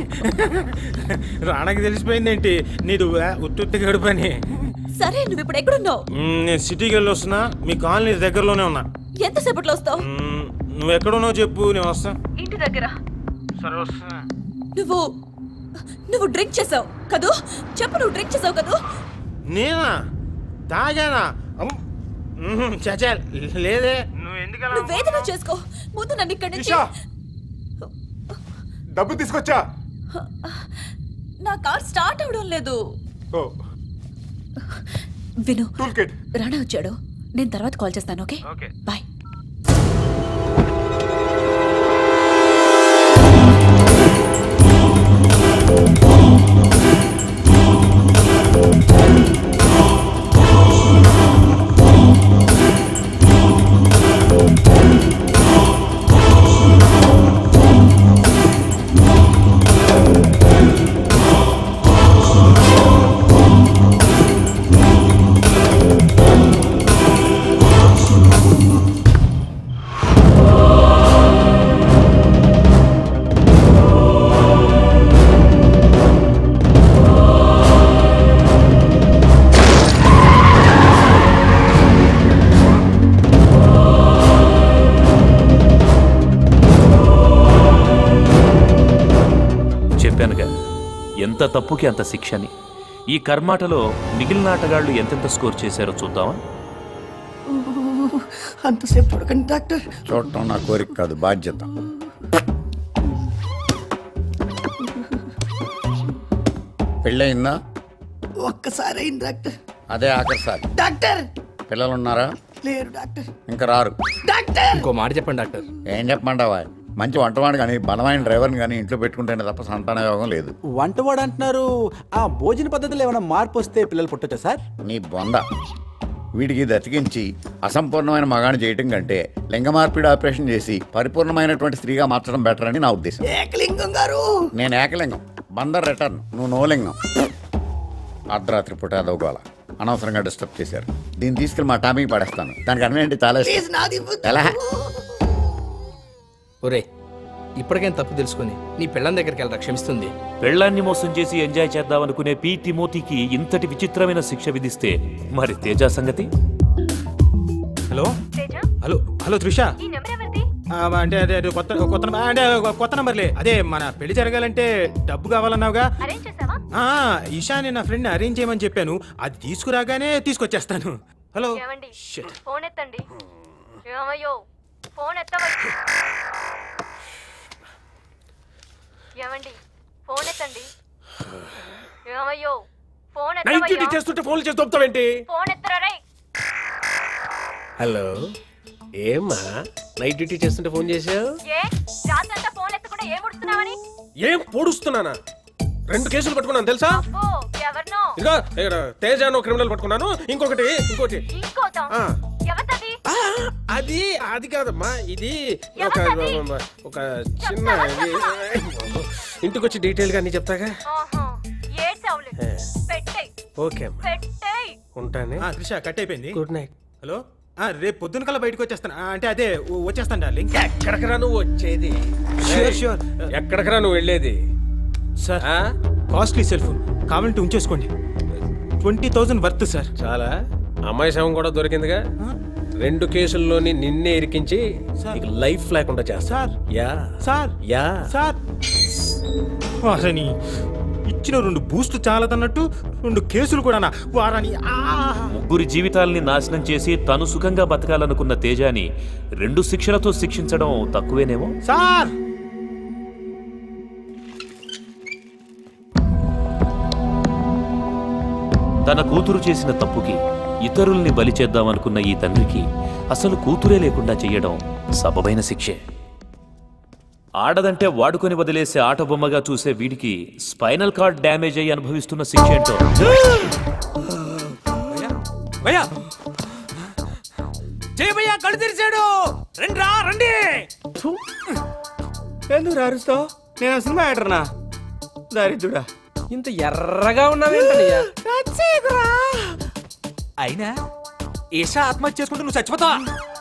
రాణకి తెలిసిపోయిందేంటి నీది ఉత్తుత్తి గడుపని సరే నువ్వు ఇప్పుడు ఎక్కడున్నావు మ్మ్, నేను సిటీకి వెళ్ళి వస్తున్నా మీ కాలనీ దగ్గరలోనే ఉన్నా ఎంతసేపట్లో వస్తావు మ్మ్, నువ్వు ఎక్కడున్నావు చెప్పు నేను వస్తా ఇంటి దగ్గర సరే వస్తున్నా నువ్వు నువ్వు డ్రింక్ చేసావు కదూ చెప్పు నువ్వు డ్రింక్ చేసావు కదూ నేనా తాగానా అమ్. మ్మ్, చచా లేదే నువ్వు ఎందుకు నువ్వు వేదన చేసుకో ముందు నన్ను ఇక్కడి నుంచి డబ్బు తీసుకొచ్చా నా కార్ స్టార్ట్ అవడం లేదు ఓ విను టూల్ కిట్ రాణా వచ్చాడు నేను తర్వాత కాల్ చేస్తాను ఓకే ఓకే బాయ్ చెప్పానుగా ఎంత తప్పుకి అంత శిక్షని ఈ కర్మాటలో మిగిలిన ఆటగాళ్ళు ఎంతెంత స్కోర్ చేశారో చూద్దామా అంతసేపు చూడకండి డాక్టర్ చూడటం నా కోరిక కాదు బాధ్యత పెళ్ళయిందా ఒక్కసారి అయింది డాక్టర్ అదే ఆఖరిసారి డాక్టర్ పిల్లలు ఉన్నారా లేరు డాక్టర్ ఇంకా రారు డాక్టర్ ఇంకో మాట చెప్పండి డాక్టర్ ఏం చెప్పమంటావా మంచి వంటవాడు కానీ బలమైన డ్రైవర్ని కానీ ఇంట్లో పెట్టుకుంటేనే తప్ప సంతాన యోగం లేదు వంటవాడు అంటున్నారు ఆ భోజన పద్ధతిలో ఏమైనా మార్పు వస్తే పిల్లలు పుట్టొచ్చా సార్ నీ బొంద వీడికి దతికించి అసంపూర్ణమైన మగాన్ని చేయటం కంటే లింగ మార్పిడి ఆపరేషన్ చేసి పరిపూర్ణమైనటువంటి స్త్రీగా మార్చడం బెటర్ అని నా ఉద్దేశం ఏకలింగం గారు నేను ఏకలింగం బందర్ రిటర్న్ నువ్వు నోలింగం అర్ధరాత్రి పూట అదోగోల అనవసరంగా డిస్టర్బ్ చేశారు దీన్ని తీసుకెళ్ళి మా టామీకి పడేస్తాను దానికి అన్వేంటి చాలా ఇష్టం. ప్లీజ్ నాది ఇవ్వద్దు. ఎలా ఒరే ఇప్పటికైనా తప్పు తెలుసుకొని నీ పెళ్ళం దగ్గరికి వెళ్ళరా క్షమిస్తుంది పెళ్ళాన్ని మోసం చేసి ఎంజాయ్ చేద్దామనుకునే పి తిమోతికి ఇంతటి విచిత్రమైన శిక్ష విధిస్తే మరి తేజ సంగతి హలో హలో హలో త్రిష ఆ, అంటే అదే అదే కొత్త కొత్త నంబర్- అంటే కొత్త నంబర్లే అదే మన పెళ్లి జరగాలంటే డబ్బు కావాలన్నావుగా ఆ, ఈశాని నా ఫ్రెండ్ అరేంజ్ చేయమని చెప్పాను అది తీసుకురాగానే తీసుకొచ్చేస్తాను హలో ఏమండి ఫోన్ ఎత్తండి ఏమయ్యో ఫోన్ ఎత్తవయ్యో ఏమండి ఫోన్ ఎత్తండి ఏమయ్యో ఫోన్ నైట్ డ్యూటీ ఎత్తవయ్యా చేస్తుంటే ఫోన్లు చేసి దొబ్బతావేంటి ఫోన్ ఎత్తరా రే హలో ఏమ్మా నైట్ డ్యూటీ చేస్తుంటే ఫోన్ చేసావు ఏ రాత్రంతా ఫోన్ ఎత్తకుండా ఏం ఉడుతున్నావని ఏం పొడుస్తున్నానా రెండు కేసులు పట్టుకున్నాను తెలుసా అబ్బో ఎవరినో ఇంకా ఇక్కడ తేజ అని ఒక క్రిమినల్ పట్టుకున్నాను ఇంకొకటి ఇంకోటి ఇంకోతం ఆ. ఎవరిది అది అది కాదమ్మా ఇది ఒక ఒక చిన్న ఇది ఇంటికి వచ్చి డీటెయిల్ గా అన్ని చెప్తాగా ఆహా ఏడ్చావులే పెట్టేయ్ ఓకే అమ్మా పెట్టేయ్ ఉంటానే ఆ, త్రిష కట్ అయిపోయింది గుడ్ నైట్ హలో ఆ, రేపు పొద్దున కల్లా బయటకు వచ్చేస్తాను ఆ, అంటే అదే వ- వచ్చేస్తాను డార్లింగ్ ఎక్కడికరా నువ్వు వచ్చేది Sure, sure. ఎక్కడికరా నువ్వు వెళ్ళేది సార్ కాస్ట్లీ సెల్ ఫోన్ కావాలంటే ఉంచేసుకోండి ట్వంటీ థౌసండ్ వర్త్ సార్ చాలా అమ్మాయి శవం కూడా దొరికిందిగా రెండు కేసుల్లోని నిన్నే ఇరికించి నీకు లైఫ్ లేకుండా చేస్తా sir yeah sir yeah sir వారని ఇచ్చిన రెండు బూస్ట్ చాలదన్నట్టు రెండు కేసులు కూడా వారని ఆ! ముగ్గురి జీవితాల్ని నాశనం చేసి తను సుఖంగా బతకాలనుకున్న తేజాని రెండు శిక్షలతో శిక్షించడం తక్కువేనేమో సార్ తన కూతురు చేసిన తప్పుకి ఇతరుల్ని బలి చేద్దామనుకున్న ఈ తండ్రికి అసలు కూతురే లేకుండా చెయ్యడం సబబైన శిక్షే ఆడదంటే వాడుకొని వదిలేసే ఆట బొమ్మగా చూసే వీడికి స్పైనల్ కార్డ్ డ్యామేజ్ అయ్యి అనుభవిస్తున్న శిక్ష ఏంటో భయ్యా జయ భయ్యా కళ్ళు తెరిచాడు రండి రా రండి ఎందుకు రారుస్తావు నేను ఆ సినిమా యాక్టర్నా దరిద్రుడా ఇంత ఎర్రగా ఉన్నావేంటయ్యా అయినా ఈషా ఆత్మహత్య చేసుకుంటే నువ్వు చచ్చిపోతావా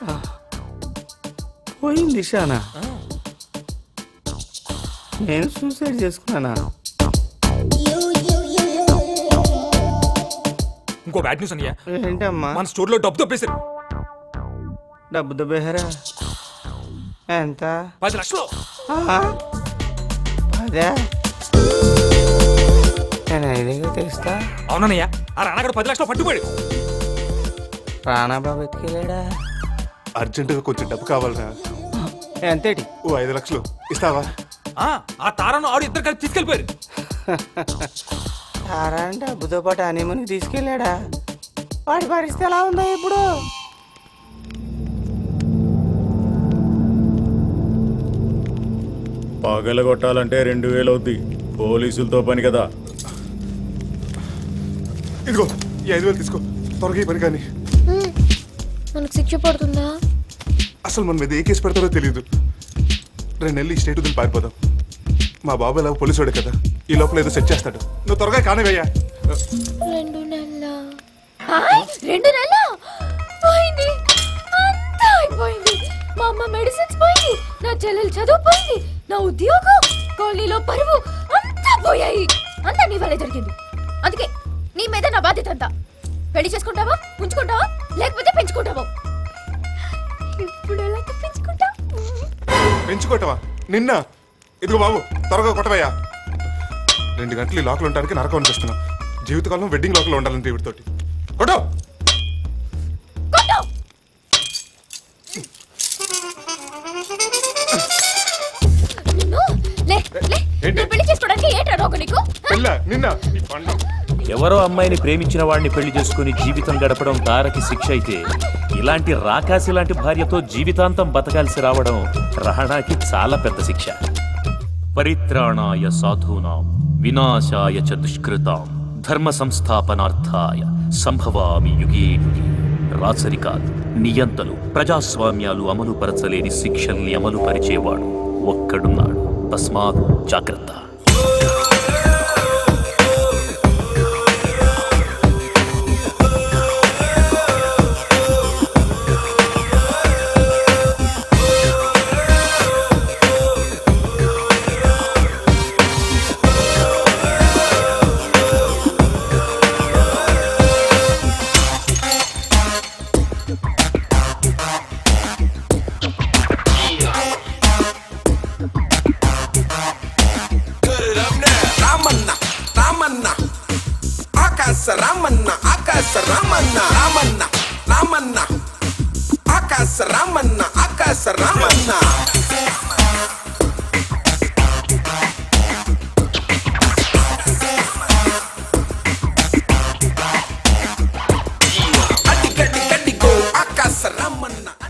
పోయింది ఇషానా నేను సూసైడ్ చేసుకున్నానా ఇంకో బ్యాడ్ న్యూస్ అన్నయ్య ఏంటమ్మా మన స్టోర్లో డబ్బు తప్పేశారు డబ్బు దబ్బేహారా ఎంత పది లక్షలు ఆ? అదే నేను ఐదుగా తెలుస్తా అవునన్నయ్య ఆ రానగడ పది లక్షలు పట్టుబడి రానాబాబు ఎత్తుకెళ్ళాడా అర్జెంటుగా కొంచెం డబ్బు కావాలరా ఎంతేటి ఓ ఐదు లక్షలు ఇస్తావా ఆ తారను ఆడు ఇద్దరు కలిసి తీసుకెళ్ళిపోయారు తారా డబ్బుతో పాటు హనీమూన్కి తీసుకెళ్ళాడా వాడి పరిస్థితి ఎలా ఉందో ఇప్పుడు పగల కొట్టాలంటే రెండు వేలు అవుద్ది పోలీసులతో పని కదా ఇదిగో ఈ ఐదు వేలు తీసుకో త్వరగా ఈ పని కానీ హ్మ్. మనకు శిక్ష పడుతుందా అసలు మన మీద ఏ కేసు పెడతారో తెలియదు రెండు నెలలు ఈ స్టేట్ వదిలి పారిపోదాం మా బాబు ఎలా పోలీసుడే కదా ఈ లోపల ఏదో సెట్ చేస్తాడు నువ్వు త్వరగా కానివయ్యా రెండు నెలల రెండు నెలల పోయింది అంతా అయిపోయింది మా అమ్మ మెడిసిన్స్ పోయింది నా చెల్లెలు చదువు పోయింది నా ఉద్యోగం కాలనీలో పరువు అంతా పోయాయి అంతా నీ వల్లే జరిగింది అందుకే నీ మీద నా బాధ్యత అంతా పెళ్లి చేసుకుంటావా ఉంచుకుంటావా లేకపోతే పెంచుకుంటావా ఇప్పుడు ఎలా తప్పించుకుంటా పెంచుకోవటమా నిన్న ఇదిగో బాబు త్వరగా కొట్టవయ్యా రెండు గంటలు ఈ లోకల్ ఉండడానికి నరకం అనిపిస్తున్నాం జీవితకాలం వెడ్డింగ్ లోకల్ ఉండాలంటే వీటితోటి కొట్టో నిన్ను లే లే నువ్వు పెళ్లి చేసుకోవడానికి ఏంట్రా రోగం నీకు పిల్ల నిన్న ఈ పండు ఎవరో అమ్మాయిని ప్రేమించిన వాడిని పెళ్లి చేసుకుని జీవితం గడపడం తారకి శిక్ష అయితే ఇలాంటి రాకాసి లాంటి భార్యతో జీవితాంతం బతకాల్సి రావడం రాణాకి చాలా పెద్ద శిక్ష పరిత్రాణాయ సాధూనాం వినాశాయ చ దుష్కృతాం ధర్మ సంస్థాపనార్థాయ సంభవామి యుగే యుగే రాచరికాలు నియంతలు ప్రజాస్వామ్యాలు అమలు పరచలేని శిక్షల్ని అమలు పరిచేవాడు ఒక్కడున్నాడు తస్మాత్ జాగ్రత్త రామన్న రామన్న ఆకాశ రామన్న ఆకాశ రామన్న రామన్న రామన్న ఆకాశ రామన్న ఆకాశ రామన్న అడిగడి గడిగో ఆకాశ రామన్న